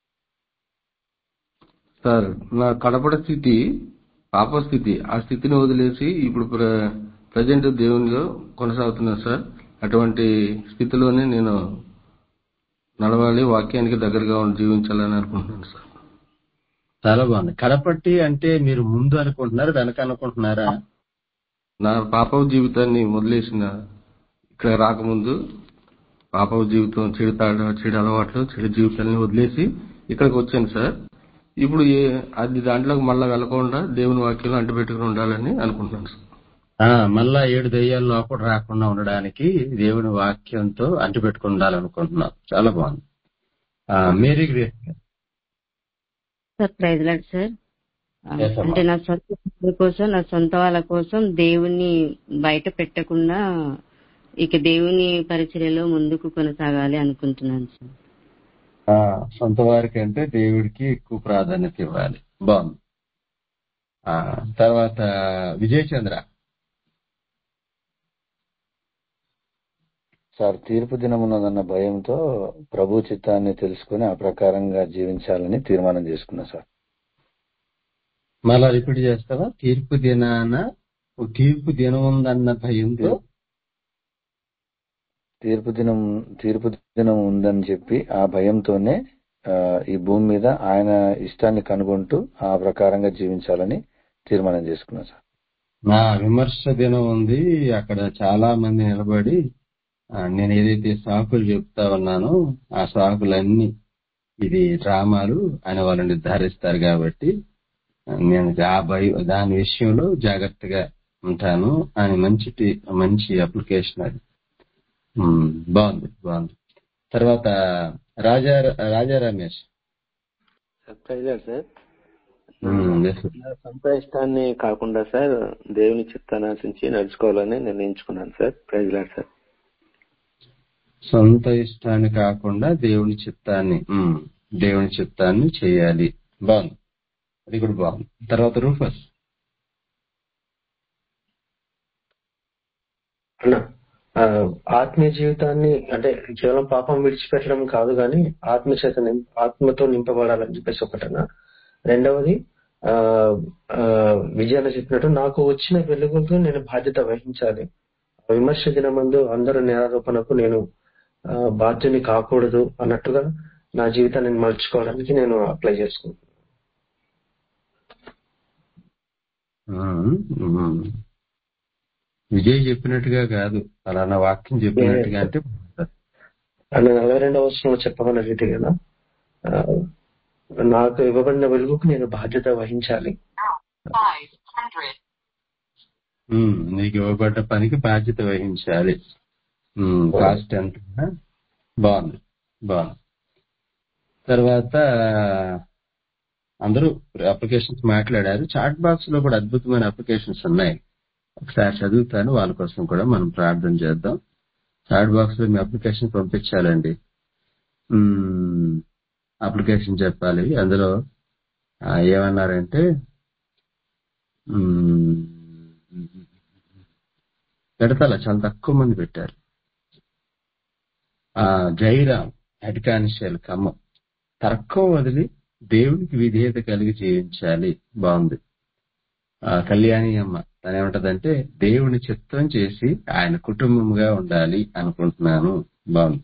F: సార్ నా కడపడ స్థితి పాప స్థితి ఆ స్థితిని వదిలేసి ఇప్పుడు ప్ర- ప్రజెంట్ దేవునిలో కొనసాగుతున్నాను సార్ అటువంటి స్థితిలోనే నేను నడవాలి వాక్యానికి దగ్గరగా ఉండి జీవించాలని అనుకుంటున్నాను సార్
K: చాలా బాగుంది కడపట్టి అంటే మీరు ముందు అనుకుంటున్నారా వెనక అనుకుంటున్నారా
F: నా పాప జీవితాన్ని మొదలేసిన ఇక్కడ రాకముందు పాప జీవితం చెడు తాడ చెడు అలవాట్లు చెడు జీవితాన్ని వదిలేసి ఇక్కడికి వచ్చాను సార్ ఇప్పుడు ఏ అది దాంట్లోకి మళ్ళీ వెళ్లకుండా దేవుని వాక్యంలో అంటిపెట్టుకుని ఉండాలని అనుకుంటున్నాను సార్
K: ఆ, మళ్ళా ఏడు దయ్యాలు లోపల రాకుండా ఉండడానికి దేవుని వాక్యంతో అంటిపెట్టుకుని ఉండాలనుకుంటున్నాం చాలా బాగుంది ఆ, Mary Grace
G: sir praise lord sir ఆ,
K: Yes, అమ్మా.
G: అంటే నా సొంత పిల్లల కోసం నా సొంత వాళ్ళ కోసం దేవుణ్ణి బయట పెట్టకుండా ఇక దేవుని పరిచర్యలో ముందుకు కొనసాగాలి అనుకుంటున్నాను సార్
K: ఆ, సొంత వారికి అంటే దేవుడికి ఎక్కువ ప్రాధాన్యత ఇవ్వాలి బాగుంది ఆ, తర్వాత విజయ్ చంద్ర
J: సార్ తీర్పు దినమున్నదన్న భయంతో ప్రభు చిత్తాన్ని తెలుసుకుని ఆ ప్రకారంగా జీవించాలని తీర్మానం చేసుకున్నా సార్
K: మళ్ళా రిపీట్ చేస్తావా తీర్పు దినాన ఓ తీర్పు దినం ఉందన్న భయంతో
J: తీర్పు దినం తీర్పు దినం ఉందని చెప్పి ఆ భయంతోనే ఆ, ఈ భూమి మీద ఆయన ఇష్టాన్ని కనుగొంటూ ఆ ప్రకారంగా జీవించాలని తీర్మానం చేసుకున్నా సార్
K: నా విమర్శ దినం ఉంది అక్కడ చాలా మంది నిలబడి ఆ, నేను ఏదైతే సాకులు చెప్తా ఉన్నానో ఆ సాకులన్నీ ఇది డ్రామాలు అని వాళ్ళు నిర్ధారిస్తారు కాబట్టి ఆ, నేను ఆ భయ దాని విషయంలో జాగ్రత్తగా ఉంటాను అని మంచి టి- మంచి అప్లికేషన్ అది ఉమ్, బాగుంది బాగుంది తర్వాత రాజా రాజా రమేష్
I: ప్రైజ్ సార్
K: ఉమ్, yes.
I: నా సొంత ఇష్టాన్ని కాకుండా సార్ దేవుని చిత్తాన్ని ఆశించి నడుచుకోవాలని నిర్ణయించుకున్నాను సార్ ప్రైజ్ లాడ్ సార్
K: సొంత ఇష్టాన్ని కాకుండా దేవుని చిత్తాన్ని ఉమ్, దేవుని చిత్తాన్ని చేయాలి బాగుంది అది కూడా బాగుంది తర్వాత రూఫస్
B: అన్న ఆ, ఆత్మీయ జీవితాన్ని అంటే కేవలం పాపం విడిచిపెట్టడం కాదు కానీ ఆత్మ చేత నిం- ఆత్మతో నింపబడాలని చెప్పేసి ఒకటన్నా రెండవది ఆ, ఆ, విజయాన్ని చెప్పినట్టు నాకు వచ్చిన వెలుగుకు నేను బాధ్యత వహించాలి విమర్శ దినమందు అందరూ నేరారోపణకు నేను ఆ, బాధ్యుని కాకూడదు అన్నట్టుగా నా జీవితాన్ని నేను మలుచుకోవడానికి నేను అప్లై చేసుకుంటాను
K: ఉమ్. విజయ్ చెప్పినట్టుగా కాదు ఫలానా వాక్యం చెప్పినట్టుగా అంటే
B: అని నలభై రెండవ వచనంలో చెప్పమన్న రీతి కదా ఆ, నాకు ఇవ్వబడిన వెలుగుకు నేను బాధ్యత వహించాలి
K: ఉమ్, నీకు ఇవ్వబడ్డ పనికి బాధ్యత వహించాలి కాస్ట్ ఎంత బాగుంది బాగుంది తర్వాత అందరూ అప్లికేషన్స్ మాట్లాడారు చాట్ బాక్స్ లో కూడా అద్భుతమైన అప్లికేషన్స్ ఉన్నాయి ఒకసారి చదువుతాను వాళ్ళ కోసం కూడా మనం ప్రార్థన చేద్దాం చాట్ బాక్స్ లో మీ అప్లికేషన్ పంపించాలండి అప్లికేషన్ చెప్పాలి అందులో ఆ, ఏమన్నారంటే మ్మ్, పెడతాల చాలా తక్కువ మంది పెట్టారు ఆ జైరామ్ హెడ్ కానిస్టేబుల్ ఖమ్మం తర్కం వదిలి దేవునికి విధేయత కలిగి జీవించాలి బాగుంది ఆ కళ్యాణి అమ్మ తను ఏమంటదంటే దేవుని చిత్తం చేసి ఆయన కుటుంబంగా ఉండాలి అనుకుంటున్నాను బాగుంది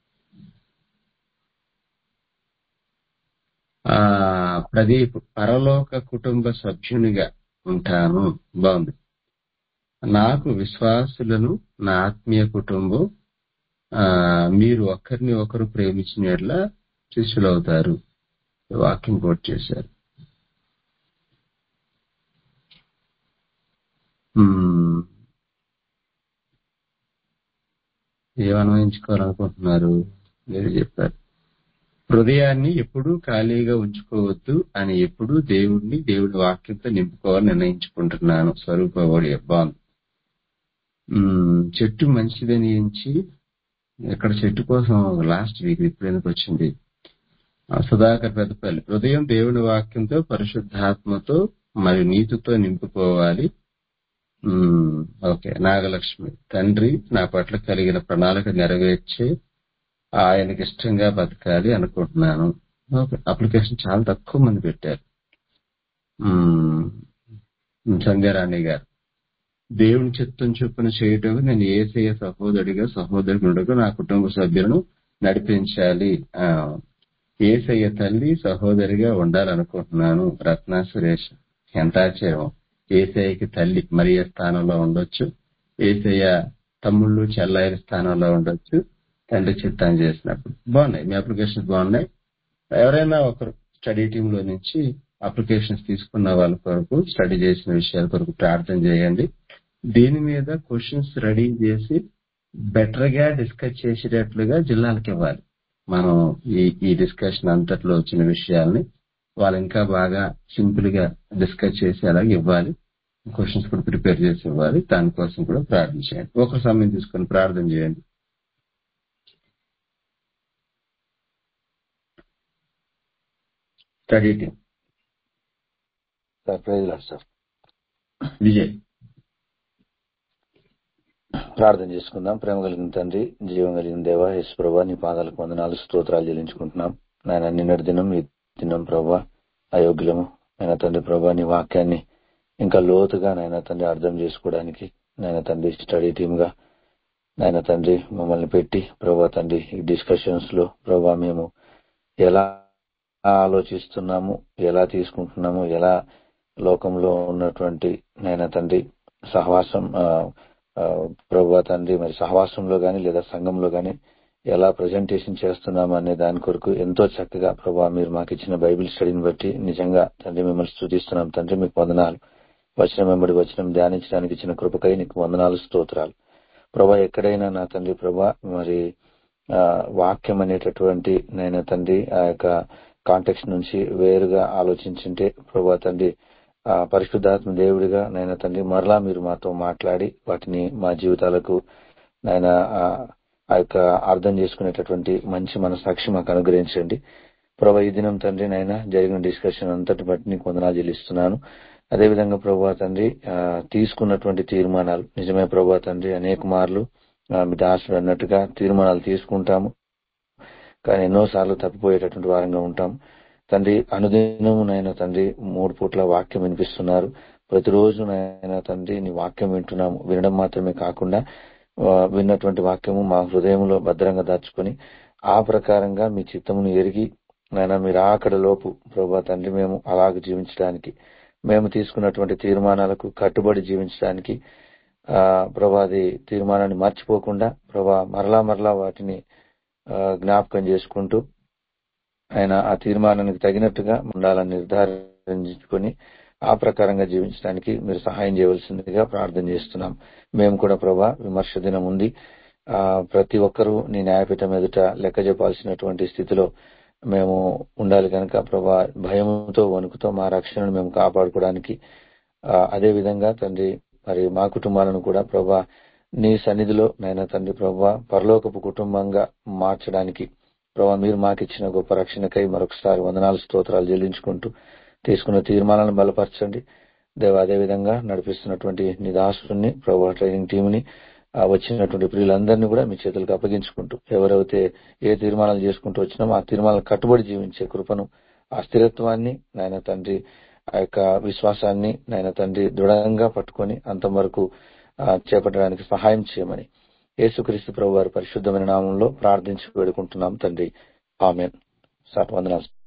K: ఆ ప్రదీప్ పరలోక కుటుంబ సభ్యునిగా ఉంటాను బాగుంది నాకు విశ్వాసులను నా ఆత్మీయ కుటుంబం ఆ మీరు ఒకరిని ఒకరు ప్రేమించిన ఎడ్ల శిష్యులవుతారు వాక్యం కోట్ చేశారు మ్మ్. ఏమన్వయించుకోవాలనుకుంటున్నారు మీరు చెప్పారు హృదయాన్ని ఎప్పుడూ ఖాళీగా ఉంచుకోవద్దు అని ఎప్పుడూ దేవుడిని దేవుడి వాక్యంతో నింపుకోవాలని నిర్ణయించుకుంటున్నాను స్వరూపబడి బాగుంది మ్మ్. చెట్టు మంచిదని ఎంచి ఇక్కడ చెట్టు కోసం లాస్ట్ వీక్ ఇప్పుడు ఎందుకు వచ్చింది ఆ సుధాకర్ పెద్దపల్లి హృదయం దేవుని వాక్యంతో పరిశుద్ధాత్మతో మరి నీతితో నింపుకోవాలి మ్మ్. ఓకే నాగలక్ష్మి తండ్రి నా పట్ల కలిగిన ప్రణాళిక నెరవేర్చే ఆయనకి ఇష్టంగా బతకాలి అనుకుంటున్నాను ఓకే అప్లికేషన్ చాలా తక్కువ మంది పెట్టారు మ్మ్. సంధ్యారాణి గారు దేవుని చిత్తం చొప్పున చేయటం నేను ఏసయ్య సహోదరుడిగా సహోదరుడుగా నా కుటుంబ సభ్యులను నడిపించాలి ఆ ఏసయ్య తల్లి సహోదరిగా ఉండాలనుకుంటున్నాను రత్న సురేష్ ఎంత ఆశ్చర్యం ఏసయ్యకి తల్లి మరియ స్థానంలో ఉండొచ్చు ఏసయ్య తమ్ముళ్ళు చెల్లాయిల స్థానంలో ఉండొచ్చు తండ్రి చిత్తాన్ని చేసినప్పుడు బాగున్నాయి మీ అప్లికేషన్స్ బాగున్నాయి ఎవరైనా ఒకరు స్టడీ టీమ్ లో నుంచి అప్లికేషన్స్ తీసుకున్న వాళ్ళ కొరకు స్టడీ చేసిన విషయాల కొరకు ప్రార్థన చేయండి దీని మీద క్వశ్చన్స్ రెడీ చేసి బెటర్ గా డిస్కస్ చేసేటట్లుగా జిల్లాలకు ఇవ్వాలి మనం ఈ ఈ డిస్కషన్ అంతట్లో వచ్చిన విషయాల్ని వాళ్ళు ఇంకా బాగా సింపుల్ గా డిస్కస్ చేసి అలాగే ఇవ్వాలి క్వశ్చన్స్ కూడా ప్రిపేర్ చేసి ఇవ్వాలి దానికోసం కూడా ప్రార్థన చేయండి ఒక సమయం తీసుకొని ప్రార్థన చేయండి study team
J: sir praise lord sir
K: Vijay
J: ప్రార్థన చేసుకుందాం ప్రేమ కలిగిన తండ్రి జీవం కలిగిన దేవ యేసు ప్రభా నీ పాదాలకు వందనాలు స్తోత్రాలు చెల్లించుకుంటున్నాం నాయన నిన్నటి దినం ఈ దినం ప్రభా అయోగ్యులము నాయన తండ్రి ప్రభా నీ వాక్యాన్ని ఇంకా లోతుగా నాయన తండ్రి అర్థం చేసుకోవడానికి నాయన తండ్రి స్టడీ టీమ్ గా నాయన తండ్రి మమ్మల్ని పెట్టి ప్రభా తండ్రి ఈ డిస్కషన్స్ లో ప్రభా మేము ఎలా ఆలోచిస్తున్నాము ఎలా తీసుకుంటున్నాము ఎలా లోకంలో ఉన్నటువంటి నాయన తండ్రి సహవాసం ఆ, ఆ, ప్రభా తండ్రి మరి సహవాసంలో గాని లేదా సంఘంలో గాని ఎలా ప్రజెంటేషన్ చేస్తున్నాము అనే దాని కొరకు ఎంతో చక్కగా ప్రభా మీరు మాకు ఇచ్చిన బైబిల్ స్టడీని బట్టి నిజంగా తండ్రి మిమ్మల్ని స్థుతిస్తున్నాం తండ్రి మీకు వందనాలు వచనం వెంబడి వచనం ధ్యానించడానికి ఇచ్చిన కృపకై నీకు వందనాలు స్తోత్రాలు ప్రభా ఎక్కడైనా నా తండ్రి ప్రభా మరి ఆ, వాక్యం అనేటటువంటి నేను తండ్రి ఆ యొక్క కాంటెక్స్ట్ నుంచి వేరుగా ఆలోచించుంటే ప్రభా తండ్రి ఆ పరిశుద్ధాత్మ దేవుడిగా నాయన తండ్రి మరలా మీరు మాతో మాట్లాడి వాటిని మా జీవితాలకు నాయన ఆ ఆ యొక్క అర్థం చేసుకునేటటువంటి మంచి మనసాక్షి మాకు అనుగ్రహించండి ప్రభా ఈ దినం తండ్రి నాయన జరిగిన డిస్కషన్ అంతటి బట్టి నీకు వందనాలు చెల్లిస్తున్నాను అదేవిధంగా ప్రభా తండ్రి ఆ, తీసుకున్నటువంటి తీర్మానాలు నిజమే ప్రభా తండ్రి అనేక మార్లు ఆ, మీ దాసుడు అన్నట్టుగా తీర్మానాలు తీసుకుంటాము కానీ ఎన్నోసార్లు తప్పిపోయేటటువంటి వారంగా ఉంటాం తండ్రి అనుదినము నాయన తండ్రి మూడు పూట్ల వాక్యం వినిపిస్తున్నారు ప్రతిరోజు నాయన తండ్రి నీ వాక్యం వింటున్నాము వినడం మాత్రమే కాకుండా ఆ, విన్నటువంటి వాక్యము మా హృదయంలో భద్రంగా దాచుకొని ఆ ప్రకారంగా మీ చిత్తమును ఎరిగి నాయన మీరు ఆకడ లోపు ప్రభా తండ్రి మేము అలాగ జీవించడానికి మేము తీసుకున్నటువంటి తీర్మానాలకు కట్టుబడి జీవించడానికి ఆ ప్రభా అది తీర్మానాన్ని మర్చిపోకుండా ప్రభా మరలా మరలా వాటిని ఆ, జ్ఞాపకం చేసుకుంటూ ఆయన ఆ తీర్మానానికి తగినట్టుగా ఉండాలని నిర్ధారించుకొని ఆ ప్రకారంగా జీవించడానికి మీరు సహాయం చేయవలసిందిగా ప్రార్థన చేస్తున్నాం మేము కూడా ప్రభా విమర్శ దినం ఉంది ఆ ప్రతి ఒక్కరూ నీ న్యాయపీఠం ఎదుట లెక్క చెప్పాల్సినటువంటి స్థితిలో మేము ఉండాలి కనుక ప్రభా భయంతో వణుకుతో మా రక్షణను మేము కాపాడుకోవడానికి ఆ, అదే విధంగా తండ్రి మరి మా కుటుంబాలను కూడా ప్రభా నీ సన్నిధిలో నైనా తండ్రి ప్రభా పరలోకపు కుటుంబంగా మార్చడానికి ప్రభా మీరు మాకు ఇచ్చిన గొప్ప రక్షణకై మరొకసారి వందనాలు స్తోత్రాలు చెల్లించుకుంటూ తీసుకున్న తీర్మానాలను బలపరచండి దేవ అదే విధంగా నడిపిస్తున్నటువంటి నీ దాసుని ప్రభా ట్రైనింగ్ టీంని ఆ వచ్చినటువంటి ప్రియులందరినీ కూడా మీ చేతులకు అప్పగించుకుంటూ ఎవరైతే ఏ తీర్మానాలు చేసుకుంటూ వచ్చినామో ఆ తీర్మానాలు కట్టుబడి జీవించే కృపను ఆ స్థిరత్వాన్ని నాయన తండ్రి ఆ యొక్క విశ్వాసాన్ని నాయన తండ్రి దృఢంగా పట్టుకొని అంతం వరకు ఆ, చేపట్టడానికి సహాయం చేయమని యేసుక్రీస్తు ప్రభు వారి పరిశుద్ధమైన నామంలో ప్రార్థించి వేడుకుంటున్నాం తండ్రి ఆమెన్ సార్ వందనాలు